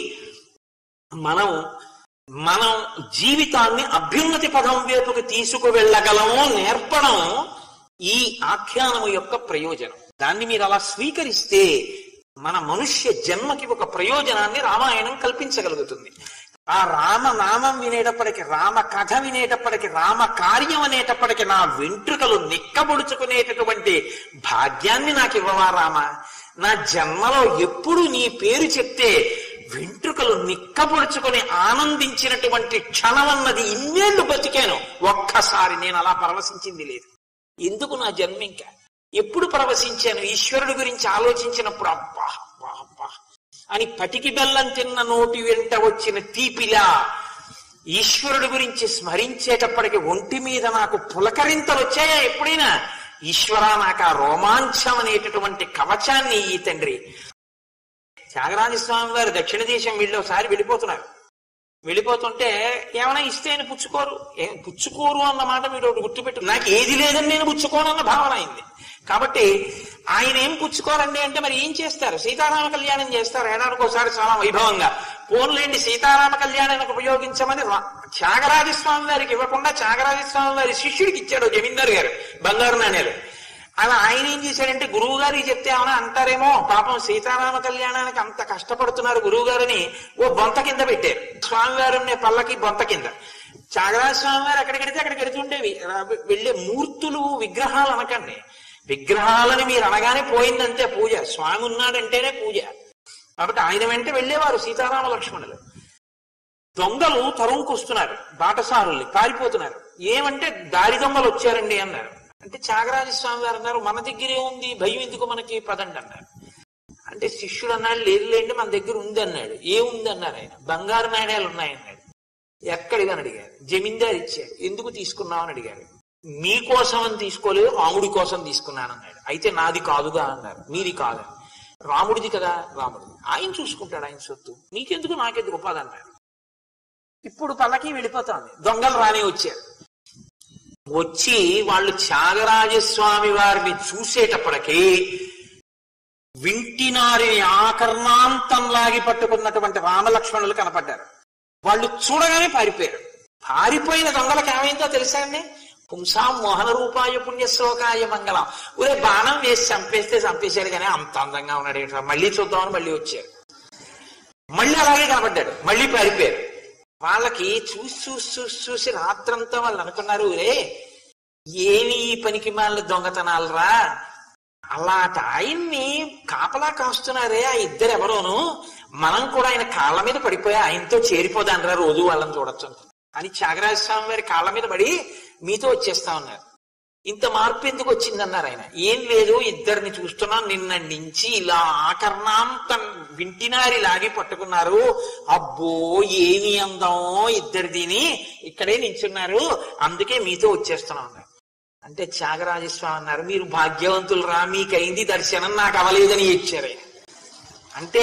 A: మనం మనం జీవితాన్ని అభ్యున్నతి పదం వైపుకి తీసుకువెళ్ళగలము నేర్పడం ఈ ఆఖ్యానము యొక్క ప్రయోజనం దాన్ని మీరు అలా స్వీకరిస్తే మన మనుష్య జన్మకి ఒక ప్రయోజనాన్ని రామాయణం కల్పించగలుగుతుంది ఆ రామ నామం వినేటప్పటికి రామ కథ వినేటప్పటికి రామ కార్యం అనేటప్పటికి నా వెంట్రుకలు నిక్కబొడుచుకునేటటువంటి భాగ్యాన్ని నాకు ఇవ్వవా రామ నా జన్మలో ఎప్పుడు నీ పేరు చెప్తే వెంట్రుకలు నిక్కబొడుచుకొని ఆనందించినటువంటి క్షణం అన్నది ఇన్నేళ్లు బతికాను ఒక్కసారి నేను అలా పరవశించింది లేదు ఎందుకు నా జన్మ ఇంకా ఎప్పుడు పరవశించాను ఈశ్వరుడి గురించి ఆలోచించినప్పుడు అబ్బా అబ్బా అబ్బా అని పటికి బెల్లం తిన్న నోటి వెంట వచ్చిన తీపిలా ఈశ్వరుడి గురించి స్మరించేటప్పటికి ఒంటి మీద నాకు పులకరింతలు వచ్చాయా ఎప్పుడైనా ఈశ్వర నాకు ఆ రోమాంచం అనేటటువంటి కవచాన్ని ఈ తండ్రి త్యాగరాజస్వామి వారు దక్షిణ దేశం వీళ్ళు ఒకసారి వెళ్ళిపోతున్నారు వెళ్ళిపోతుంటే ఏమైనా ఇస్తే ఆయన పుచ్చుకోరు ఏం పుచ్చుకోరు అన్న మాట మీరు ఒకటి గుర్తుపెట్టు నాకు ఏది లేదని నేను పుచ్చుకోను అన్న భావన అయింది కాబట్టి ఆయన ఏం పుచ్చుకోరండి అంటే మరి ఏం చేస్తారు సీతారామ కళ్యాణం చేస్తారు ఏడాదికి ఒకసారి చాలా వైభవంగా పోన్లేండి సీతారామ కళ్యాణానికి ఉపయోగించమని రా- త్యాగరాజస్వామి వారికి ఇవ్వకుండా త్యాగరాజస్వామి వారి శిష్యుడికి ఇచ్చాడు జమీందార్ గారు బంగారు నాణ్యాలు అలా ఆయన ఏం చేశాడంటే గురువు గారికి చెప్తే ఏమైనా అంటారేమో పాపం సీతారామ కళ్యాణానికి అంత కష్టపడుతున్నారు గురువు గారిని ఓ బొంత కింద పెట్టారు స్వామివారు పల్లకి బొంత కింద త్యాగరాజ స్వామి వారు ఎక్కడికెడితే అక్కడికి వెడుతుండేవి రా- వెళ్ళే మూర్తులు విగ్రహాలు అనకండి విగ్రహాలని మీరు అనగానే పోయిందంతే పూజ స్వామి ఉన్నాడంటేనే పూజ కాబట్టి ఆయన వెంట వెళ్ళేవారు సీతారామ లక్ష్మణులు దొంగలు తరుముకొస్తున్నారు బాటసారుల్ని పారిపోతున్నారు ఏమంటే దారి దొంగలు వచ్చారండి అన్నారు అంటే త్యాగరాజ స్వామి గారు అన్నారు మన దగ్గరే ఉంది భయం ఎందుకు మనకి పదండి అన్నారు అంటే శిష్యుడు అన్నాడు లేదు లేండి మన దగ్గర ఉంది అన్నాడు ఏముంది అన్నారు ఆయన బంగారు నాణ్యాలు ఉన్నాయన్నాడు ఎక్కడిదని అడిగారు జమీందారు ఇచ్చాడు ఎందుకు తీసుకున్నావు అని అడిగారు మీకోసం అని తీసుకోలేదు రాముడి కోసం తీసుకున్నాను అన్నాడు అయితే నాది కాదుగా అన్నారు మీది కాదు రాముడిది కదా రాముడిది ఆయన చూసుకుంటాడు ఆయన సొత్తు మీకెందుకు నాకెందుకు ఉపాధి అన్నారు ఇప్పుడు పల్లకి వెళ్ళిపోతోంది దొంగలు రాని వచ్చారు వచ్చి వాళ్ళు త్యాగరాజస్వామి వారిని చూసేటప్పటికీ వింటినారిని ఆకర్ణాంతం లాగి పట్టుకున్నటువంటి రామలక్ష్మణులు కనపడ్డారు వాళ్ళు చూడగానే పారిపోయారు పారిపోయిన దొంగలకు ఏమైందో తెలుసా అండి పుంసాం మోహన రూపాయ పుణ్యశ్లోకాయ మంగళం ఒరే బాణం వేసి చంపేస్తే చంపేశాడు కానీ అంత అందంగా ఉన్నాడు ఏంట్రా మళ్ళీ చూద్దామని మళ్ళీ వచ్చారు మళ్ళీ అలాగే కనబడ్డాడు మళ్ళీ పారిపోయారు వాళ్ళకి చూసి చూసి చూసి చూసి రాత్రంతా వాళ్ళు అనుకున్నారు రే ఏమి ఈ పనికి మాలిన దొంగతనాలరా అలాంటి ఆయన్ని కాపలా కాస్తున్నారే ఆ ఇద్దరు ఎవరోను మనం కూడా ఆయన కాళ్ళ మీద పడిపోయి ఆయనతో చేరిపోదానరా రోజు వాళ్ళని చూడొచ్చు అనుకున్నాం. అని త్యాగరాజ స్వామి వారి కాళ్ళ మీద పడి మీతో వచ్చేస్తా ఉన్నారు ఇంత మార్పు ఎందుకు వచ్చిందన్నారు ఆయన ఏం లేదు ఇద్దరిని చూస్తున్నాం నిన్న నుంచి ఇలా ఆకర్ణాంతం వింటినారి లాగి పట్టుకున్నారు అబ్బో ఏమి అందం ఇద్దరిదిని ఇక్కడే నించున్నారు అందుకే మీతో వచ్చేస్తున్నాం అన్నారు అంటే త్యాగరాజస్వామి అన్నారు మీరు భాగ్యవంతులు రా మీకైంది దర్శనం నాకు అవలేదని ఇచ్చారు ఆయన. అంటే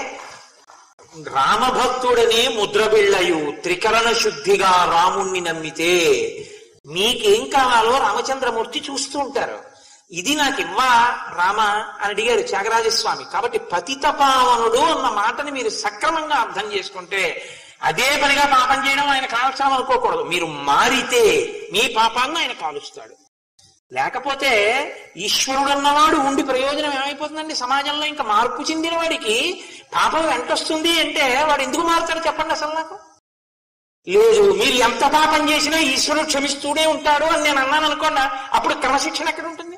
A: రామభక్తుడనే ముద్రబిళ్ళయు త్రికరణ శుద్ధిగా రాముణ్ణి నమ్మితే మీకేం కావాలో రామచంద్రమూర్తి చూస్తూ ఉంటారు ఇది నాకు ఇవ్వా రామ అని అడిగారు త్యాగరాజస్వామి కాబట్టి పతిత పావనుడు అన్న మాటని మీరు సక్రమంగా అర్థం చేసుకుంటే అదే పనిగా పాపం చేయడం ఆయన కాల్చాం అనుకోకూడదు మీరు మారితే మీ పాపాన్ని ఆయన కాలుస్తాడు లేకపోతే ఈశ్వరుడు అన్నవాడు ఉండి ప్రయోజనం ఏమైపోతుందండి సమాజంలో ఇంకా మార్పు చెందిన వాడికి పాపం వెంటొస్తుంది అంటే వాడు ఎందుకు మారుతాడు చెప్పండి అసలు నాకు లేదు మీరు ఎంత పాపం చేసినా ఈశ్వరుడు క్షమిస్తూనే ఉంటాడు అని నేను అన్నాను అనుకోండి అప్పుడు క్రమశిక్షణ ఎక్కడ ఉంటుంది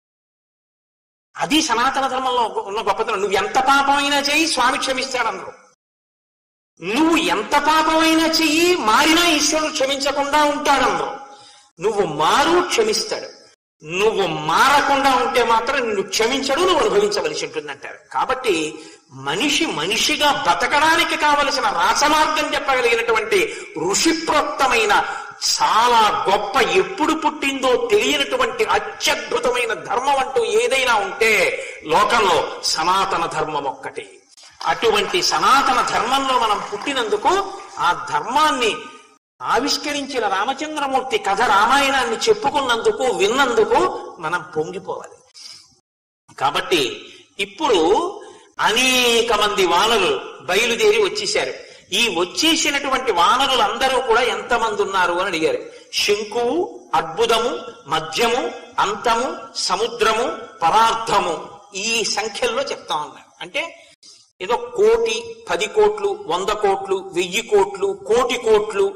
A: అది సనాతన ధర్మంలో ఉన్న గొప్పతనం నువ్వు ఎంత పాపమైనా చెయ్యి స్వామి క్షమిస్తాడన్నారు నువ్వు ఎంత పాపమైనా చెయ్యి మారినా ఈశ్వరుడు క్షమించకుండా ఉంటాడన్నారు నువ్వు మారు క్షమిస్తాడు నువ్వు మారకుండా ఉంటే మాత్రం నిన్ను క్షమించడు నువ్వు అనుభవించవలసి ఉంటుందంటారు కాబట్టి మనిషి మనిషిగా బతకడానికి కావలసిన రాసమార్గం చెప్పగలిగినటువంటి ఋషిప్రోక్తమైన చాలా గొప్ప ఎప్పుడు పుట్టిందో తెలియనటువంటి అత్యద్భుతమైన ధర్మం అంటూ ఏదైనా ఉంటే లోకంలో సనాతన ధర్మం ఒక్కటి అటువంటి సనాతన ధర్మంలో మనం పుట్టినందుకు ఆ ధర్మాన్ని ఆవిష్కరించిన రామచంద్రమూర్తి కథ రామాయణాన్ని చెప్పుకున్నందుకు విన్నందుకు మనం పొంగిపోవాలి కాబట్టి ఇప్పుడు అనేక మంది వానరులు బయలుదేరి వచ్చేశారు ఈ వచ్చేసినటువంటి వానరులందరూ కూడా ఎంతమంది ఉన్నారు అని అడిగారు శంకువు అద్భుతము మధ్యము అంతము సముద్రము పరార్థము ఈ సంఖ్యల్లో చెప్తా ఉన్నారు అంటే ఏదో కోటి పది కోట్లు వంద కోట్లు వెయ్యి కోట్లు కోటి కోట్లు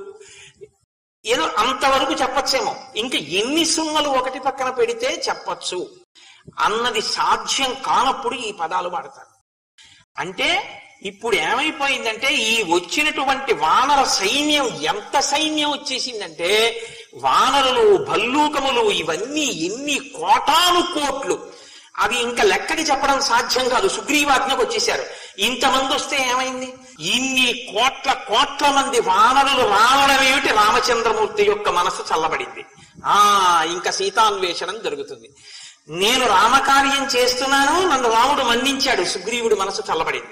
A: ఏదో అంతవరకు చెప్పచ్చేమో ఇంకా ఎన్ని సున్నలు ఒకటి పక్కన పెడితే చెప్పచ్చు అన్నది సాధ్యం కానప్పుడు ఈ పదాలు వాడతారు అంటే ఇప్పుడు ఏమైపోయిందంటే ఈ వచ్చినటువంటి వానర సైన్యం ఎంత సైన్యం వచ్చేసిందంటే వానరులు భల్లూకములు ఇవన్నీ ఎన్ని కోటాను కోట్లు అవి ఇంకా లెక్కకి చెప్పడం సాధ్యం కాదు సుగ్రీవాజ్ఞకు వచ్చేశారు ఇంతమంది వస్తే ఏమైంది ఇన్ని కోట్ల కోట్ల మంది వానరులు రావడం ఏమిటి రామచంద్రమూర్తి యొక్క మనసు చల్లబడింది ఆ ఇంకా సీతాన్వేషణం జరుగుతుంది నేను రామకార్యం చేస్తున్నాను నన్ను రాముడు మన్నించాడు సుగ్రీవుడి మనసు చల్లబడింది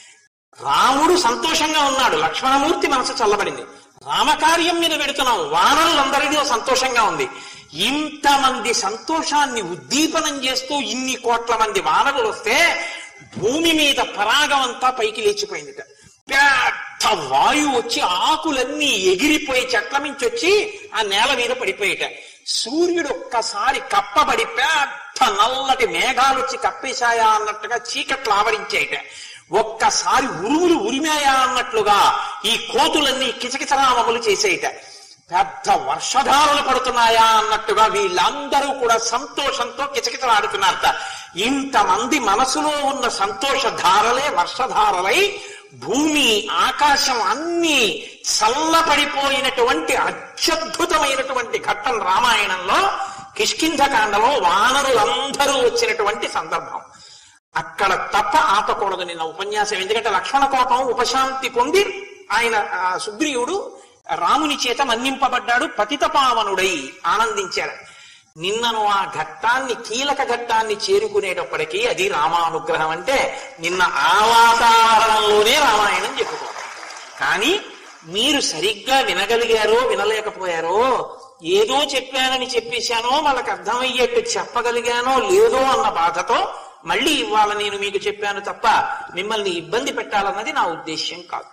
A: రాముడు సంతోషంగా ఉన్నాడు లక్ష్మణమూర్తి మనసు చల్లబడింది రామకార్యం మీద పెడుతున్నాం వానరులందరినీ సంతోషంగా ఉంది ఇంతమంది సంతోషాన్ని ఉద్దీపనం చేస్తూ ఇన్ని కోట్ల మంది వానరులు వస్తే భూమి మీద పరాగం అంతా పైకి లేచిపోయిందిట పెద్ద వాయువు వచ్చి ఆకులన్నీ ఎగిరిపోయి చెట్ల మించి వచ్చి ఆ నేల మీద పడిపోయేట సూర్యుడు ఒక్కసారి కప్పబడి పెద్ద నల్లటి మేఘాలు వచ్చి కప్పేశాయా అన్నట్టుగా చీకట్లు ఆవరించేయట ఒక్కసారి ఉరుములు ఉరిమాయా అన్నట్లుగా ఈ కోతులన్నీ కిచకిచరామములు చేసేయట పెద్ద వర్షధారలు పడుతున్నాయా అన్నట్టుగా వీళ్ళందరూ కూడా సంతోషంతో కిచకిచలాడుతున్నారట ఇంతమంది మనసులో ఉన్న సంతోష ధారలే వర్షధారలై భూమి ఆకాశం అన్ని చల్లపడిపోయినటువంటి అత్యద్భుతమైనటువంటి ఘట్టం రామాయణంలో కిష్కింధకాండలో వానరులందరూ వచ్చినటువంటి సందర్భం అక్కడ తప్ప ఆపకూడదు నిన్న ఉపన్యాసం ఎందుకంటే లక్ష్మణ కోపం ఉపశాంతి పొంది ఆయన ఆ, సుగ్రీవుడు రాముని చేత మన్నింపబడ్డాడు పతితపావనుడై ఆనందించాడు నిన్నను ఆ ఘట్టాన్ని కీలక ఘట్టాన్ని చేరుకునేటప్పటికీ అది రామానుగ్రహం అంటే నిన్న ఆ వాతావరణంలోనే రామాయణం చెప్పుకోవాలి కానీ మీరు సరిగ్గా వినగలిగారో వినలేకపోయారో ఏదో చెప్పానని చెప్పేశానో వాళ్ళకి అర్థమయ్యేట్టు చెప్పగలిగానో లేదో అన్న బాధతో మళ్ళీ ఇవాళ నేను మీకు చెప్పాను తప్ప మిమ్మల్ని ఇబ్బంది పెట్టాలన్నది నా ఉద్దేశ్యం కాదు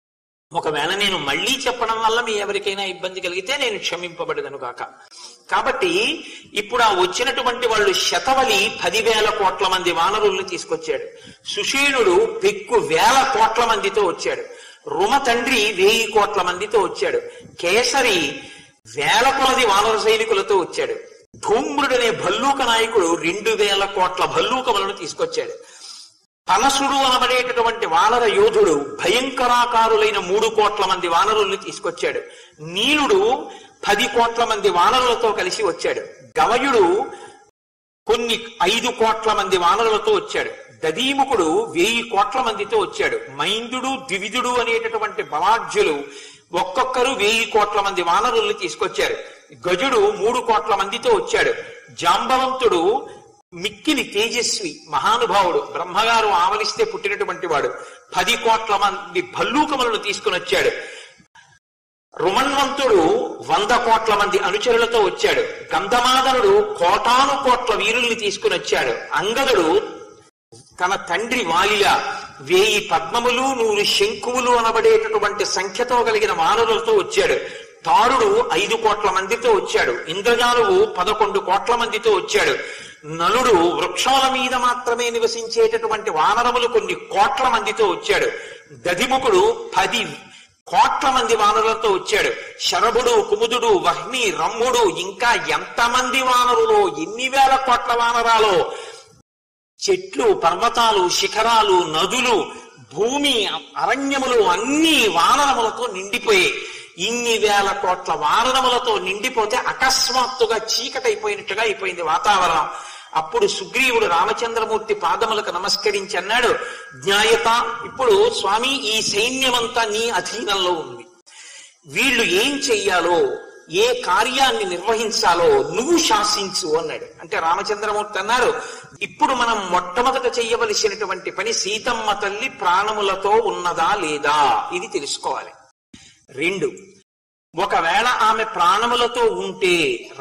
A: ఒకవేళ నేను మళ్ళీ చెప్పడం వల్ల మీ ఎవరికైనా ఇబ్బంది కలిగితే నేను క్షమింపబడదను కాక కాబట్టి ఇప్పుడు ఆ వచ్చినటువంటి వాళ్ళు శతవలి పదివేల కోట్ల మంది వానరుల్ని తీసుకొచ్చాడు సుషేణుడు పెక్కు వేల కోట్ల మందితో వచ్చాడు రుమ తండ్రి వెయ్యి కోట్ల మందితో వచ్చాడు కేసరి వేల కొలది వానర సైనికులతో వచ్చాడు ధూమ్రుడనే భల్లూక నాయకుడు రెండు వేల కోట్ల భల్లూకములను తీసుకొచ్చాడు పనసుడు అనబడేటటువంటి వానర యోధుడు భయంకరాకారులైన మూడు కోట్ల మంది వానరుల్ని తీసుకొచ్చాడు నీలుడు పది కోట్ల మంది వానరులతో కలిసి వచ్చాడు గవయుడు కొన్ని ఐదు కోట్ల మంది వానరులతో వచ్చాడు దదీముకుడు వెయ్యి కోట్ల మందితో వచ్చాడు మైందుడు ద్వివిధుడు అనేటటువంటి బలాఢ్యులు ఒక్కొక్కరు వెయ్యి కోట్ల మంది వానరుల్ని తీసుకొచ్చారు గజుడు మూడు కోట్ల మందితో వచ్చాడు జాంబవంతుడు మిక్కిలి తేజస్వి మహానుభావుడు బ్రహ్మగారు ఆవలిస్తే పుట్టినటువంటి వాడు పది కోట్ల మంది భల్లూకములను తీసుకుని వచ్చాడు రుమన్వంతుడు వంద కోట్ల మంది అనుచరులతో వచ్చాడు గంధమాదనుడు కోటాను కోట్ల వీరుల్ని తీసుకుని వచ్చాడు అంగదుడు తన తండ్రి వాలిగా వేయి పద్మములు నూరు శంకువులు అనబడేటటువంటి సంఖ్యతో కలిగిన వానరులతో వచ్చాడు తారుడు ఐదు కోట్ల మందితో వచ్చాడు ఇంద్రజాలువు పదకొండు కోట్ల మందితో వచ్చాడు నలుడు వృక్షముల మీద మాత్రమే నివసించేటటువంటి వానరములు కొన్ని కోట్ల మందితో వచ్చాడు దధిముఖుడు పది కోట్ల మంది వానరులతో వచ్చాడు శరభుడు కుముదుడు వహ్ని రమ్ముడు ఇంకా ఎంతమంది వానరులో ఎన్ని వేల కోట్ల వానరాలో చెట్లు పర్వతాలు శిఖరాలు నదులు భూమి అరణ్యములు అన్ని వానరములతో నిండిపోయాయి ఇన్ని వేల కోట్ల వానరములతో నిండిపోతే అకస్మాత్తుగా చీకటైపోయినట్టుగా అయిపోయింది వాతావరణం అప్పుడు సుగ్రీవుడు రామచంద్రమూర్తి పాదములకు నమస్కరించి అన్నాడు జ్ఞాయత ఇప్పుడు స్వామి ఈ సైన్యమంతా నీ అధీనంలో ఉంది వీళ్ళు ఏం చెయ్యాలో ఏ కార్యాన్ని నిర్వహించాలో నువ్వు శాసించు అన్నాడు అంటే రామచంద్రమూర్తి అన్నారు ఇప్పుడు మనం మొట్టమొదట చెయ్యవలసినటువంటి పని సీతమ్మ తల్లి ప్రాణములతో ఉన్నదా లేదా ఇది తెలుసుకోవాలి రెండు ఒకవేళ ఆమె ప్రాణములతో ఉంటే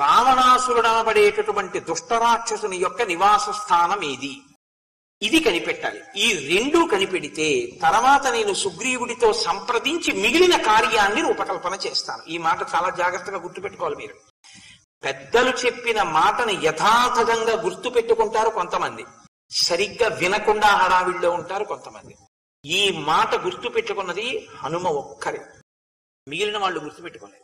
A: రావణాసురుడనబడేటటువంటి దుష్టరాక్షసుని యొక్క నివాస స్థానం ఏది ఇది కనిపెట్టాలి ఈ రెండు కనిపెడితే తర్వాత నేను సుగ్రీవుడితో సంప్రదించి మిగిలిన కార్యాన్ని రూపకల్పన చేస్తాను ఈ మాట చాలా జాగ్రత్తగా గుర్తుపెట్టుకోవాలి మీరు పెద్దలు చెప్పిన మాటను యథాతథంగా గుర్తు పెట్టుకుంటారు కొంతమంది సరిగ్గా వినకుండా హడావిడిలో ఉంటారు కొంతమంది ఈ మాట గుర్తు పెట్టుకున్నది హనుమ ఒక్కరే మిగిలిన వాళ్ళు గుర్తుపెట్టుకోలేదు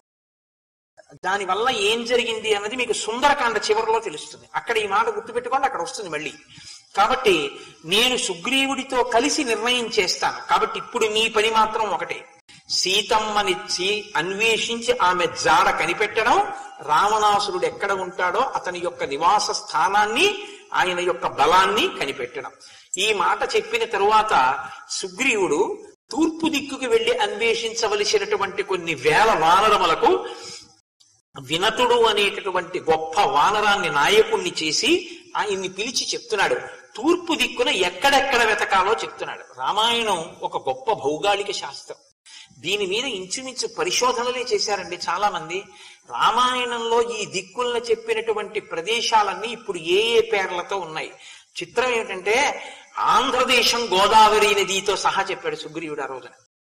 A: దానివల్ల ఏం జరిగింది అన్నది మీకు సుందరకాండ చివరిలో తెలుస్తుంది అక్కడ ఈ మాట గుర్తుపెట్టుకోండి అక్కడ వస్తుంది మళ్ళీ కాబట్టి నేను సుగ్రీవుడితో కలిసి నిర్ణయం చేస్తాను కాబట్టి ఇప్పుడు మీ పని మాత్రం ఒకటే సీతమ్మనిచ్చి అన్వేషించి ఆమె జాడ కనిపెట్టడం రావణాసురుడు ఎక్కడ ఉంటాడో అతని యొక్క నివాస స్థానాన్ని ఆయన యొక్క బలాన్ని కనిపెట్టడం ఈ మాట చెప్పిన తరువాత సుగ్రీవుడు తూర్పు దిక్కుకు వెళ్లి అన్వేషించవలసినటువంటి కొన్ని వేల వానరములకు వినతుడు అనేటటువంటి గొప్ప వానరాన్ని నాయకుణ్ణి చేసి ఆయన్ని పిలిచి చెప్తున్నాడు తూర్పు దిక్కున ఎక్కడెక్కడ వెతకాలో చెప్తున్నాడు రామాయణం ఒక గొప్ప భౌగోళిక శాస్త్రం దీని మీద ఇంచుమించు పరిశోధనలే చేశారండి చాలా మంది రామాయణంలో ఈ దిక్కులను చెప్పినటువంటి ప్రదేశాలన్నీ ఇప్పుడు ఏ ఏ పేర్లతో ఉన్నాయి చిత్రం ఏమిటంటే ఆంధ్రదేశం గోదావరి నదితో సహా చెప్పాడు సుగ్రీవుడు ఆ రోజున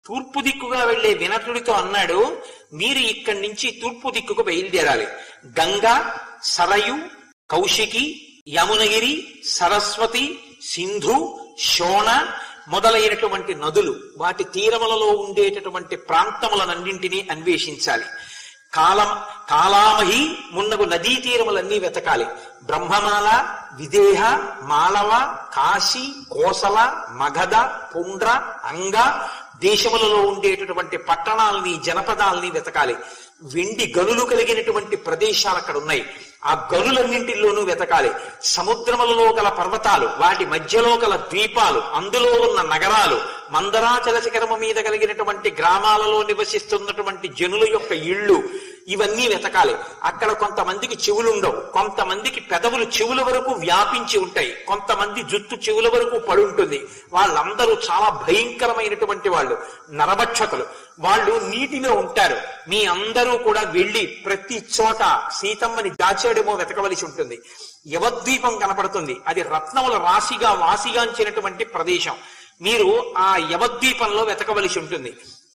A: తూర్పు దిక్కుగా వెళ్లే వినతుడితో అన్నాడు మీరు ఇక్కడి నుంచి తూర్పు దిక్కుకు బయలుదేరాలి గంగా సరయు కౌశికి యమునగిరి సరస్వతి సింధు శోణ మొదలైనటువంటి నదులు వాటి తీరములలో ఉండేటటువంటి ప్రాంతములనన్నింటినీ అన్వేషించాలి కాలం కాలామహి మున్నగు నదీ తీరములన్నీ వెతకాలి బ్రహ్మమాల విదేహ మాళవ కాశీ కోసల మగధ పుండ్ర అంగ దేశములలో ఉండేటటువంటి పట్టణాలని జనపదాలని వెతకాలి వెండి గనులు కలిగినటువంటి ప్రదేశాలు అక్కడ ఉన్నాయి ఆ గనులన్నింటిలోనూ వెతకాలి సముద్రములలో గల పర్వతాలు వాటి మధ్యలో గల ద్వీపాలు అందులో ఉన్న నగరాలు మందరాచల శిఖరము మీద కలిగినటువంటి గ్రామాలలో నివసిస్తున్నటువంటి జనుల యొక్క ఇళ్ళు ఇవన్నీ వెతకాలి అక్కడ కొంతమందికి చెవులు ఉండవు కొంతమందికి పెదవులు చెవుల వరకు వ్యాపించి ఉంటాయి కొంతమంది జుత్తు చెవుల వరకు పడి ఉంటుంది వాళ్ళందరూ చాలా భయంకరమైనటువంటి వాళ్ళు నరభక్షకులు వాళ్ళు నీటిలో ఉంటారు మీ అందరూ కూడా వెళ్ళి ప్రతి చోట సీతమ్మని దాచాడేమో వెతకవలసి ఉంటుంది యవద్వీపం కనపడుతుంది అది రత్నముల రాశిగా వాసిగాంచినటువంటి ప్రదేశం మీరు ఆ యవద్వీపంలో వెతకవలసి ఉంటుంది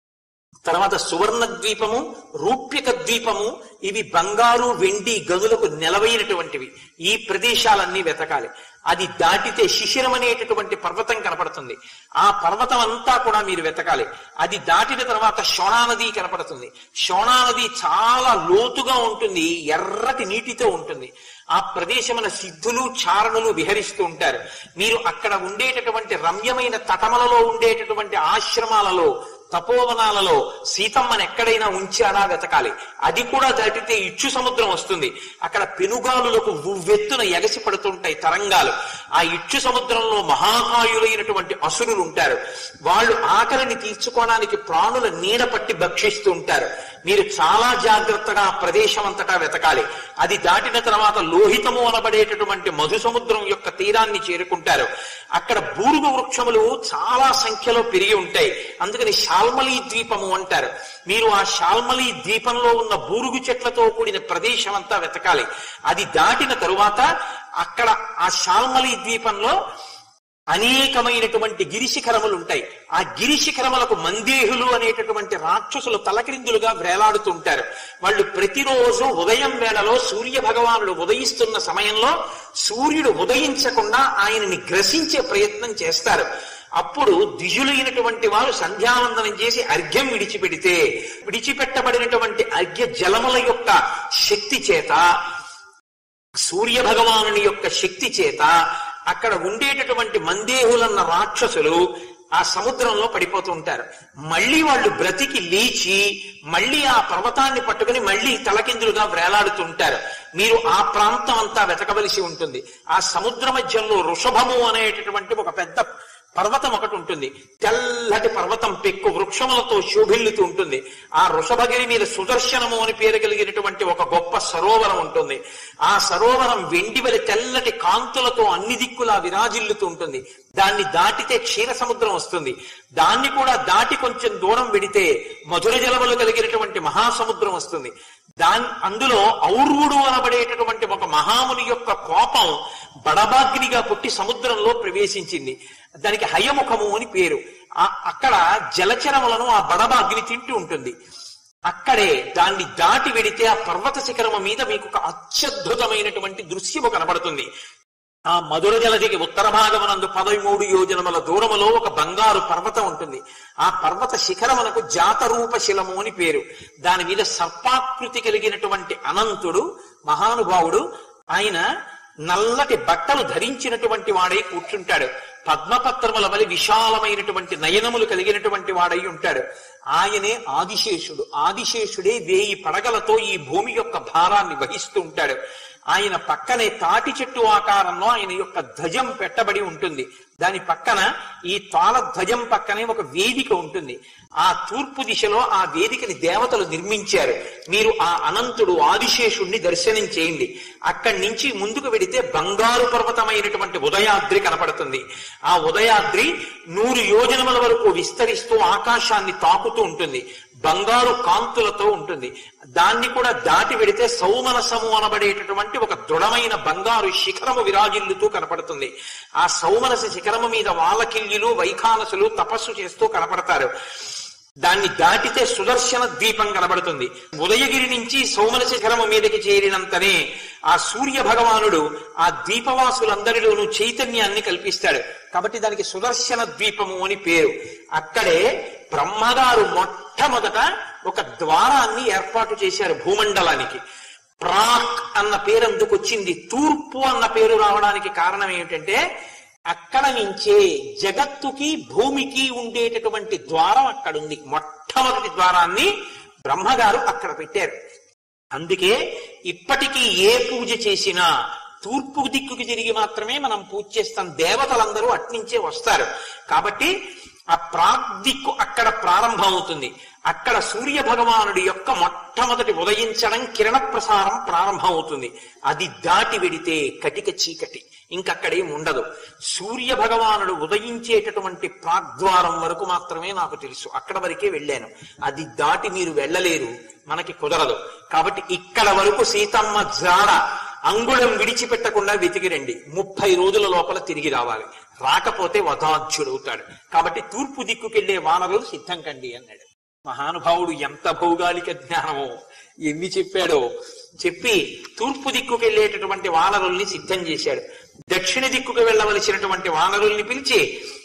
A: తర్వాత సువర్ణ ద్వీపము రూప్యక ద్వీపము ఇవి బంగారు వెండి గనులకు నెలవైనటువంటివి ఈ ప్రదేశాలన్నీ వెతకాలి అది దాటితే శిశిరం అనేటటువంటి పర్వతం కనపడుతుంది ఆ పర్వతం అంతా కూడా మీరు వెతకాలి అది దాటిన తర్వాత శోణానది కనపడుతుంది శోణానది చాలా లోతుగా ఉంటుంది ఎర్రటి నీటితో ఉంటుంది ఆ ప్రదేశమున సిద్ధులు చారణులు విహరిస్తూ ఉంటారు మీరు అక్కడ ఉండేటటువంటి రమ్యమైన తటమలలో ఉండేటటువంటి ఆశ్రమాలలో తపోవనాలలో సీతమ్మని ఎక్కడైనా ఉంచారా వెతకాలి అది కూడా దాటితే ఇచ్చు సముద్రం వస్తుంది అక్కడ పెనుగాలులకు ఉవ్వెత్తున ఎగసి పడుతుంటాయి తరంగాలు ఆ ఇచ్చు సముద్రంలో మహాకాయులైనటువంటి అసురులు ఉంటారు వాళ్ళు ఆకలిని తీర్చుకోవడానికి ప్రాణుల నీడ పట్టి భక్షిస్తూ ఉంటారు మీరు చాలా జాగ్రత్తగా ఆ ప్రదేశం అంతటా వెతకాలి అది దాటిన తర్వాత లోహితము అనబడేటటువంటి మధు సముద్రం యొక్క తీరాన్ని చేరుకుంటారు అక్కడ బూరుగు వృక్షములు చాలా సంఖ్యలో పెరిగి ఉంటాయి అందుకని శాల్మలి ద్వీపము అంటారు మీరు ఆ శాల్మలి ద్వీపంలో ఉన్న బూరుగు చెట్లతో కూడిన ప్రదేశం అంతా వెతకాలి అది దాటిన తరువాత అక్కడ ఆ శాల్మలి ద్వీపంలో అనేకమైనటువంటి గిరిశిఖరములు ఉంటాయి ఆ గిరిశిఖరములకు మందేహులు అనేటటువంటి రాక్షసులు తలక్రిందులుగా వేలాడుతుంటారు వాళ్ళు ప్రతిరోజు ఉదయం వేళలో సూర్య భగవానుడు ఉదయిస్తున్న సమయంలో సూర్యుడు ఉదయించకుండా ఆయనని గ్రసించే ప్రయత్నం చేస్తారు అప్పుడు ద్విజులైనటువంటి వారు సంధ్యావందనం చేసి అర్ఘ్యం విడిచిపెడితే విడిచిపెట్టబడినటువంటి అర్ఘ్య జలముల యొక్క శక్తి చేత సూర్య భగవానుని యొక్క శక్తి చేత అక్కడ ఉండేటటువంటి మందేహులన్న రాక్షసులు ఆ సముద్రంలో పడిపోతూ ఉంటారు మళ్ళీ వాళ్ళు బ్రతికి లేచి మళ్ళీ ఆ పర్వతాన్ని పట్టుకుని మళ్ళీ తలకిందులుగా వేలాడుతుంటారు మీరు ఆ ప్రాంతం అంతా వెతకవలసి ఉంటుంది ఆ సముద్ర మధ్యంలో వృషభము అనేటటువంటి ఒక పెద్ద పర్వతం ఒకటి ఉంటుంది తెల్లటి పర్వతం పెక్కు వృక్షములతో శోభిల్లుతూ ఉంటుంది ఆ వృషభగిరి మీద సుదర్శనము అని పేరు కలిగినటువంటి ఒక గొప్ప సరోవరం ఉంటుంది ఆ సరోవరం వెండివలి తెల్లటి కాంతులతో అన్ని దిక్కులా విరాజిల్లుతూ ఉంటుంది దాన్ని దాటితే క్షీర సముద్రం వస్తుంది దాన్ని కూడా దాటి కొంచెం దూరం వెడితే మధుర జలములు కలిగినటువంటి మహాసముద్రం వస్తుంది దాని అందులో ఔర్వుడు అనబడేటటువంటి ఒక మహాముని యొక్క కోపం బడబాగ్నిగా పుట్టి సముద్రంలో ప్రవేశించింది దానికి హయముఖము అని పేరు ఆ- అక్కడ జలచరములను ఆ బడబాగ్ని తింటూ ఉంటుంది అక్కడే దాన్ని దాటి వెడితే ఆ పర్వత శిఖరము మీద మీకు ఒక అత్యద్భుతమైనటువంటి దృశ్యము కనబడుతుంది ఆ మధుర జలదికి ఉత్తర భాగమునందు పదమూడు యోజనముల దూరములో ఒక బంగారు పర్వతం ఉంటుంది ఆ పర్వత శిఖరమునకు జాతరూప శిలము అని పేరు దాని మీద సర్పాకృతి కలిగినటువంటి అనంతుడు మహానుభావుడు ఆయన నల్లటి బట్టలు ధరించినటువంటి వాడై కూర్చుంటాడు పద్మపత్రముల వలి విశాలమైనటువంటి నయనములు కలిగినటువంటి వాడై ఉంటాడు ఆయనే ఆదిశేషుడు ఆదిశేషుడే వేయి పడగలతో ఈ భూమి యొక్క భారాన్ని వహిస్తూ ఉంటాడు ఆయన పక్కనే తాటి చెట్టు ఆకారంలో ఆయన యొక్క ధ్వజం పెట్టబడి ఉంటుంది దాని పక్కన ఈ తాళ ధ్వజం పక్కనే ఒక వేదిక ఉంటుంది ఆ తూర్పు దిశలో ఆ వేదికని దేవతలు నిర్మించారు మీరు ఆ అనంతుడు ఆదిశేషుణ్ణి దర్శనం చేయండి అక్కడి నుంచి ముందుకు వెడితే బంగారు పర్వతమైనటువంటి ఉదయాద్రి కనపడుతుంది ఆ ఉదయాద్రి నూరు యోజనముల వరకు విస్తరిస్తూ ఆకాశాన్ని తాకుతూ ఉంటుంది బంగారు కాంతులతో ఉంటుంది దాన్ని కూడా దాటి వెడితే సౌమనసము అనబడేటటువంటి ఒక దృఢమైన బంగారు శిఖరము విరాజిల్లుతూ కనపడుతుంది ఆ సౌమనస శిఖరము మీద వాలకిల్యులు వైఖానసులు తపస్సు చేస్తూ కనపడతారు దాన్ని దాటితే సుదర్శన ద్వీపం కనబడుతుంది ఉదయగిరి నుంచి సోమల శిఖరము మీదకి చేరినంతనే ఆ సూర్య భగవానుడు ఆ ద్వీపవాసులందరిలోనూ చైతన్యాన్ని కల్పిస్తాడు కాబట్టి దానికి సుదర్శన ద్వీపము అని పేరు అక్కడే బ్రహ్మగారు మొట్టమొదట ఒక ద్వారాన్ని ఏర్పాటు చేశారు భూమండలానికి ప్రాక్ అన్న పేరు అందుకు వచ్చింది తూర్పు అన్న పేరు రావడానికి కారణం ఏమిటంటే అక్కడ నుంచే జగత్తుకి భూమికి ఉండేటటువంటి ద్వారం అక్కడ ఉంది మొట్టమొదటి ద్వారాన్ని బ్రహ్మగారు అక్కడ పెట్టారు అందుకే ఇప్పటికీ ఏ పూజ చేసినా తూర్పు దిక్కుకి తిరిగి మాత్రమే మనం పూజ చేస్తాం దేవతలందరూ అట్నుంచే వస్తారు కాబట్టి ఆ ప్రాగ్దిక్కు అక్కడ ప్రారంభమవుతుంది అక్కడ సూర్య భగవానుడి యొక్క మొట్టమొదటి ఉదయించడం కిరణ ప్రసారం ప్రారంభమవుతుంది అది దాటి వెడితే కటిక చీకటి ఇంకక్కడేం ఉండదు సూర్య భగవానుడు ఉదయించేటటువంటి ప్రాగ్ద్వారం వరకు మాత్రమే నాకు తెలుసు అక్కడ వరకే వెళ్ళాను అది దాటి మీరు వెళ్ళలేరు మనకి కుదరదు కాబట్టి ఇక్కడ వరకు సీతమ్మ జాడ అంగుళం విడిచిపెట్టకుండా వెతికిరండి ముప్పై రోజుల లోపల తిరిగి రావాలి రాకపోతే వధాధ్యుడవుతాడు కాబట్టి తూర్పు దిక్కుకెళ్లే వానరులు సిద్ధం కండి అన్నాడు మహానుభావుడు ఎంత భౌగోళిక జ్ఞానమో ఎన్ని చెప్పాడో చెప్పి తూర్పు దిక్కుకెళ్లేటటువంటి వానరుల్ని సిద్ధం చేశాడు దక్షిణ దిక్కుకు వెళ్ళవలసినటువంటి వానరుల్ని పిలిచి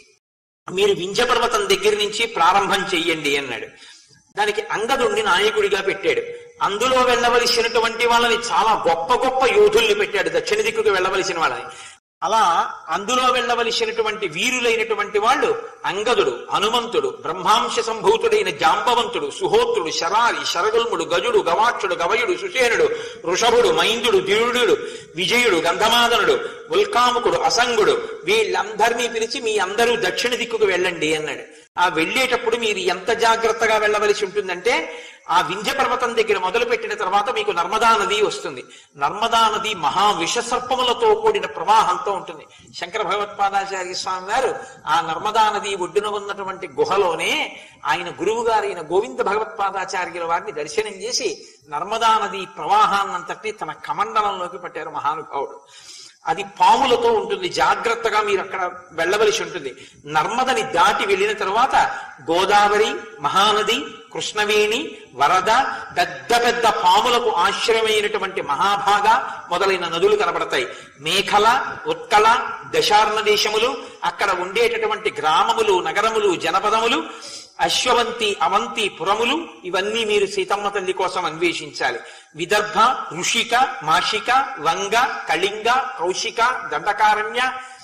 A: మీరు వింజపర్వతం దగ్గర నుంచి ప్రారంభం చెయ్యండి అన్నాడు దానికి అంగదుణ్ణి నాయకుడిగా పెట్టాడు అందులో వెళ్ళవలసినటువంటి వాళ్ళని చాలా గొప్ప గొప్ప యోధుల్ని పెట్టాడు దక్షిణ దిక్కుకు వెళ్ళవలసిన వాళ్ళని అలా అందులో వెళ్ళవలసినటువంటి వీరులైనటువంటి వాళ్ళు అంగదుడు హనుమంతుడు బ్రహ్మాంశ సంభూతుడైన జాంబవంతుడు సుహోత్రుడు శరారి శరగుల్ముడు గజుడు గవాక్షుడు గవయుడు సుషేనుడు వృషభుడు మైందుడు దిరుడు విజయుడు గంధమాదనుడు ఉల్కాముకుడు అసంగుడు వీళ్ళందరినీ పిలిచి మీ అందరూ దక్షిణ దిక్కుకు వెళ్ళండి అన్నాడు ఆ వెళ్ళేటప్పుడు మీరు ఎంత జాగ్రత్తగా వెళ్ళవలసి ఉంటుందంటే ఆ వింధ్య పర్వతం దగ్గర మొదలు పెట్టిన తర్వాత మీకు నర్మదా నది వస్తుంది నర్మదా నది మహా విషసర్పములతో కూడిన ప్రవాహంతో ఉంటుంది శంకర భగవత్పాదాచార్య స్వామి వారు ఆ నర్మదా నది ఒడ్డున ఉన్నటువంటి గుహలోనే ఆయన గురువు గారైన గోవింద భగవత్పాదాచార్యుల వారిని దర్శనం చేసి నర్మదా నది ప్రవాహాన్నంతటి తన కమండలంలోకి పట్టారు మహానుభావుడు అది పాములతో ఉంటుంది జాగ్రత్తగా మీరు అక్కడ వెళ్ళవలసి ఉంటుంది నర్మదని దాటి వెళ్ళిన తర్వాత గోదావరి మహానది కృష్ణవేణి వరద పెద్ద పెద్ద పాములకు ఆశ్రయమైనటువంటి మహాభాగ మొదలైన నదులు కనబడతాయి మేఖల ఉత్కల దశార్ణ దేశములు అక్కడ ఉండేటటువంటి గ్రామములు నగరములు జనపదములు అశ్వవంతి అవంతి పురములు ఇవన్నీ మీరు సీతమ్మ తల్లి కోసం అన్వేషించాలి విదర్భ ఋషిక మాషిక వంగ కళింగ కౌశిక దండకారణ్య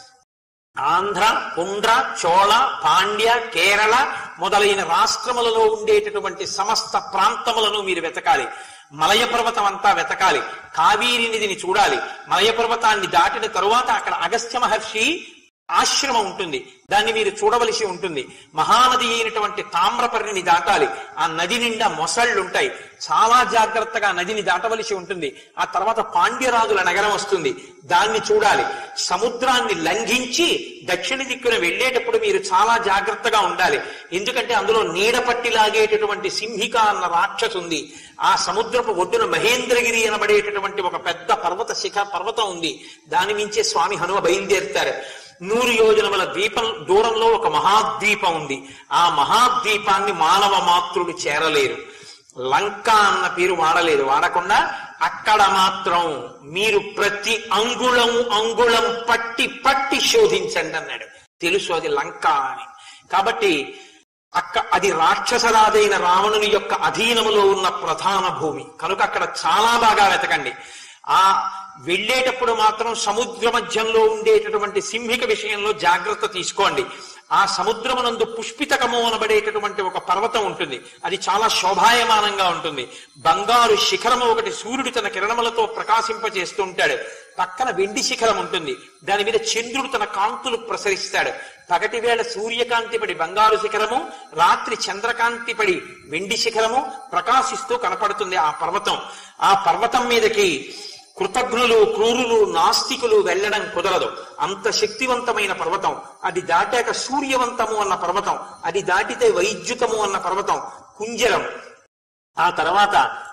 A: ఆంధ్ర పుండ్ర చోళ పాండ్య కేరళ మొదలైన రాష్ట్రములలో ఉండేటటువంటి సమస్త ప్రాంతములను మీరు వెతకాలి మలయ పర్వతం అంతా వెతకాలి కావేరి నదిని చూడాలి మలయ పర్వతాన్ని దాటిన తరువాత అక్కడ అగస్త్య మహర్షి ఆశ్రమం ఉంటుంది దాన్ని మీరు చూడవలసి ఉంటుంది మహానది అయినటువంటి తామ్రపర్ణిని దాటాలి ఆ నది నిండా మొసళ్ళుంటాయి చాలా జాగ్రత్తగా నదిని దాటవలసి ఉంటుంది ఆ తర్వాత పాండ్యరాజుల నగరం వస్తుంది దాన్ని చూడాలి సముద్రాన్ని లంఘించి దక్షిణ దిక్కున వెళ్ళేటప్పుడు మీరు చాలా జాగ్రత్తగా ఉండాలి ఎందుకంటే అందులో నీడ పట్టి లాగేటటువంటి సింహిక అన్న రాక్షసు ఉంది ఆ సముద్రపు ఒడ్డున మహేంద్రగిరి అనబడేటటువంటి ఒక పెద్ద పర్వత శిఖ పర్వతం ఉంది దాని మించే స్వామి హనుమ బయలుదేరుతారు నూరు యోజనముల ద్వీపం దూరంలో ఒక మహాద్వీపం ఉంది ఆ మహాద్వీపాన్ని మానవ మాతృడు చేరలేరు లంక అన్న పేరు వాడలేదు వాడకుండా అక్కడ మాత్రం మీరు ప్రతి అంగుళం అంగుళం పట్టి పట్టి శోధించండి అన్నాడు తెలుసు అది లంక అని కాబట్టి అక్క అది రాక్షసరాజైన రావణుని యొక్క అధీనములో ఉన్న ప్రధాన భూమి కనుక అక్కడ చాలా బాగా వెతకండి ఆ వెళ్ళేటప్పుడు మాత్రం సముద్ర మధ్యంలో ఉండేటటువంటి సింహిక విషయంలో జాగ్రత్త తీసుకోండి ఆ సముద్రమునందు పుష్పితకము అనబడేటటువంటి ఒక పర్వతం ఉంటుంది అది చాలా శోభాయమానంగా ఉంటుంది బంగారు శిఖరము ఒకటి సూర్యుడు తన కిరణములతో ప్రకాశింపజేస్తూ ఉంటాడు పక్కన వెండి శిఖరం ఉంటుంది దాని మీద చంద్రుడు తన కాంతులు ప్రసరిస్తాడు పగటి వేళ సూర్యకాంతి పడి బంగారు శిఖరము రాత్రి చంద్రకాంతి పడి వెండి శిఖరము ప్రకాశిస్తూ కనపడుతుంది ఆ పర్వతం ఆ పర్వతం మీదకి కృతజ్ఞులు క్రూరులు నాస్తికులు వెళ్ళడం కుదరదు అంత శక్తివంతమైన పర్వతం అది దాటాక సూర్యవంతము అన్న పర్వతం అది దాటితే వైద్యుతము అన్న పర్వతం కుంజరం ఆ తర్వాత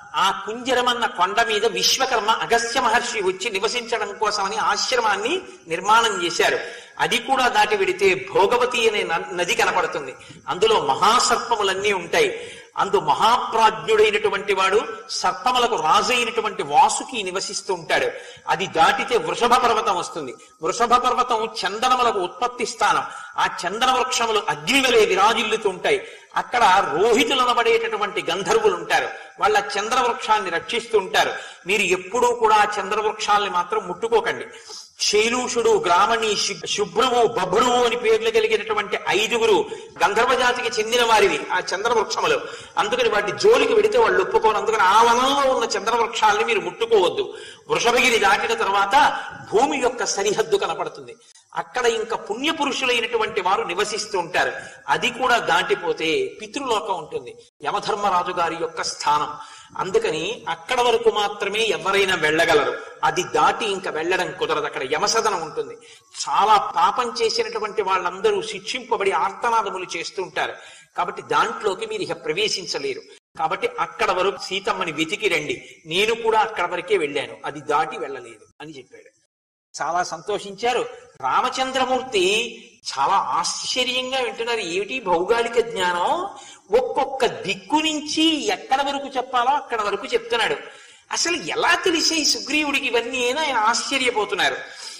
A: ఆ కుంజరమన్న కొండ మీద విశ్వకర్మ అగస్త్య మహర్షి వచ్చి నివసించడం కోసమని ఆశ్రమాన్ని నిర్మాణం చేశారు అది కూడా దాటి వెడితే భోగవతి అనే న- నది కనపడుతుంది అందులో మహాసర్పములన్నీ ఉంటాయి అందు మహాప్రాజ్ఞుడైనటువంటి వాడు సర్పములకు రాజు అయినటువంటి వాసుకి నివసిస్తూ ఉంటాడు అది దాటితే వృషభ పర్వతం వస్తుంది వృషభ పర్వతం చందనములకు ఉత్పత్తి స్థానం ఆ చందన వృక్షములు అగ్నివలే విరాజిల్లుతూ ఉంటాయి అక్కడ రోహితులు అనబడేటటువంటి గంధర్వులు ఉంటారు వాళ్ళ చంద్ర వృక్షాన్ని రక్షిస్తూ ఉంటారు మీరు ఎప్పుడూ కూడా ఆ చంద్ర వృక్షాల్ని మాత్రం ముట్టుకోకండి శైలూషుడు గ్రామణి శు- శుభ్రువు బభ్రువు అని పేర్లు కలిగినటువంటి ఐదుగురు గంధర్వ జాతికి చెందిన వారివి ఆ చంద్రవృక్షములు అందుకని వాటి జోలికి వెడితే వాళ్ళు ఒప్పుకోరు అందుకని ఆ వనంలో ఉన్న చంద్రవృక్షాల్ని మీరు ముట్టుకోవద్దు వృషభగిరి దాటిన తర్వాత భూమి యొక్క సరిహద్దు కనపడుతుంది అక్కడ ఇంకా పుణ్యపురుషులైనటువంటి వారు నివసిస్తూ ఉంటారు అది కూడా దాటిపోతే పితృలోకం ఉంటుంది యమధర్మరాజు గారి యొక్క స్థానం అందుకని అక్కడ వరకు మాత్రమే ఎవరైనా వెళ్ళగలరు అది దాటి ఇంకా వెళ్ళడం కుదరదు అక్కడ యమసదనం ఉంటుంది చాలా పాపం చేసినటువంటి వాళ్ళందరూ శిక్షింపబడి ఆర్తనాదములు చేస్తూ ఉంటారు కాబట్టి దాంట్లోకి మీరు ఇక ప్రవేశించలేరు కాబట్టి అక్కడ వరకు సీతమ్మని వెతికి రండి నేను కూడా అక్కడ వరకే వెళ్ళాను అది దాటి వెళ్ళలేదు అని చెప్పాడు చాలా సంతోషించారు రామచంద్రమూర్తి చాలా ఆశ్చర్యంగా వింటున్నారు ఏమిటి భౌగోళిక జ్ఞానం ఒక్కొక్క దిక్కు నుంచి ఎక్కడ వరకు చెప్పాలో అక్కడ వరకు చెప్తున్నాడు అసలు ఎలా తెలిసే సుగ్రీవుడికి ఇవన్నీ అని ఆయన ఆశ్చర్యపోతున్నారు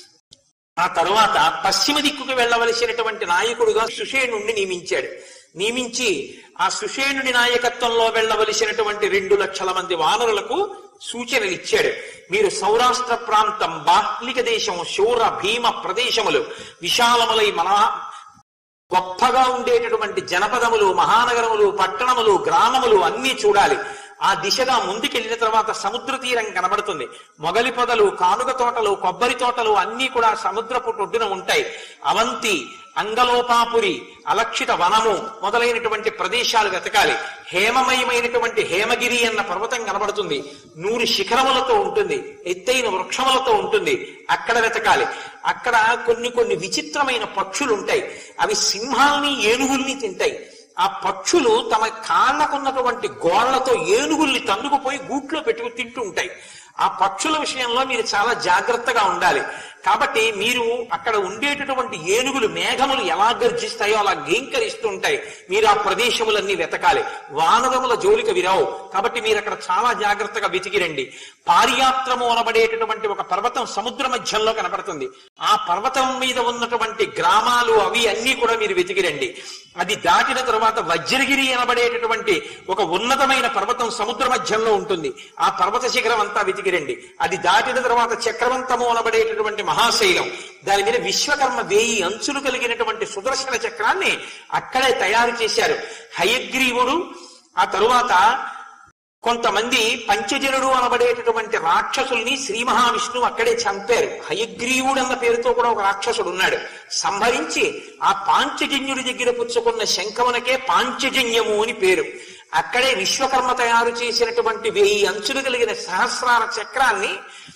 A: ఆ తరువాత పశ్చిమ దిక్కుకు వెళ్ళవలసినటువంటి నాయకుడుగా సుషేణుణ్ణి నియమించాడు నియమించి ఆ సుషేణుని నాయకత్వంలో వెళ్ళవలసినటువంటి రెండు లక్షల మంది వానరులకు సూచనలు ఇచ్చాడు మీరు సౌరాష్ట్ర ప్రాంతం బాహ్లిక దేశం శూర భీమ ప్రదేశములు విశాలములై మన గొప్పగా ఉండేటటువంటి జనపదములు మహానగరములు పట్టణములు గ్రామములు అన్నీ చూడాలి ఆ దిశగా ముందుకెళ్లిన తర్వాత సముద్ర తీరం కనబడుతుంది మొగలి పొదలు కానుగ తోటలు కొబ్బరి తోటలు అన్నీ కూడా సముద్రపు ఒడ్డున ఉంటాయి అవంతి అంగలోపాపురి అలక్షిత వనము మొదలైనటువంటి ప్రదేశాలు వెతకాలి హేమమయమైనటువంటి హేమగిరి అన్న పర్వతం కనబడుతుంది నూరు శిఖరములతో ఉంటుంది ఎత్తైన వృక్షములతో ఉంటుంది అక్కడ వెతకాలి అక్కడ కొన్ని కొన్ని విచిత్రమైన పక్షులు ఉంటాయి అవి సింహాల్ని ఏనుగుల్ని తింటాయి ఆ పక్షులు తమ కాళ్ళకున్నటువంటి గోళ్లతో ఏనుగుల్ని తన్నుకుపోయి గూట్లో పెట్టుకు తింటూ ఉంటాయి ఆ పక్షుల విషయంలో మీరు చాలా జాగ్రత్తగా ఉండాలి కాబట్టి మీరు అక్కడ ఉండేటటువంటి ఏనుగులు మేఘములు ఎలా గర్జిస్తాయో అలా గేంకరిస్తూ ఉంటాయి మీరు ఆ ప్రదేశములన్నీ వెతకాలి వానరముల జోలికి విరావు కాబట్టి మీరు అక్కడ చాలా జాగ్రత్తగా వెతికిరండి పారియాత్రము అనబడేటటువంటి ఒక పర్వతం సముద్ర మధ్యంలో కనపడుతుంది ఆ పర్వతం మీద ఉన్నటువంటి గ్రామాలు అవి అన్నీ కూడా మీరు వెతికిరండి అది దాటిన తరువాత వజ్రగిరి అనబడేటటువంటి ఒక ఉన్నతమైన పర్వతం సముద్ర మధ్యంలో ఉంటుంది ఆ పర్వత శిఖరం అంతా వెతికిరండి అది దాటిన తర్వాత చక్రవంతము అనబడేటటువంటి మహాశైలం దాని మీద విశ్వకర్మ వేయి అంచులు కలిగినటువంటి సుదర్శన చక్రాన్ని అక్కడే తయారు చేశారు హయగ్రీవుడు ఆ తరువాత కొంతమంది పంచజనుడు అనబడేటటువంటి రాక్షసుల్ని శ్రీ మహావిష్ణువు అక్కడే చంపారు హయగ్రీవుడు అన్న పేరుతో కూడా ఒక రాక్షసుడు ఉన్నాడు సంహరించి ఆ పాంచజన్యుడి దగ్గర పుచ్చుకున్న శంఖమునకే పాంచజన్యము అని పేరు అక్కడే విశ్వకర్మ తయారు చేసినటువంటి వెయ్యి అంచులు కలిగిన సహస్రార చక్రాన్ని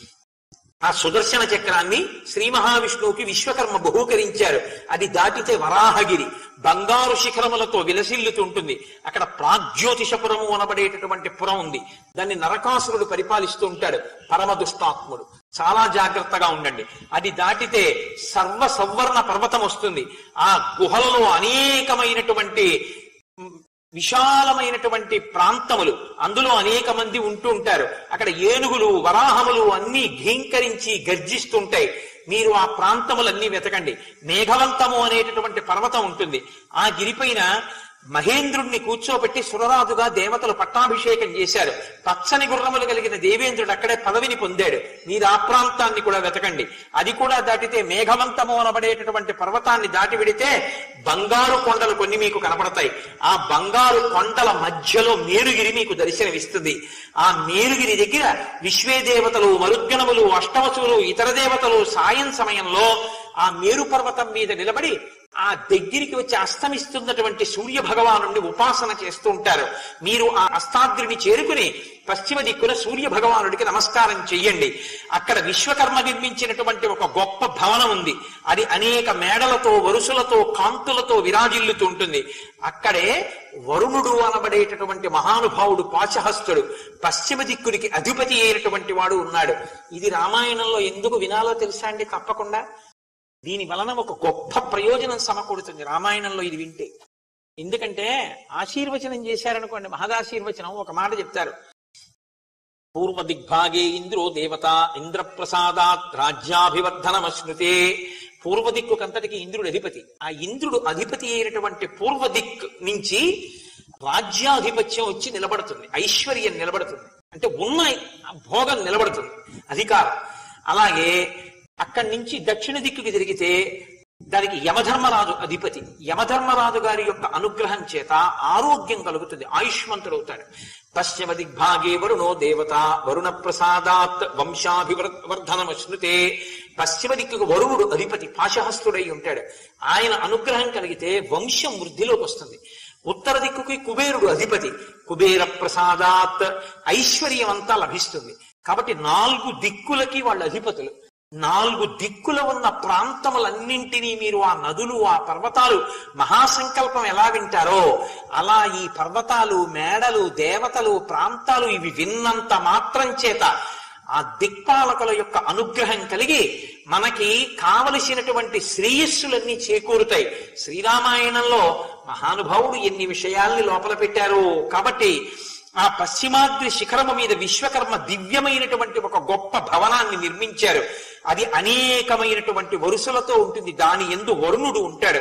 A: ఆ సుదర్శన చక్రాన్ని శ్రీ మహావిష్ణువుకి విశ్వకర్మ బహూకరించారు అది దాటితే వరాహగిరి బంగారు శిఖరములతో విలసిల్లుతుంటుంది అక్కడ ప్రాగ్జ్యోతిషపురము అనబడేటటువంటి పురం ఉంది దాన్ని నరకాసురుడు పరిపాలిస్తూ ఉంటాడు పరమ దుష్టాత్ముడు చాలా జాగ్రత్తగా ఉండండి అది దాటితే సర్వ సవర్ణ పర్వతం వస్తుంది ఆ గుహలలో అనేకమైనటువంటి విశాలమైనటువంటి ప్రాంతములు అందులో అనేక మంది ఉంటూ ఉంటారు అక్కడ ఏనుగులు వరాహములు అన్ని ఘీంకరించి గర్జిస్తుంటాయి మీరు ఆ ప్రాంతములన్నీ వెతకండి మేఘవంతము అనేటటువంటి పర్వతం ఉంటుంది ఆ గిరిపైన మహేంద్రుణ్ణి కూర్చోబెట్టి సురరాజుగా దేవతలు పట్టాభిషేకం చేశారు పచ్చని గుర్రములు కలిగిన దేవేంద్రుడు అక్కడే పదవిని పొందాడు మీరు ఆ ప్రాంతాన్ని కూడా వెతకండి అది కూడా దాటితే మేఘవంతము అనబడేటటువంటి పర్వతాన్ని దాటి విడితే బంగారు కొండలు కొన్ని మీకు కనపడతాయి ఆ బంగారు కొండల మధ్యలో మేరుగిరి మీకు దర్శనమిస్తుంది ఆ మేరుగిరి దగ్గర విశ్వే దేవతలు మరుద్గణములు అష్టవసులు ఇతర దేవతలు సాయం సమయంలో ఆ మేరు పర్వతం మీద నిలబడి ఆ దగ్గరికి వచ్చి అస్తమిస్తున్నటువంటి సూర్య భగవానుడిని ఉపాసన చేస్తూ ఉంటారు మీరు ఆ అస్తాద్రిని చేరుకుని పశ్చిమ దిక్కున సూర్య భగవానుడికి నమస్కారం చెయ్యండి అక్కడ విశ్వకర్మ నిర్మించినటువంటి ఒక గొప్ప భవనం ఉంది అది అనేక మేడలతో వరుసలతో కాంతులతో విరాజిల్లుతూ ఉంటుంది అక్కడే వరుణుడు అనబడేటటువంటి మహానుభావుడు పాశహస్తుడు పశ్చిమ దిక్కునికి అధిపతి అయినటువంటి వాడు ఉన్నాడు ఇది రామాయణంలో ఎందుకు వినాలో తెలుసా అండి తప్పకుండా దీని వలన ఒక గొప్ప ప్రయోజనం సమకూడుతుంది రామాయణంలో ఇది వింటే ఎందుకంటే ఆశీర్వచనం చేశారనుకోండి మహదాశీర్వచనం ఒక మాట చెప్తారు పూర్వ దిగ్భాగే ఇంద్రో దేవత ఇంద్రప్రసాదాత్ రాజ్యాభివర్ధనమశ్నుతే పూర్వ దిక్కుకంతటికి ఇంద్రుడు అధిపతి ఆ ఇంద్రుడు అధిపతి అయినటువంటి పూర్వ దిక్ నుంచి రాజ్యాధిపత్యం వచ్చి నిలబడుతుంది ఐశ్వర్యం నిలబడుతుంది అంటే ఉన్న భోగం నిలబడుతుంది అధికారం అలాగే అక్కడి నుంచి దక్షిణ దిక్కుకి తిరిగితే దానికి యమధర్మరాజు అధిపతి యమధర్మరాజు గారి యొక్క అనుగ్రహం చేత ఆరోగ్యం కలుగుతుంది ఆయుష్మంతుడు అవుతాడు పశ్చిమ దిగ్భాగే వరుణో దేవత వరుణ ప్రసాదాత్ వంశాభివర్ధనమశ్నుతే పశ్చిమ దిక్కుకు వరుణుడు అధిపతి పాశహస్తుడై ఉంటాడు ఆయన అనుగ్రహం కలిగితే వంశం వృద్ధిలోకి వస్తుంది ఉత్తర దిక్కుకి కుబేరుడు అధిపతి కుబేర ప్రసాదాత్ ఐశ్వర్యం అంతా లభిస్తుంది కాబట్టి నాలుగు దిక్కులకి వాళ్ళు అధిపతులు నాలుగు దిక్కుల ఉన్న ప్రాంతములన్నింటినీ మీరు ఆ నదులు ఆ పర్వతాలు మహాసంకల్పం ఎలా వింటారో అలా ఈ పర్వతాలు మేడలు దేవతలు ప్రాంతాలు ఇవి విన్నంత మాత్రం చేత ఆ దిక్పాలకుల యొక్క అనుగ్రహం కలిగి మనకి కావలసినటువంటి శ్రేయస్సులన్నీ చేకూరుతాయి శ్రీరామాయణంలో మహానుభావుడు ఎన్ని విషయాల్ని లోపల పెట్టారు కాబట్టి ఆ పశ్చిమాద్రి శిఖరము మీద విశ్వకర్మ దివ్యమైనటువంటి ఒక గొప్ప భవనాన్ని నిర్మించారు అది అనేకమైనటువంటి వరుసలతో ఉంటుంది దాని ఎందు వరుణుడు ఉంటాడు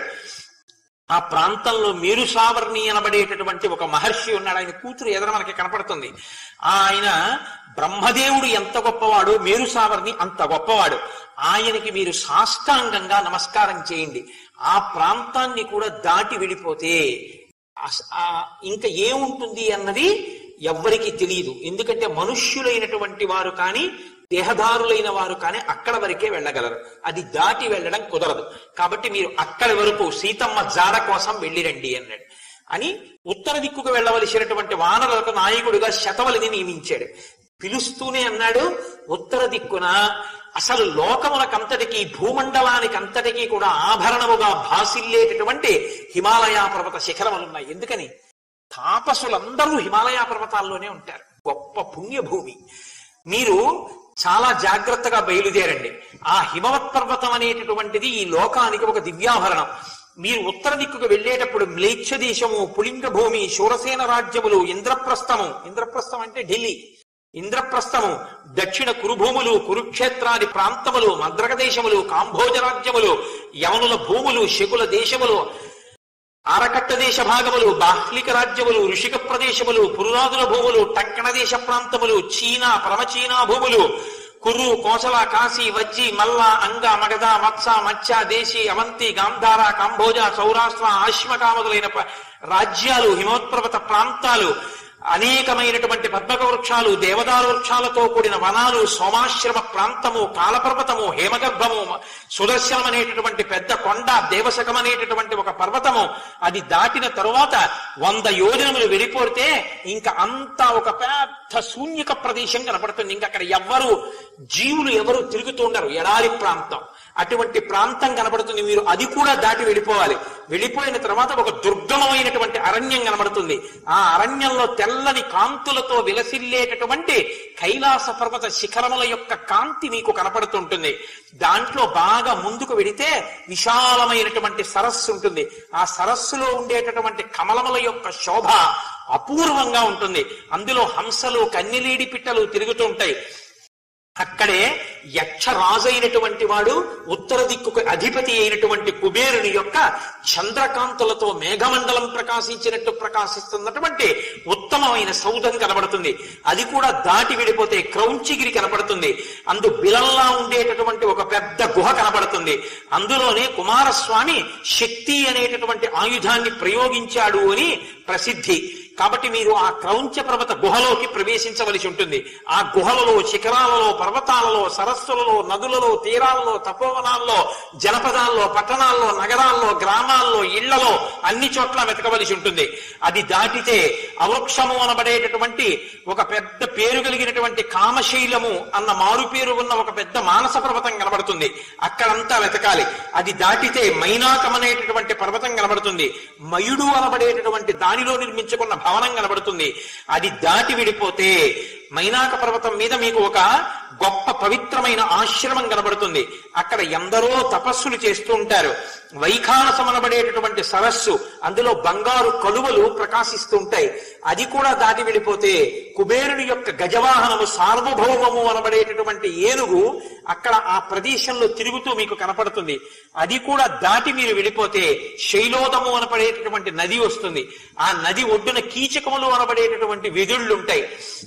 A: ఆ ప్రాంతంలో మేరుసావర్ణి అనబడేటటువంటి ఒక మహర్షి ఉన్నాడు ఆయన కూతురు ఎదుర మనకి కనపడుతుంది ఆయన బ్రహ్మదేవుడు ఎంత గొప్పవాడు మేరుసావర్ణి అంత గొప్పవాడు ఆయనకి మీరు సాష్టాంగంగా నమస్కారం చేయండి ఆ ప్రాంతాన్ని కూడా దాటి వెళ్ళిపోతే అస- ఆ ఇంకా ఏముంటుంది అన్నది ఎవ్వరికీ తెలియదు ఎందుకంటే మనుష్యులైనటువంటి వారు కానీ దేహదారులైన వారు కానీ అక్కడ వరకే వెళ్ళగలరు అది దాటి వెళ్ళడం కుదరదు కాబట్టి మీరు అక్కడి వరకు సీతమ్మ జాడ కోసం వెళ్ళిరండి అన్నాడు అని ఉత్తర దిక్కుకు వెళ్ళవలసినటువంటి వానరులకు నాయకుడిగా శతవలిని నియమించాడు పిలుస్తూనే అన్నాడు ఉత్తర దిక్కున అసలు లోకములకంతటికి భూమండలానికి అంతటికీ కూడా ఆభరణముగా భాసిల్లేటటువంటి హిమాలయ పర్వత శిఖరములున్నాయి ఎందుకని తాపసులందరూ హిమాలయ పర్వతాల్లోనే ఉంటారు గొప్ప పుణ్యభూమి మీరు చాలా జాగ్రత్తగా బయలుదేరండి ఆ హిమవత్ పర్వతం అనేటటువంటిది ఈ లోకానికి ఒక దివ్యాభరణం మీరు ఉత్తర దిక్కుకు వెళ్ళేటప్పుడు మ్లేచ్ఛ దేశము పులింగ భూమి శూరసేన రాజ్యములు ఇంద్రప్రస్థము ఇంద్రప్రస్థం అంటే ఢిల్లీ ఇంద్రప్రస్థము దక్షిణ కురుభూములు కురుక్షేత్రాది ప్రాంతములు మద్రక దేశములు కాంభోజ రాజ్యములు యవనుల భూములు శకుల దేశములు ఆరకట్ట దేశ భాగములు బాహ్లిక రాజ్యములు ఋషిక ప్రదేశములు పురురాదుల భూములు టక్కణ దేశ ప్రాంతములు చీనా పరమచీనా భూములు కురు కోసల కాశీ వజ్జి మల్ల అంగ మగధ మత్స మత్స్య దేశీ అవంతి గాంధార కాంభోజ సౌరాష్ట్ర ఆశ్మకామదులైన ప- రాజ్యాలు హిమోత్పర్వత ప్రాంతాలు అనేకమైనటువంటి పద్మక వృక్షాలు దేవదారు వృక్షాలతో కూడిన వనాలు సోమాశ్రమ ప్రాంతము కాలపర్వతము హేమగర్భము సుదర్శనం అనేటటువంటి పెద్ద కొండ దేవశకం అనేటటువంటి ఒక పర్వతము అది దాటిన తరువాత వంద యోజనములు వెళ్ళిపోతే ఇంకా అంతా ఒక పెద్ద శూన్యక ప్రదేశం కనపడుతుంది ఇంకా అక్కడ ఎవ్వరు జీవులు ఎవరు తిరుగుతూ ఉండరు ఎడారి ప్రాంతం అటువంటి ప్రాంతం కనబడుతుంది మీరు అది కూడా దాటి వెళ్ళిపోవాలి వెళ్ళిపోయిన తర్వాత ఒక దుర్గమమైనటువంటి అరణ్యం కనబడుతుంది ఆ అరణ్యంలో తెల్లని కాంతులతో విలసిల్లేటటువంటి కైలాస పర్వత శిఖరముల యొక్క కాంతి మీకు కనపడుతుంటుంది దాంట్లో బాగా ముందుకు వెడితే విశాలమైనటువంటి సరస్సు ఉంటుంది ఆ సరస్సులో ఉండేటటువంటి కమలముల యొక్క శోభ అపూర్వంగా ఉంటుంది అందులో హంసలు కన్నెలీడి పిట్టలు తిరుగుతూ ఉంటాయి అక్కడే యక్షరాజు అయినటువంటి వాడు ఉత్తర దిక్కుకు అధిపతి అయినటువంటి కుబేరుని యొక్క చంద్రకాంతులతో మేఘమండలం ప్రకాశించినట్టు ప్రకాశిస్తున్నటువంటి ఉత్తమమైన సౌధం కనబడుతుంది అది కూడా దాటి విడిపోతే క్రౌంచిగిరి కనబడుతుంది అందు బిలల్లా ఉండేటటువంటి ఒక పెద్ద గుహ కనబడుతుంది అందులోనే కుమారస్వామి శక్తి అనేటటువంటి ఆయుధాన్ని ప్రయోగించాడు అని ప్రసిద్ధి కాబట్టి మీరు ఆ క్రౌంచ పర్వత గుహలోకి ప్రవేశించవలసి ఉంటుంది ఆ గుహలలో శిఖరాలలో పర్వతాలలో సరస్సులలో నదులలో తీరాలలో తపోవనాల్లో జనపదాల్లో పట్టణాల్లో నగరాల్లో గ్రామాల్లో ఇళ్లలో అన్ని చోట్ల వెతకవలసి ఉంటుంది అది దాటితే అవృక్షము అనబడేటటువంటి ఒక పెద్ద పేరు కలిగినటువంటి కామశైలము అన్న మారు పేరు ఉన్న ఒక పెద్ద మానస పర్వతం కనబడుతుంది అక్కడంతా వెతకాలి అది దాటితే మైనాకం అనేటటువంటి పర్వతం కనబడుతుంది మయుడు అనబడేటటువంటి దానిలో నిర్మించుకున్న భవనం కనబడుతుంది అది దాటి విడిపోతే మైనాక పర్వతం మీద మీకు ఒక గొప్ప పవిత్రమైన ఆశ్రమం కనబడుతుంది అక్కడ ఎందరో తపస్సులు చేస్తూ ఉంటారు వైఖానసం అనబడేటటువంటి సరస్సు అందులో బంగారు కలువలు ప్రకాశిస్తూ ఉంటాయి అది కూడా దాటి వెళ్ళిపోతే కుబేరుని యొక్క గజవాహనము సార్వభౌమము అనబడేటటువంటి ఏనుగు అక్కడ ఆ ప్రదేశంలో తిరుగుతూ మీకు కనపడుతుంది అది కూడా దాటి మీరు వెళ్ళిపోతే శైలోదము అనబడేటటువంటి నది వస్తుంది ఆ నది ఒడ్డున కీచకములు అనబడేటటువంటి వెదుళ్ళు ఉంటాయి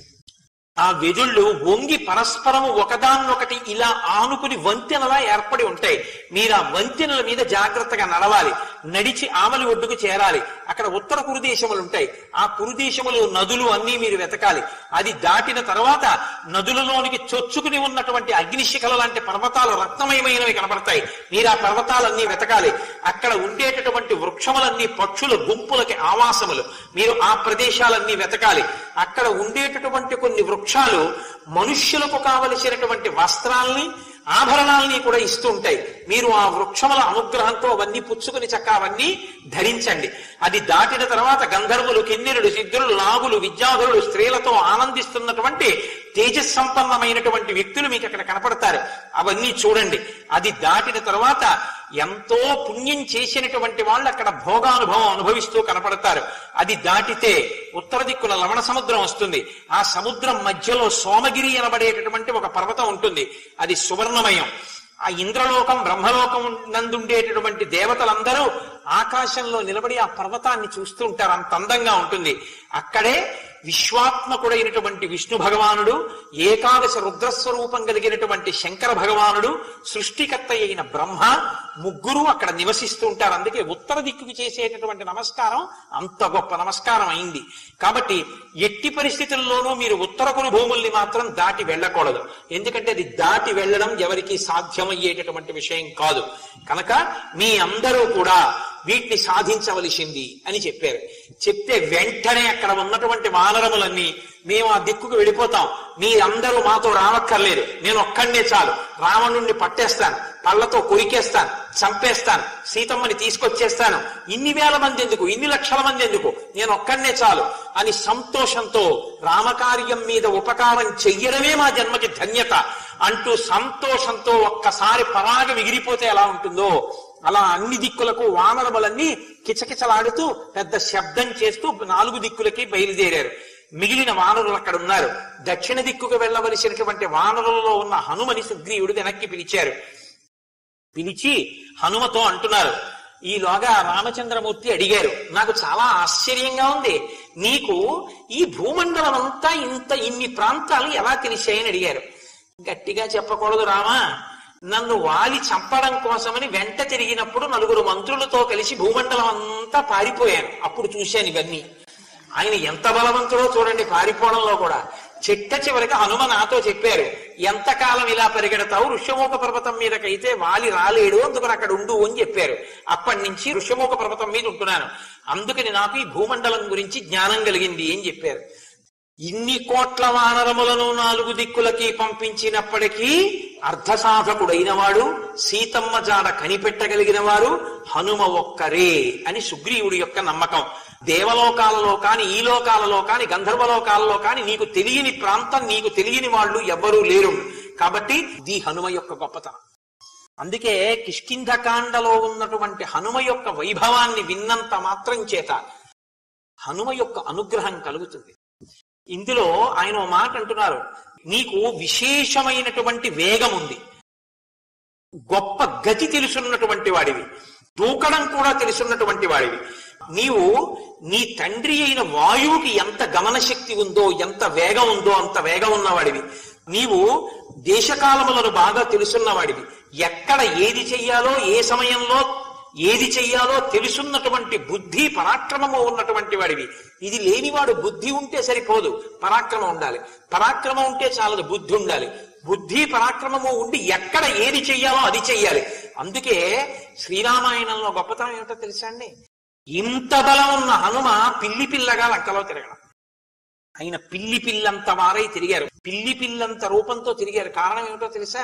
A: ఆ వెదుళ్ళు వంగి పరస్పరము ఒకదాన్నొకటి ఇలా ఆనుకుని వంతెనలా ఏర్పడి ఉంటాయి మీరు ఆ వంతెనల మీద జాగ్రత్తగా నడవాలి నడిచి ఆమలి ఒడ్డుకు చేరాలి అక్కడ ఉత్తర కురుదేశములు ఉంటాయి ఆ కురుదేశములు నదులు అన్నీ మీరు వెతకాలి అది దాటిన తర్వాత నదులలోనికి చొచ్చుకుని ఉన్నటువంటి అగ్నిశిఖల లాంటి పర్వతాలు రత్నమయమైనవి కనబడతాయి మీరు ఆ పర్వతాలన్నీ వెతకాలి అక్కడ ఉండేటటువంటి వృక్షములన్నీ పక్షుల గుంపులకి ఆవాసములు మీరు ఆ ప్రదేశాలన్నీ వెతకాలి అక్కడ ఉండేటటువంటి కొన్ని వృక్షాలు మనుష్యులకు కావలసినటువంటి వస్త్రాల్ని ఆభరణాల్ని కూడా ఇస్తూ ఉంటాయి మీరు ఆ వృక్షముల అనుగ్రహంతో అవన్నీ పుచ్చుకుని చక్క అవన్నీ ధరించండి అది దాటిన తర్వాత గంధర్వులు కిన్నెరుడు సిద్ధులు నాగులు విద్యాధులు స్త్రీలతో ఆనందిస్తున్నటువంటి తేజస్సంపన్నమైనటువంటి వ్యక్తులు మీకు అక్కడ కనపడతారు అవన్నీ చూడండి అది దాటిన తర్వాత ఎంతో పుణ్యం చేసినటువంటి వాళ్ళు అక్కడ భోగానుభవం అనుభవిస్తూ కనపడతారు అది దాటితే ఉత్తర దిక్కున లవణ సముద్రం వస్తుంది ఆ సముద్రం మధ్యలో సోమగిరి అనబడేటటువంటి ఒక పర్వతం ఉంటుంది అది సువర్ణమయం ఆ ఇంద్రలోకం బ్రహ్మలోకం నందుండేటటువంటి దేవతలందరూ ఆకాశంలో నిలబడి ఆ పర్వతాన్ని చూస్తూ ఉంటారు అంత అందంగా ఉంటుంది అక్కడే విశ్వాత్మకుడైనటువంటి విష్ణు భగవానుడు ఏకాదశ రుద్రస్వరూపం కలిగినటువంటి శంకర భగవానుడు సృష్టికర్త అయిన బ్రహ్మ ముగ్గురు అక్కడ నివసిస్తూ ఉంటారు అందుకే ఉత్తర దిక్కుకి చేసేటటువంటి నమస్కారం అంత గొప్ప నమస్కారం అయింది కాబట్టి ఎట్టి పరిస్థితుల్లోనూ మీరు ఉత్తర కురు భూముల్ని మాత్రం దాటి వెళ్ళకూడదు ఎందుకంటే అది దాటి వెళ్ళడం ఎవరికి సాధ్యమయ్యేటటువంటి విషయం కాదు కనుక మీ అందరూ కూడా వీటిని సాధించవలసింది అని చెప్పారు చెప్తే వెంటనే అక్కడ ఉన్నటువంటి వానరములన్నీ మేము ఆ దిక్కుకు వెళ్ళిపోతాం మీరందరూ మాతో రావక్కర్లేదు నేను ఒక్కడే చాలు రావణుణ్ణి పట్టేస్తాను పళ్ళతో కొరికేస్తాను చంపేస్తాను సీతమ్మని తీసుకొచ్చేస్తాను ఇన్ని వేల మంది ఎందుకు ఇన్ని లక్షల మంది ఎందుకు నేను ఒక్కడే చాలు అని సంతోషంతో రామకార్యం మీద ఉపకారం చెయ్యడమే మా జన్మకి ధన్యత అంటూ సంతోషంతో ఒక్కసారి పరాగ విగిరిపోతే ఎలా ఉంటుందో అలా అన్ని దిక్కులకు వానరములన్నీ కిచకిచలాడుతూ పెద్ద శబ్దం చేస్తూ నాలుగు దిక్కులకి బయలుదేరారు మిగిలిన వానరులు అక్కడ ఉన్నారు దక్షిణ దిక్కుకు వెళ్ళవలసినటువంటి వానరులలో ఉన్న హనుమని సుగ్రీవుడు వెనక్కి పిలిచారు పిలిచి హనుమతో అంటున్నారు ఈలోగా రామచంద్రమూర్తి అడిగారు నాకు చాలా ఆశ్చర్యంగా ఉంది నీకు ఈ భూమండలం అంతా ఇంత ఇన్ని ప్రాంతాలు ఎలా తెలిసాయని అడిగారు గట్టిగా చెప్పకూడదు రామా నన్ను వాలి చంపడం కోసమని వెంట తిరిగినప్పుడు నలుగురు మంత్రులతో కలిసి భూమండలం అంతా పారిపోయాను అప్పుడు చూశాను ఇవన్నీ ఆయన ఎంత బలవంతుడో చూడండి పారిపోవడంలో కూడా చిట్ట చివరికి హనుమ నాతో చెప్పారు ఎంతకాలం ఇలా పరిగెడతావు ఋష్యమూక పర్వతం మీదకైతే వాలి రాలేడు అందుకని అక్కడ ఉండు అని చెప్పారు అప్పటి నుంచి ఋష్యమూక పర్వతం మీద ఉంటున్నాను అందుకని నాకు ఈ భూమండలం గురించి జ్ఞానం కలిగింది అని చెప్పారు ఇన్ని కోట్ల వానరములను నాలుగు దిక్కులకి పంపించినప్పటికీ అర్ధసాధకుడైన వాడు సీతమ్మ జాడ కనిపెట్టగలిగిన వారు హనుమ ఒక్కరే అని సుగ్రీవుడి యొక్క నమ్మకం దేవలోకాలలో కాని ఈ లోకాలలో కాని గంధర్వలోకాలలో కాని నీకు తెలియని ప్రాంతం నీకు తెలియని వాళ్ళు ఎవ్వరూ లేరు కాబట్టి ది హనుమ యొక్క గొప్పతనం అందుకే కిష్కింధకాండలో ఉన్నటువంటి హనుమ యొక్క వైభవాన్ని విన్నంత మాత్రం చేత హనుమ యొక్క అనుగ్రహం కలుగుతుంది ఇందులో ఆయన ఓ మాట అంటున్నారు నీకు విశేషమైనటువంటి వేగం ఉంది గొప్ప గతి తెలుసున్నటువంటి వాడివి దూకడం కూడా తెలుసున్నటువంటి వాడివి నీవు నీ తండ్రి అయిన వాయువుకి ఎంత గమన శక్తి ఉందో ఎంత వేగం ఉందో అంత వేగం ఉన్నవాడివి నీవు దేశకాలములను బాగా తెలుసున్నవాడివి ఎక్కడ ఏది చెయ్యాలో ఏ సమయంలో ఏది చెయ్యాలో తెలుసున్నటువంటి బుద్ధి పరాక్రమము ఉన్నటువంటి వాడివి ఇది లేనివాడు బుద్ధి ఉంటే సరిపోదు పరాక్రమం ఉండాలి పరాక్రమం ఉంటే చాలదు బుద్ధి ఉండాలి బుద్ధి పరాక్రమము ఉండి ఎక్కడ ఏది చెయ్యాలో అది చెయ్యాలి అందుకే శ్రీరామాయణంలో గొప్పతనం ఏమిటో తెలుసా అండి ఇంత బలం ఉన్న హనుమ పిల్లి పిల్లగా లంకలో తిరగడం ఆయన పిల్లి పిల్లంత వారై తిరిగారు పిల్లి పిల్లంత రూపంతో తిరిగారు కారణం ఏమిటో తెలుసా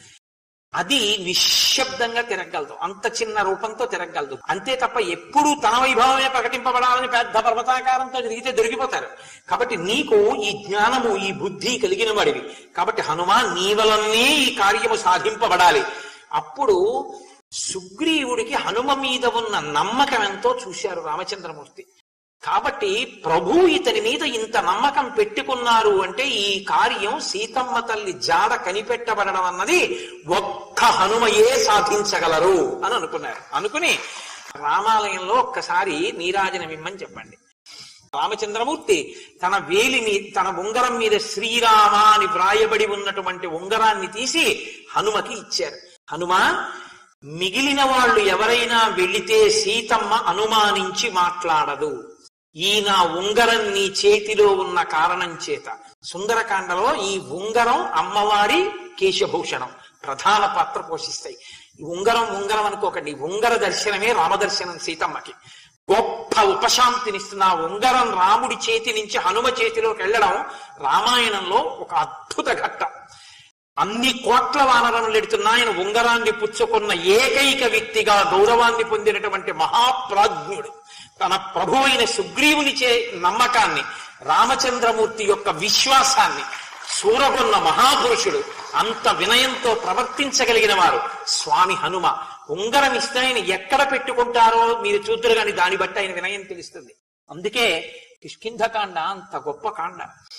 A: అది నిశ్శబ్దంగా తిరగలదు అంత చిన్న రూపంతో తిరగలదు అంతే తప్ప ఎప్పుడూ తన వైభవమే ప్రకటింపబడాలని పెద్ద పర్వతాకారంతో తిరిగితే దొరికిపోతారు కాబట్టి నీకు ఈ జ్ఞానము ఈ బుద్ధి కలిగిన వాడివి కాబట్టి హనుమా నీ వలనే ఈ కార్యము సాధింపబడాలి అప్పుడు సుగ్రీవుడికి హనుమ మీద ఉన్న నమ్మకం ఎంతో చూశారు రామచంద్రమూర్తి కాబట్టి ప్రభు ఇతని మీద ఇంత నమ్మకం పెట్టుకున్నారు అంటే ఈ కార్యం సీతమ్మ తల్లి జాడ కనిపెట్టబడడం అన్నది ఒక్క హనుమయే సాధించగలరు అని అనుకున్నారు అనుకుని రామాలయంలో ఒక్కసారి నీరాజన మిమ్మని చెప్పండి రామచంద్రమూర్తి తన వేలి మీ తన ఉంగరం మీద శ్రీరామ అని వ్రాయబడి ఉన్నటువంటి ఉంగరాన్ని తీసి హనుమకి ఇచ్చారు హనుమ మిగిలిన వాళ్ళు ఎవరైనా వెళితే సీతమ్మ అనుమానించి మాట్లాడదు ఈ నా ఉంగరం నీ చేతిలో ఉన్న కారణం చేత సుందరకాండలో ఈ ఉంగరం అమ్మవారి కేశభూషణం ప్రధాన పాత్ర పోషిస్తాయి ఈ ఉంగరం ఉంగరం అనుకోకండి ఈ ఉంగర దర్శనమే రామదర్శనం సీతమ్మకి గొప్ప ఉపశాంతినిస్తున్న ఆ ఉంగరం రాముడి చేతి నుంచి హనుమ చేతిలోకి వెళ్ళడం రామాయణంలో ఒక అద్భుత ఘట్టం అన్ని కోట్ల వానరములు ఎడుతున్న ఆయన ఉంగరాన్ని పుచ్చుకున్న ఏకైక వ్యక్తిగా గౌరవాన్ని పొందినటువంటి మహాప్రాజ్ఞుడు తన ప్రభు అయిన సుగ్రీవుని చే నమ్మకాన్ని రామచంద్రమూర్తి యొక్క విశ్వాసాన్ని సూరగొన్న మహాపురుషుడు అంత వినయంతో ప్రవర్తించగలిగిన వారు స్వామి హనుమ ఉంగరం ఇస్తే ఆయన ఎక్కడ పెట్టుకుంటారో మీరు చూద్దరు కానీ దాన్ని బట్టి ఆయన వినయం తెలుస్తుంది అందుకే కిష్కింధకాండ అంత గొప్ప కాండ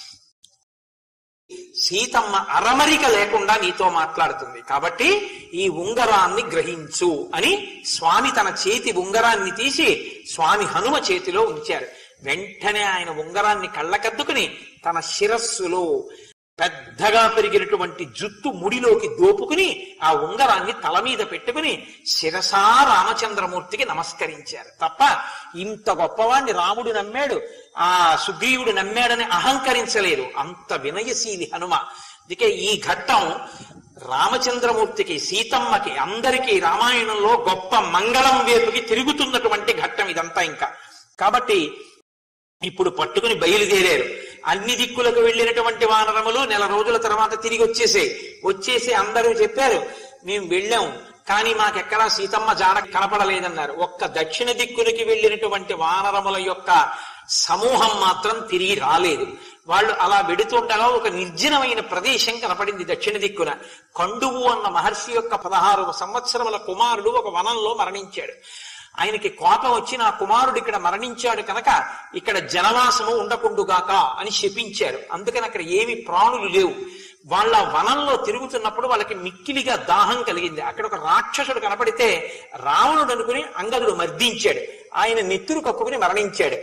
A: సీతమ్మ అరమరిక లేకుండా నీతో మాట్లాడుతుంది కాబట్టి ఈ ఉంగరాన్ని గ్రహించు అని స్వామి తన చేతి ఉంగరాన్ని తీసి స్వామి హనుమ చేతిలో ఉంచారు వెంటనే ఆయన ఉంగరాన్ని కళ్ళకద్దుకుని తన శిరస్సులో పెద్దగా పెరిగినటువంటి జుత్తు ముడిలోకి దోపుకుని ఆ ఉంగరాన్ని తల మీద పెట్టుకుని శిరసా రామచంద్రమూర్తికి నమస్కరించారు తప్ప ఇంత గొప్పవాణ్ణి రాముడు నమ్మాడు ఆ సుగ్రీవుడు నమ్మాడని అహంకరించలేదు అంత వినయశీలి హనుమ అందుకే ఈ ఘట్టం రామచంద్రమూర్తికి సీతమ్మకి అందరికీ రామాయణంలో గొప్ప మంగళం వైపుకి తిరుగుతున్నటువంటి ఘట్టం ఇదంతా ఇంకా కాబట్టి ఇప్పుడు పట్టుకుని బయలుదేరారు అన్ని దిక్కులకు వెళ్ళినటువంటి వానరములు నెల రోజుల తర్వాత తిరిగి వచ్చేసాయి వచ్చేసి అందరూ చెప్పారు మేము వెళ్ళాం కానీ మాకెక్కడా సీతమ్మ జాడ కనపడలేదన్నారు ఒక్క దక్షిణ దిక్కులకి వెళ్ళినటువంటి వానరముల యొక్క సమూహం మాత్రం తిరిగి రాలేదు వాళ్ళు అలా వెడుతుండగా ఒక నిర్జనమైన ప్రదేశం కనపడింది దక్షిణ దిక్కున కండువు అన్న మహర్షి యొక్క పదహారు సంవత్సరముల కుమారుడు ఒక వనంలో మరణించాడు ఆయనకి కోపం వచ్చి నా కుమారుడు ఇక్కడ మరణించాడు కనుక ఇక్కడ జనవాసము ఉండకుండుగాక అని శపించారు అందుకని అక్కడ ఏమి ప్రాణులు లేవు వాళ్ళ వనంలో తిరుగుతున్నప్పుడు వాళ్ళకి మిక్కిలిగా దాహం కలిగింది అక్కడ ఒక రాక్షసుడు కనపడితే రావణుడు అనుకుని అంగదుడు మర్దించాడు ఆయన నెత్తురు కప్పుకుని మరణించాడు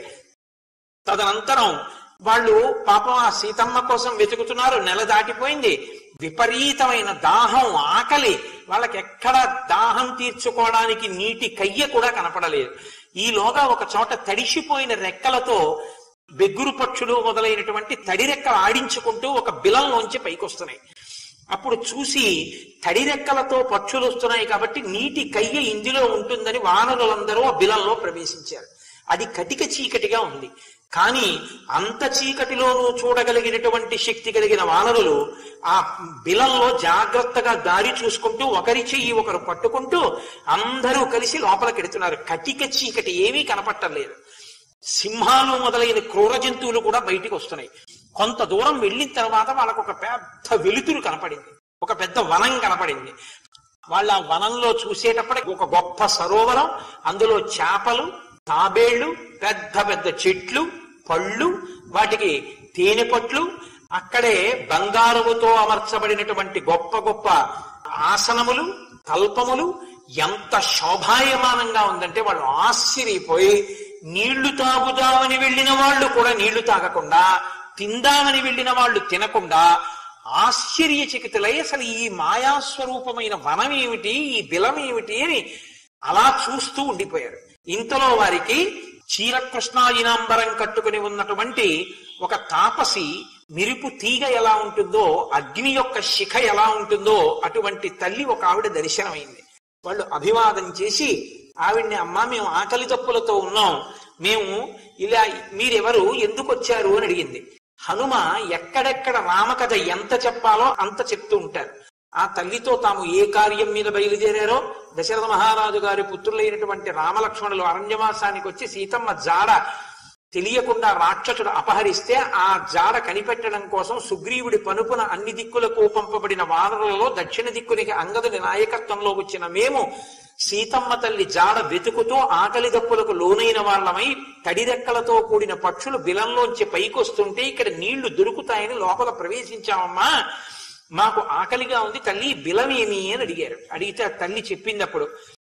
A: తదనంతరం వాళ్ళు పాపం ఆ సీతమ్మ కోసం వెతుకుతున్నారు నెల దాటిపోయింది విపరీతమైన దాహం ఆకలి వాళ్ళకి ఎక్కడ దాహం తీర్చుకోవడానికి నీటి కయ్య కూడా కనపడలేదు ఈలోగా ఒక చోట తడిసిపోయిన రెక్కలతో బెగ్గురు పక్షులు మొదలైనటువంటి తడి రెక్కలు ఆడించుకుంటూ ఒక బిలంలోంచి పైకొస్తున్నాయి అప్పుడు చూసి తడి రెక్కలతో పక్షులు వస్తున్నాయి కాబట్టి నీటి కయ్య ఇందులో ఉంటుందని వానరులందరూ ఆ బిలంలో ప్రవేశించారు అది కటిక చీకటిగా ఉంది కానీ అంత చీకటిలోనూ చూడగలిగినటువంటి శక్తి కలిగిన వానరులు ఆ బిలంలో జాగ్రత్తగా దారి చూసుకుంటూ ఒకరి చెయ్యి ఒకరు పట్టుకుంటూ అందరూ కలిసి లోపలికెడుతున్నారు కటిక చీకటి ఏమీ కనపట్టలేదు సింహాలు మొదలైన క్రూర జంతువులు కూడా బయటికి వస్తున్నాయి కొంత దూరం వెళ్ళిన తర్వాత వాళ్ళకు ఒక పెద్ద వెలుతురు కనపడింది ఒక పెద్ద వనం కనపడింది వాళ్ళ ఆ వనంలో చూసేటప్పటికి ఒక గొప్ప సరోవరం అందులో చేపలు తాబేళ్లు పెద్ద పెద్ద చెట్లు పళ్ళు వాటికి తేనె పట్లు అక్కడే బంగారముతో అమర్చబడినటువంటి గొప్ప గొప్ప ఆసనములు కల్పములు ఎంత శోభాయమానంగా ఉందంటే వాళ్ళు ఆశ్చర్యపోయి నీళ్లు తాగుదామని వెళ్ళిన వాళ్ళు కూడా నీళ్లు తాగకుండా తిందామని వెళ్ళిన వాళ్ళు తినకుండా ఆశ్చర్యచకితులై అసలు ఈ మాయాస్వరూపమైన వనం ఏమిటి ఈ బిలం ఏమిటి అని అలా చూస్తూ ఉండిపోయారు ఇంతలో వారికి చీరకృష్ణాయినాంబరం కట్టుకుని ఉన్నటువంటి ఒక తాపసి మిరుపు తీగ ఎలా ఉంటుందో అగ్ని యొక్క శిఖ ఎలా ఉంటుందో అటువంటి తల్లి ఒక ఆవిడ దర్శనమైంది వాళ్ళు అభివాదం చేసి ఆవిడ్ని అమ్మా మేము ఆకలి తప్పులతో ఉన్నాం మేము ఇలా మీరెవరు ఎందుకు వచ్చారు అని అడిగింది హనుమ ఎక్కడెక్కడ రామకథ ఎంత చెప్పాలో అంత చెప్తూ ఉంటారు ఆ తల్లితో తాము ఏ కార్యం మీద బయలుదేరారో దశరథ మహారాజు గారి పుత్రులైనటువంటి రామలక్ష్మణులు అరణ్యవాసానికి వచ్చి సీతమ్మ జాడ తెలియకుండా రాక్షసుడు అపహరిస్తే ఆ జాడ కనిపెట్టడం కోసం సుగ్రీవుడి పనుపున అన్ని దిక్కులకు పంపబడిన వానరులలో దక్షిణ దిక్కునికి అంగదుని నాయకత్వంలో వచ్చిన మేము సీతమ్మ తల్లి జాడ వెతుకుతూ ఆకలి దప్పులకు లోనైన వాళ్ళమై తడిరెక్కలతో కూడిన పక్షులు బిలంలోంచి పైకొస్తుంటే ఇక్కడ నీళ్లు దొరుకుతాయని లోపల ప్రవేశించామమ్మా మాకు ఆకలిగా ఉంది తల్లి బిలమేమి అని అడిగారు అడిగితే ఆ తల్లి చెప్పింది అప్పుడు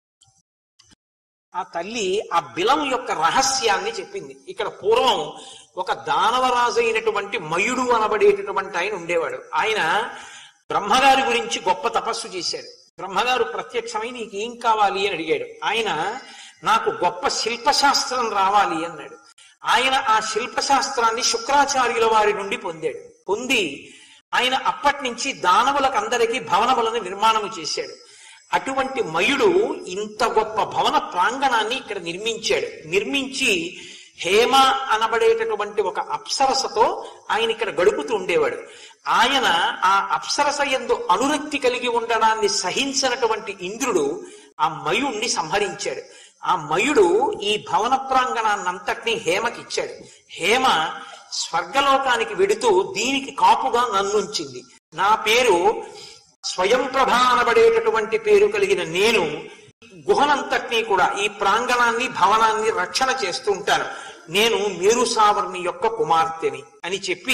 A: ఆ తల్లి ఆ బిలం యొక్క రహస్యాన్ని చెప్పింది ఇక్కడ పూర్వం ఒక దానవరాజు అయినటువంటి మయుడు అనబడేటటువంటి ఆయన ఉండేవాడు ఆయన బ్రహ్మగారి గురించి గొప్ప తపస్సు చేశాడు బ్రహ్మగారు ప్రత్యక్షమై నీకు ఏం కావాలి అని అడిగాడు ఆయన నాకు గొప్ప శిల్పశాస్త్రం రావాలి అన్నాడు ఆయన ఆ శిల్పశాస్త్రాన్ని శుక్రాచార్యుల వారి నుండి పొందాడు పొంది ఆయన అప్పటి నుంచి దానవులకు అందరికీ భవనములను నిర్మాణము చేశాడు అటువంటి మయుడు ఇంత గొప్ప భవన ప్రాంగణాన్ని ఇక్కడ నిర్మించాడు నిర్మించి హేమ అనబడేటటువంటి ఒక అప్సరసతో ఆయన ఇక్కడ గడుపుతూ ఉండేవాడు ఆయన ఆ అప్సరస ఎందు అనురక్తి కలిగి ఉండడాన్ని సహించినటువంటి ఇంద్రుడు ఆ మయుణ్ణి సంహరించాడు ఆ మయుడు ఈ భవన ప్రాంగణాన్నంతటినీ హేమకిచ్చాడు హేమ స్వర్గలోకానికి వెడుతూ దీనికి కాపుగా నన్నుంచింది నా పేరు స్వయం ప్రభ అనబడేటటువంటి పేరు కలిగిన నేను గుహనంతటినీ కూడా ఈ ప్రాంగణాన్ని భవనాన్ని రక్షణ చేస్తూ ఉంటాను నేను మేరు సావర్ణి యొక్క కుమార్తెని అని చెప్పి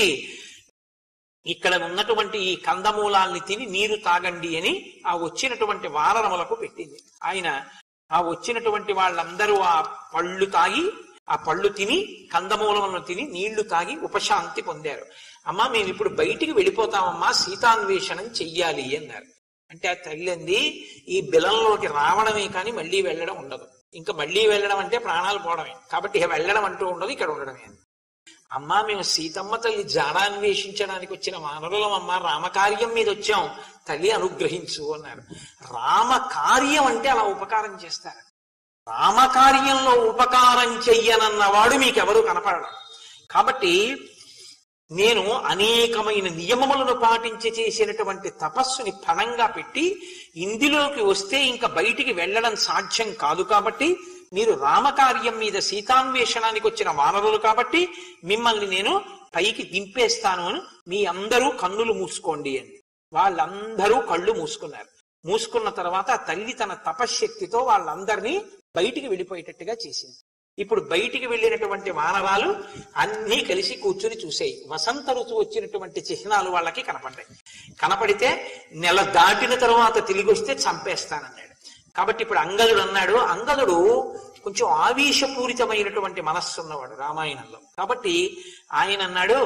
A: ఇక్కడ ఉన్నటువంటి ఈ కందమూలాల్ని తిని నీరు తాగండి అని ఆ వచ్చినటువంటి వానరములకు పెట్టింది ఆయన ఆ వచ్చినటువంటి వాళ్ళందరూ ఆ పళ్ళు తాగి ఆ పళ్ళు తిని కందమూలములను తిని నీళ్లు తాగి ఉపశాంతి పొందారు అమ్మా మేము ఇప్పుడు బయటికి వెళ్ళిపోతామమ్మా సీతాన్వేషణం చెయ్యాలి అన్నారు అంటే ఆ తల్లి అంది ఈ బిలంలోకి రావడమే కానీ మళ్ళీ వెళ్ళడం ఉండదు ఇంకా మళ్ళీ వెళ్ళడం అంటే ప్రాణాలు పోవడమే కాబట్టి ఇక వెళ్ళడం అంటూ ఉండదు ఇక్కడ ఉండడమే అమ్మా మేము సీతమ్మ తల్లి జాడ అన్వేషించడానికి వచ్చిన వానరులం అమ్మ రామకార్యం మీద వచ్చాం తల్లి అనుగ్రహించు అన్నారు రామకార్యం అంటే అలా ఉపకారం చేస్తారు రామకార్యంలో ఉపకారం చెయ్యనన్నవాడు మీకెవరు కనపడడం కాబట్టి నేను అనేకమైన నియమములను పాటించి చేసినటువంటి తపస్సుని ఫలంగా పెట్టి ఇందులోకి వస్తే ఇంకా బయటికి వెళ్ళడం సాధ్యం కాదు కాబట్టి మీరు రామకార్యం మీద సీతాన్వేషణానికి వచ్చిన వానరులు కాబట్టి మిమ్మల్ని నేను పైకి దింపేస్తాను అని మీ అందరూ కన్నులు మూసుకోండి అని వాళ్ళందరూ కళ్ళు మూసుకున్నారు మూసుకున్న తర్వాత తల్లి తన తపశ్శక్తితో వాళ్ళందరినీ బయటికి వెళ్ళిపోయేటట్టుగా చేసింది ఇప్పుడు బయటికి వెళ్ళినటువంటి వానరాలు అన్నీ కలిసి కూర్చుని చూసాయి వసంత ఋతువు వచ్చినటువంటి చిహ్నాలు వాళ్ళకి కనపడ్డాయి కనపడితే నెల దాటిన తర్వాత తిరిగి వస్తే చంపేస్తానన్నాడు కాబట్టి ఇప్పుడు అంగదుడు అన్నాడు అంగదుడు కొంచెం ఆవేశపూరితమైనటువంటి మనస్సు ఉన్నవాడు రామాయణంలో కాబట్టి ఆయన అన్నాడు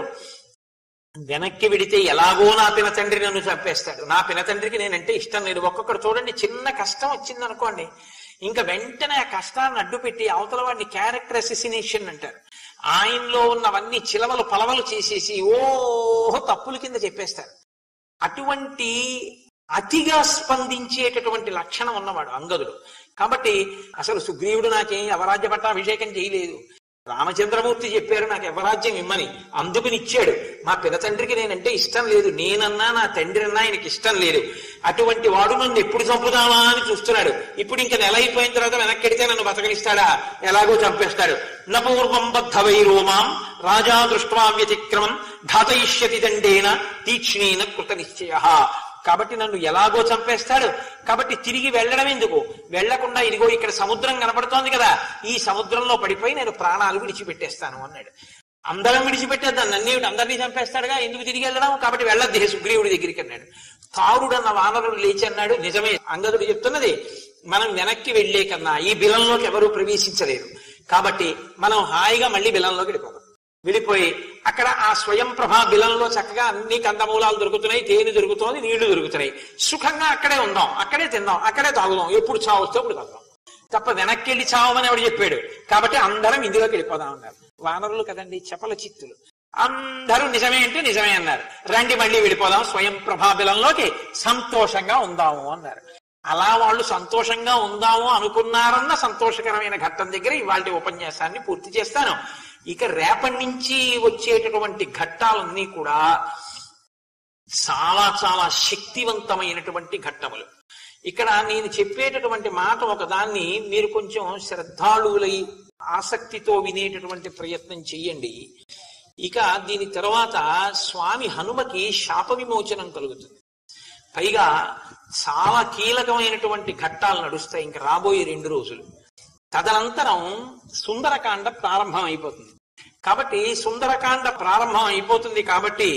A: వెనక్కి వెడితే ఎలాగో నా పిన తండ్రి నన్ను చంపేస్తాడు నా పిన తండ్రికి నేనంటే ఇష్టం లేదు ఒక్కొక్కడు చూడండి చిన్న కష్టం వచ్చింది అనుకోండి ఇంకా వెంటనే ఆ కష్టాన్ని అడ్డుపెట్టి అవతల వాడిని క్యారెక్టర్ అసిసినేషన్ అంటారు ఆయనలో ఉన్నవన్నీ చిలవలు పలవలు చేసేసి ఓహో తప్పుల కింద చెప్పేస్తారు అటువంటి అతిగా స్పందించేటటువంటి లక్షణం ఉన్నవాడు అంగదుడు కాబట్టి అసలు సుగ్రీవుడు నాకేం అవరాజ్య పట్టాభిషేకం చేయలేదు రామచంద్రమూర్తి చెప్పారు నాకు ఎవరాజ్యం ఇమ్మని అందుకునిచ్చాడు మా పినతండ్రికి నేనంటే ఇష్టం లేదు నేనన్నా నా తండ్రి అన్నా ఆయనకి ఇష్టం లేదు అటువంటి వాడు నన్ను ఎప్పుడు చంపుదామా అని చూస్తున్నాడు ఇప్పుడు ఇంకా నెల అయిపోయిన తర్వాత వెనక్కెడితే నన్ను బతకనిస్తాడా ఎలాగో చంపేస్తాడు నపూర్వం బద్ధవై రోమాం రాజా దృష్ట్వా వ్యతిక్రమం ఘాతయిష్యతి దండేన తీక్ష్ణేన కృత నిశ్చయ కాబట్టి నన్ను ఎలాగో చంపేస్తాడు కాబట్టి తిరిగి వెళ్ళడం ఎందుకు వెళ్లకుండా ఇదిగో ఇక్కడ సముద్రం కనపడుతోంది కదా ఈ సముద్రంలో పడిపోయి నేను ప్రాణాలు విడిచిపెట్టేస్తాను అన్నాడు అందరం విడిచిపెట్టేద్దాం నన్నేమిటి అందరినీ చంపేస్తాడుగా ఎందుకు తిరిగి వెళ్ళడం కాబట్టి వెళ్ళద్దు సుగ్రీవుడి దగ్గరికి అన్నాడు తారుడన్న వానరుడు లేచి అన్నాడు నిజమే అంగదుడు చెప్తున్నది మనం వెనక్కి వెళ్లే కన్నా ఈ బిలంలోకి ఎవరూ ప్రవేశించలేరు కాబట్టి మనం హాయిగా మళ్ళీ బిలంలోకి వెళ్ళిపోదాం వెళ్ళిపోయి అక్కడ ఆ స్వయం ప్రభా బిలంలో చక్కగా అన్ని కందమూలాలు దొరుకుతున్నాయి తేనె దొరుకుతోంది నీళ్లు దొరుకుతున్నాయి సుఖంగా అక్కడే ఉందాం అక్కడే తిందాం అక్కడే తాగుదాం ఎప్పుడు చావస్తే అప్పుడు తాగుదాం తప్ప వెనక్కి వెళ్ళి చావమని ఎవడు చెప్పాడు కాబట్టి అందరం ఇందులోకి వెళ్ళిపోదాం అన్నారు వానరులు కదండి చపల చిత్తులు అందరూ నిజమే అంటే నిజమే అన్నారు రండి మళ్ళీ వెళ్ళిపోదాం స్వయం ప్రభాబిలంలోకి సంతోషంగా ఉందాము అన్నారు అలా వాళ్ళు సంతోషంగా ఉందాము అనుకున్నారన్న సంతోషకరమైన ఘట్టం దగ్గర ఇవాళ ఉపన్యాసాన్ని పూర్తి చేస్తాను ఇక రేపటి నుంచి వచ్చేటటువంటి ఘట్టాలన్నీ కూడా చాలా చాలా శక్తివంతమైనటువంటి ఘట్టములు ఇక్కడ నేను చెప్పేటటువంటి మాట ఒకదాన్ని మీరు కొంచెం శ్రద్ధాళువులై ఆసక్తితో వినేటటువంటి ప్రయత్నం చెయ్యండి ఇక దీని తర్వాత స్వామి హనుమకి శాప విమోచనం కలుగుతుంది పైగా చాలా కీలకమైనటువంటి ఘట్టాలు నడుస్తాయి ఇంకా రాబోయే రెండు రోజులు తదనంతరం సుందరకాండ ప్రారంభం అయిపోతుంది కాబట్టి సుందరకాండ ప్రారంభం అయిపోతుంది కాబట్టి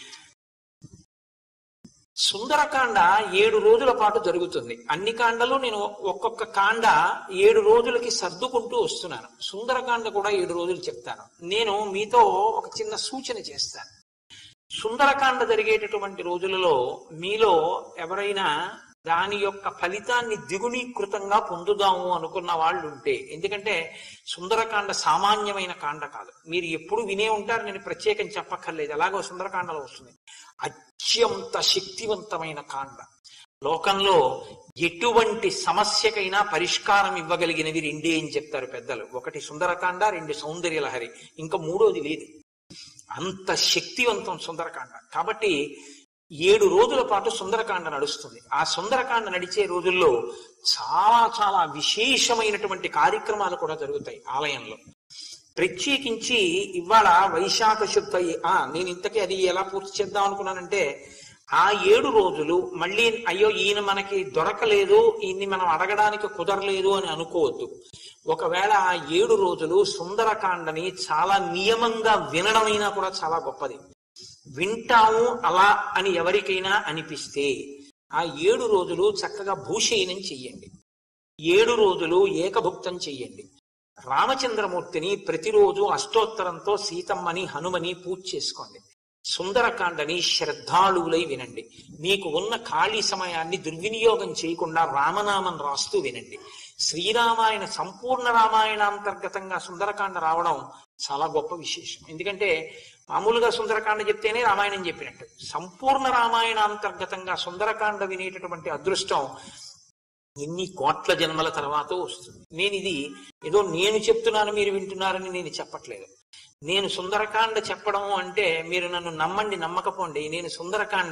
A: సుందరకాండ ఏడు రోజుల పాటు జరుగుతుంది అన్ని కాండలు నేను ఒక్కొక్క కాండ ఏడు రోజులకి సర్దుకుంటూ వస్తున్నాను సుందరకాండ కూడా ఏడు రోజులు చెప్తాను నేను మీతో ఒక చిన్న సూచన చేస్తాను సుందరకాండ జరిగేటటువంటి రోజులలో మీలో ఎవరైనా దాని యొక్క ఫలితాన్ని దిగునీకృతంగా పొందుదాము అనుకున్న వాళ్ళు ఉంటే ఎందుకంటే సుందరకాండ సామాన్యమైన కాండ కాదు మీరు ఎప్పుడు వినే ఉంటారు నేను ప్రత్యేకం చెప్పక్కర్లేదు ఎలాగో సుందరకాండలో వస్తుంది అత్యంత శక్తివంతమైన కాండ లోకంలో ఎటువంటి సమస్యకైనా పరిష్కారం ఇవ్వగలిగినవి రెండే అని చెప్తారు పెద్దలు ఒకటి సుందరకాండ రెండు సౌందర్యలహరి ఇంకా మూడోది లేదు అంత శక్తివంతం సుందరకాండ కాబట్టి ఏడు రోజుల పాటు సుందరకాండ నడుస్తుంది ఆ సుందరకాండ నడిచే రోజుల్లో చాలా చాలా విశేషమైనటువంటి కార్యక్రమాలు కూడా జరుగుతాయి ఆలయంలో ప్రత్యేకించి ఇవాళ వైశాఖ శుద్ధ ఆ నేను ఇంతకీ అది ఎలా పూర్తి చేద్దాం అనుకున్నానంటే ఆ ఏడు రోజులు మళ్ళీ అయ్యో ఈయన మనకి దొరకలేదు ఈయన్ని మనం అడగడానికి కుదరలేదు అని అనుకోవద్దు ఒకవేళ ఆ ఏడు రోజులు సుందరకాండని చాలా నియమంగా వినడమైనా కూడా చాలా గొప్పది వింటాము అలా అని ఎవరికైనా అనిపిస్తే ఆ ఏడు రోజులు చక్కగా భూషయనం చెయ్యండి ఏడు రోజులు ఏకభుక్తం చెయ్యండి రామచంద్రమూర్తిని ప్రతిరోజు అష్టోత్తరంతో సీతమ్మని హనుమని పూజ చేసుకోండి సుందరకాండని శ్రద్ధాళువులై వినండి మీకు ఉన్న ఖాళీ సమయాన్ని దుర్వినియోగం చేయకుండా రామనామం రాస్తూ వినండి శ్రీరామాయణ సంపూర్ణ రామాయణాంతర్గతంగా సుందరకాండ రావడం చాలా గొప్ప విశేషం ఎందుకంటే మామూలుగా సుందరకాండ చెప్తేనే రామాయణం చెప్పినట్టు సంపూర్ణ రామాయణాంతర్గతంగా సుందరకాండ వినేటటువంటి అదృష్టం ఎన్ని కోట్ల జన్మల తర్వాత వస్తుంది నేను ఇది ఏదో నేను చెప్తున్నాను మీరు వింటున్నారని నేను చెప్పట్లేదు నేను సుందరకాండ చెప్పడం అంటే మీరు నన్ను నమ్మండి నమ్మకపోండి నేను సుందరకాండ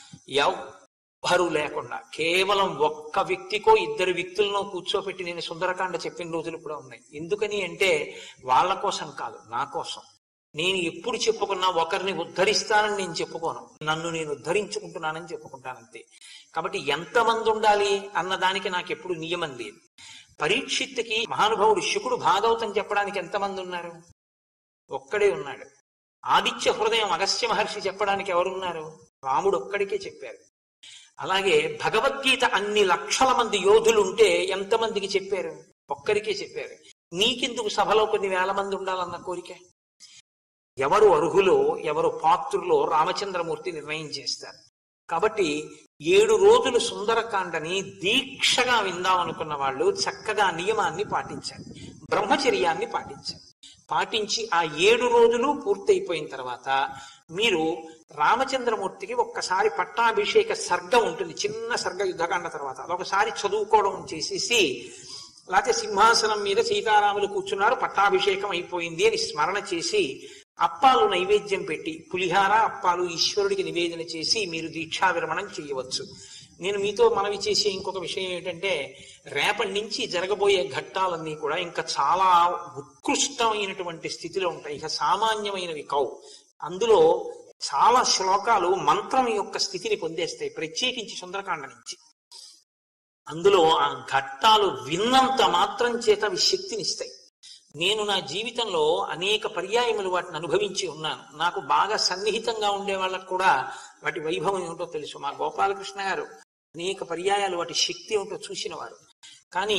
A: ఎవ్వరు లేకుండా కేవలం ఒక్క వ్యక్తికో ఇద్దరు వ్యక్తులను కూర్చోపెట్టి నేను సుందరకాండ చెప్పిన రోజులు కూడా ఉన్నాయి ఎందుకని అంటే వాళ్ళ కోసం కాదు నా కోసం నేను ఎప్పుడు చెప్పుకున్నా ఒకరిని ఉద్ధరిస్తానని నేను చెప్పుకోను నన్ను నేను ఉద్ధరించుకుంటున్నానని చెప్పుకుంటానంతే కాబట్టి ఎంతమంది ఉండాలి అన్న దానికి నాకు ఎప్పుడు నియమం లేదు పరీక్షిత్తుకి మహానుభావుడు శుకుడు భాగవతం చెప్పడానికి ఎంతమంది ఉన్నారు ఒక్కడే ఉన్నాడు ఆదిత్య హృదయం అగస్త్య మహర్షి చెప్పడానికి ఎవరున్నారు రాముడు ఒక్కడికే చెప్పారు అలాగే భగవద్గీత అన్ని లక్షల మంది యోధులు ఉంటే ఎంతమందికి చెప్పారు ఒక్కరికే చెప్పారు నీకెందుకు సభలో కొన్ని వేల మంది ఉండాలన్న కోరిక ఎవరు అర్హులో ఎవరు పాత్రులో రామచంద్రమూర్తి నిర్ణయం చేస్తారు కాబట్టి ఏడు రోజులు సుందరకాండని దీక్షగా విందాం అనుకున్న వాళ్ళు చక్కగా నియమాన్ని పాటించాలి బ్రహ్మచర్యాన్ని పాటించాలి పాటించి ఆ ఏడు రోజులు పూర్తయిపోయిన తర్వాత మీరు రామచంద్రమూర్తికి ఒక్కసారి పట్టాభిషేక సర్గ ఉంటుంది చిన్న సర్గ యుద్ధకాండ తర్వాత అదొకసారి చదువుకోవడం చేసేసి లేకపోతే సింహాసనం మీద సీతారాములు కూర్చున్నారు పట్టాభిషేకం అయిపోయింది అని స్మరణ చేసి అప్పాలు నైవేద్యం పెట్టి పులిహార అప్పాలు ఈశ్వరుడికి నివేదన చేసి మీరు దీక్షా విరమణం చేయవచ్చు నేను మీతో మనవి చేసే ఇంకొక విషయం ఏంటంటే రేపటి నుంచి జరగబోయే ఘట్టాలన్నీ కూడా ఇంకా చాలా ఉత్కృష్టమైనటువంటి స్థితిలో ఉంటాయి ఇక సామాన్యమైనవి కావు అందులో చాలా శ్లోకాలు మంత్రం యొక్క స్థితిని పొందేస్తాయి ప్రత్యేకించి సుందరకాండ నుంచి అందులో ఆ ఘట్టాలు విన్నంత మాత్రం చేత అవి శక్తినిస్తాయి నేను నా జీవితంలో అనేక పర్యాయములు వాటిని అనుభవించి ఉన్నాను నాకు బాగా సన్నిహితంగా ఉండే వాళ్ళకు కూడా వాటి వైభవం ఏమిటో తెలుసు మా గోపాలకృష్ణ గారు అనేక పర్యాయాలు వాటి శక్తి ఏమిటో చూసినవారు కానీ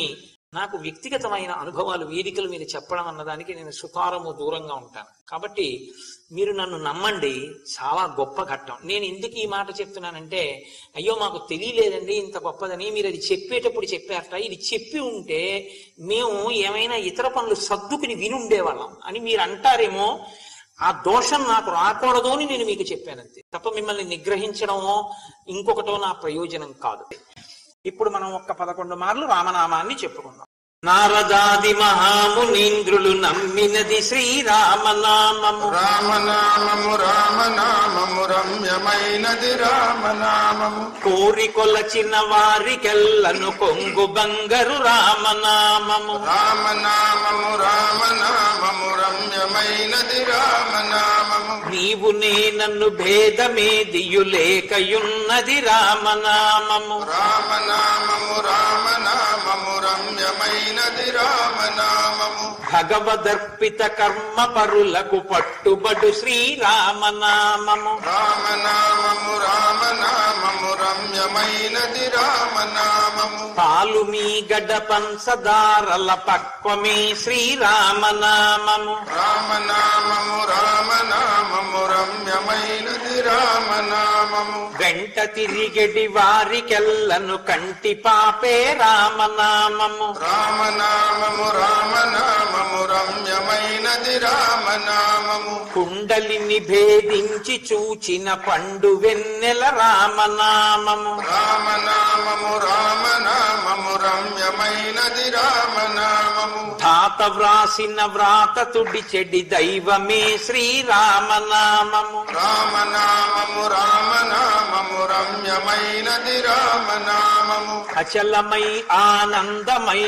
A: నాకు వ్యక్తిగతమైన అనుభవాలు వేదికలు మీద చెప్పడం అన్నదానికి నేను సుతారము దూరంగా ఉంటాను కాబట్టి మీరు నన్ను నమ్మండి చాలా గొప్ప ఘట్టం నేను ఎందుకు ఈ మాట చెప్తున్నానంటే అయ్యో మాకు తెలియలేదండి ఇంత గొప్పదని మీరు అది చెప్పేటప్పుడు చెప్పారట ఇది చెప్పి ఉంటే మేము ఏమైనా ఇతర పనులు సర్దుకుని వినుండేవాళ్ళం అని మీరు అంటారేమో ఆ దోషం నాకు రాకూడదు అని నేను మీకు చెప్పానంతే తప్ప మిమ్మల్ని నిగ్రహించడమో ఇంకొకటో నా ప్రయోజనం కాదు ఇప్పుడు మనం ఒక్క పదకొండు మార్లు రామనామాన్ని చెప్పుకుందాం నారదాది మహామునీంద్రులు నమ్మినది శ్రీరామనామము
B: రామనామము రామనామము రమ్యమైనది రామనామము
A: కోరి కొలచిన వారికెల్లను కొంగు బంగరు రామనామము
B: రామనామము రామనామము రమ్యమైనది రామనామము
A: నీవు నే నన్ను భేదమేదియు లేకయున్నది రామనామము
B: రామనామము రామనామము రమ్యమైనది రామనామము
A: భగవదర్పిత కర్మ పరులకు పట్టుబడు శ్రీరామనామము
B: రామనామము రామనామము రమ్యమైనది రామనామము
A: పాలు మీ గడ్డ పంచదారల పక్వమే శ్రీరామనామము
B: రామనామము రామనామము రమ్యమైనది రామనామము
A: వెంట తిరిగడి వారికెల్లను కంటి పాపే రామనామము
B: రామనామము రామనామము రమ్యమైనది రామనామము
A: కుండలిని భేదించి చూచిన పండు వెన్నెల రామనామము
B: రామనామము రామనామము రమ్యమైనది రామనామము
A: ధాత వ్రాసిన వ్రాత తుడి చెడి దైవమే శ్రీరామనామము
B: రామనామము రామనామము రమ్యమైనది రామనామము
A: అచలమై ఆనందమై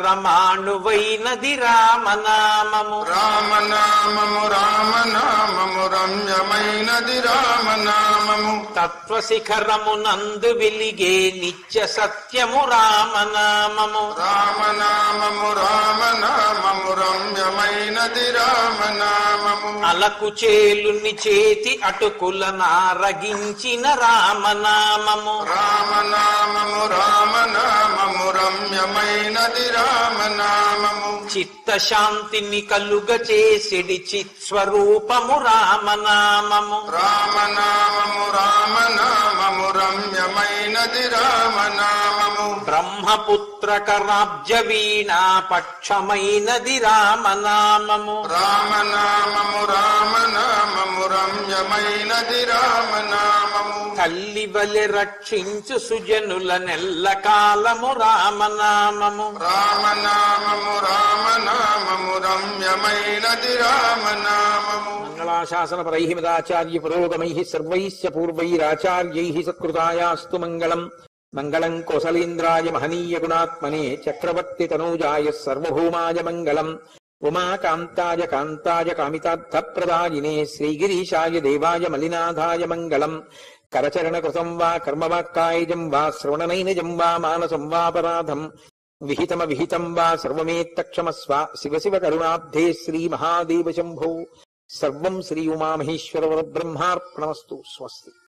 A: పరమాణువైనది రామనామము
B: రామనామము రామనామము రమ్యమైనది రామనామము
A: తత్వశిఖరమునందు వెలిగే నిత్య సత్యము రామనామము
B: రామనామము రామనామము రమ్యమైనది రామనామము
A: అలకు చేలుని చేతి అటుకుల నారగించిన రామనామము
B: రామనామము రామనామము రమ్యమైనది రామనామము
A: చిత్తశాంతిని కలుగ చేసిడి చిత్స్వరూపము రామనామము
B: రామనామము రామనామము రమ్యమైనది రామనామము
A: బ్రహ్మపుత్రకరాబ్జ వీణా పక్షమైనది రామనామము
B: రామనామము రామనామము రమ్యమైనది రామనామము
A: తల్లి వలె రక్షించు సుజనుల నెల్ల కాలము రామనామము
B: రామనామము రామనామము రమ్యమైనది రామనామము
A: మంగళాశాసనపరై మదాచార్య పురోగమై సర్వైశ్చ పూర్వైరాచార్యై సత్కృతాయాస్తు మంగళం మంగళం కోసలేంద్రాయ మహనీయ గుణాత్మనే చక్రవర్తి తనూజాయ సర్వభౌమాయ మంగళం ఉమాకాంతాయ కాంతాయ కామితార్థప్రదాయినే శ్రీగిరీశాయ దేవాయ మలినాథాయ మంగళం కరచరణకృతం వా కర్మవాక్కాయజం వా శ్రవణనైనజం వా మానసం వాపరాధం విహితమ విహితం వా సర్వమేత్తక్షమస్వ శివ శివ కరుణాబ్ధే శ్రీ మహాదేవ శంభో సర్వం శ్రీ ఉమామహేశ్వర బ్రహ్మార్పణమస్తు స్వస్తి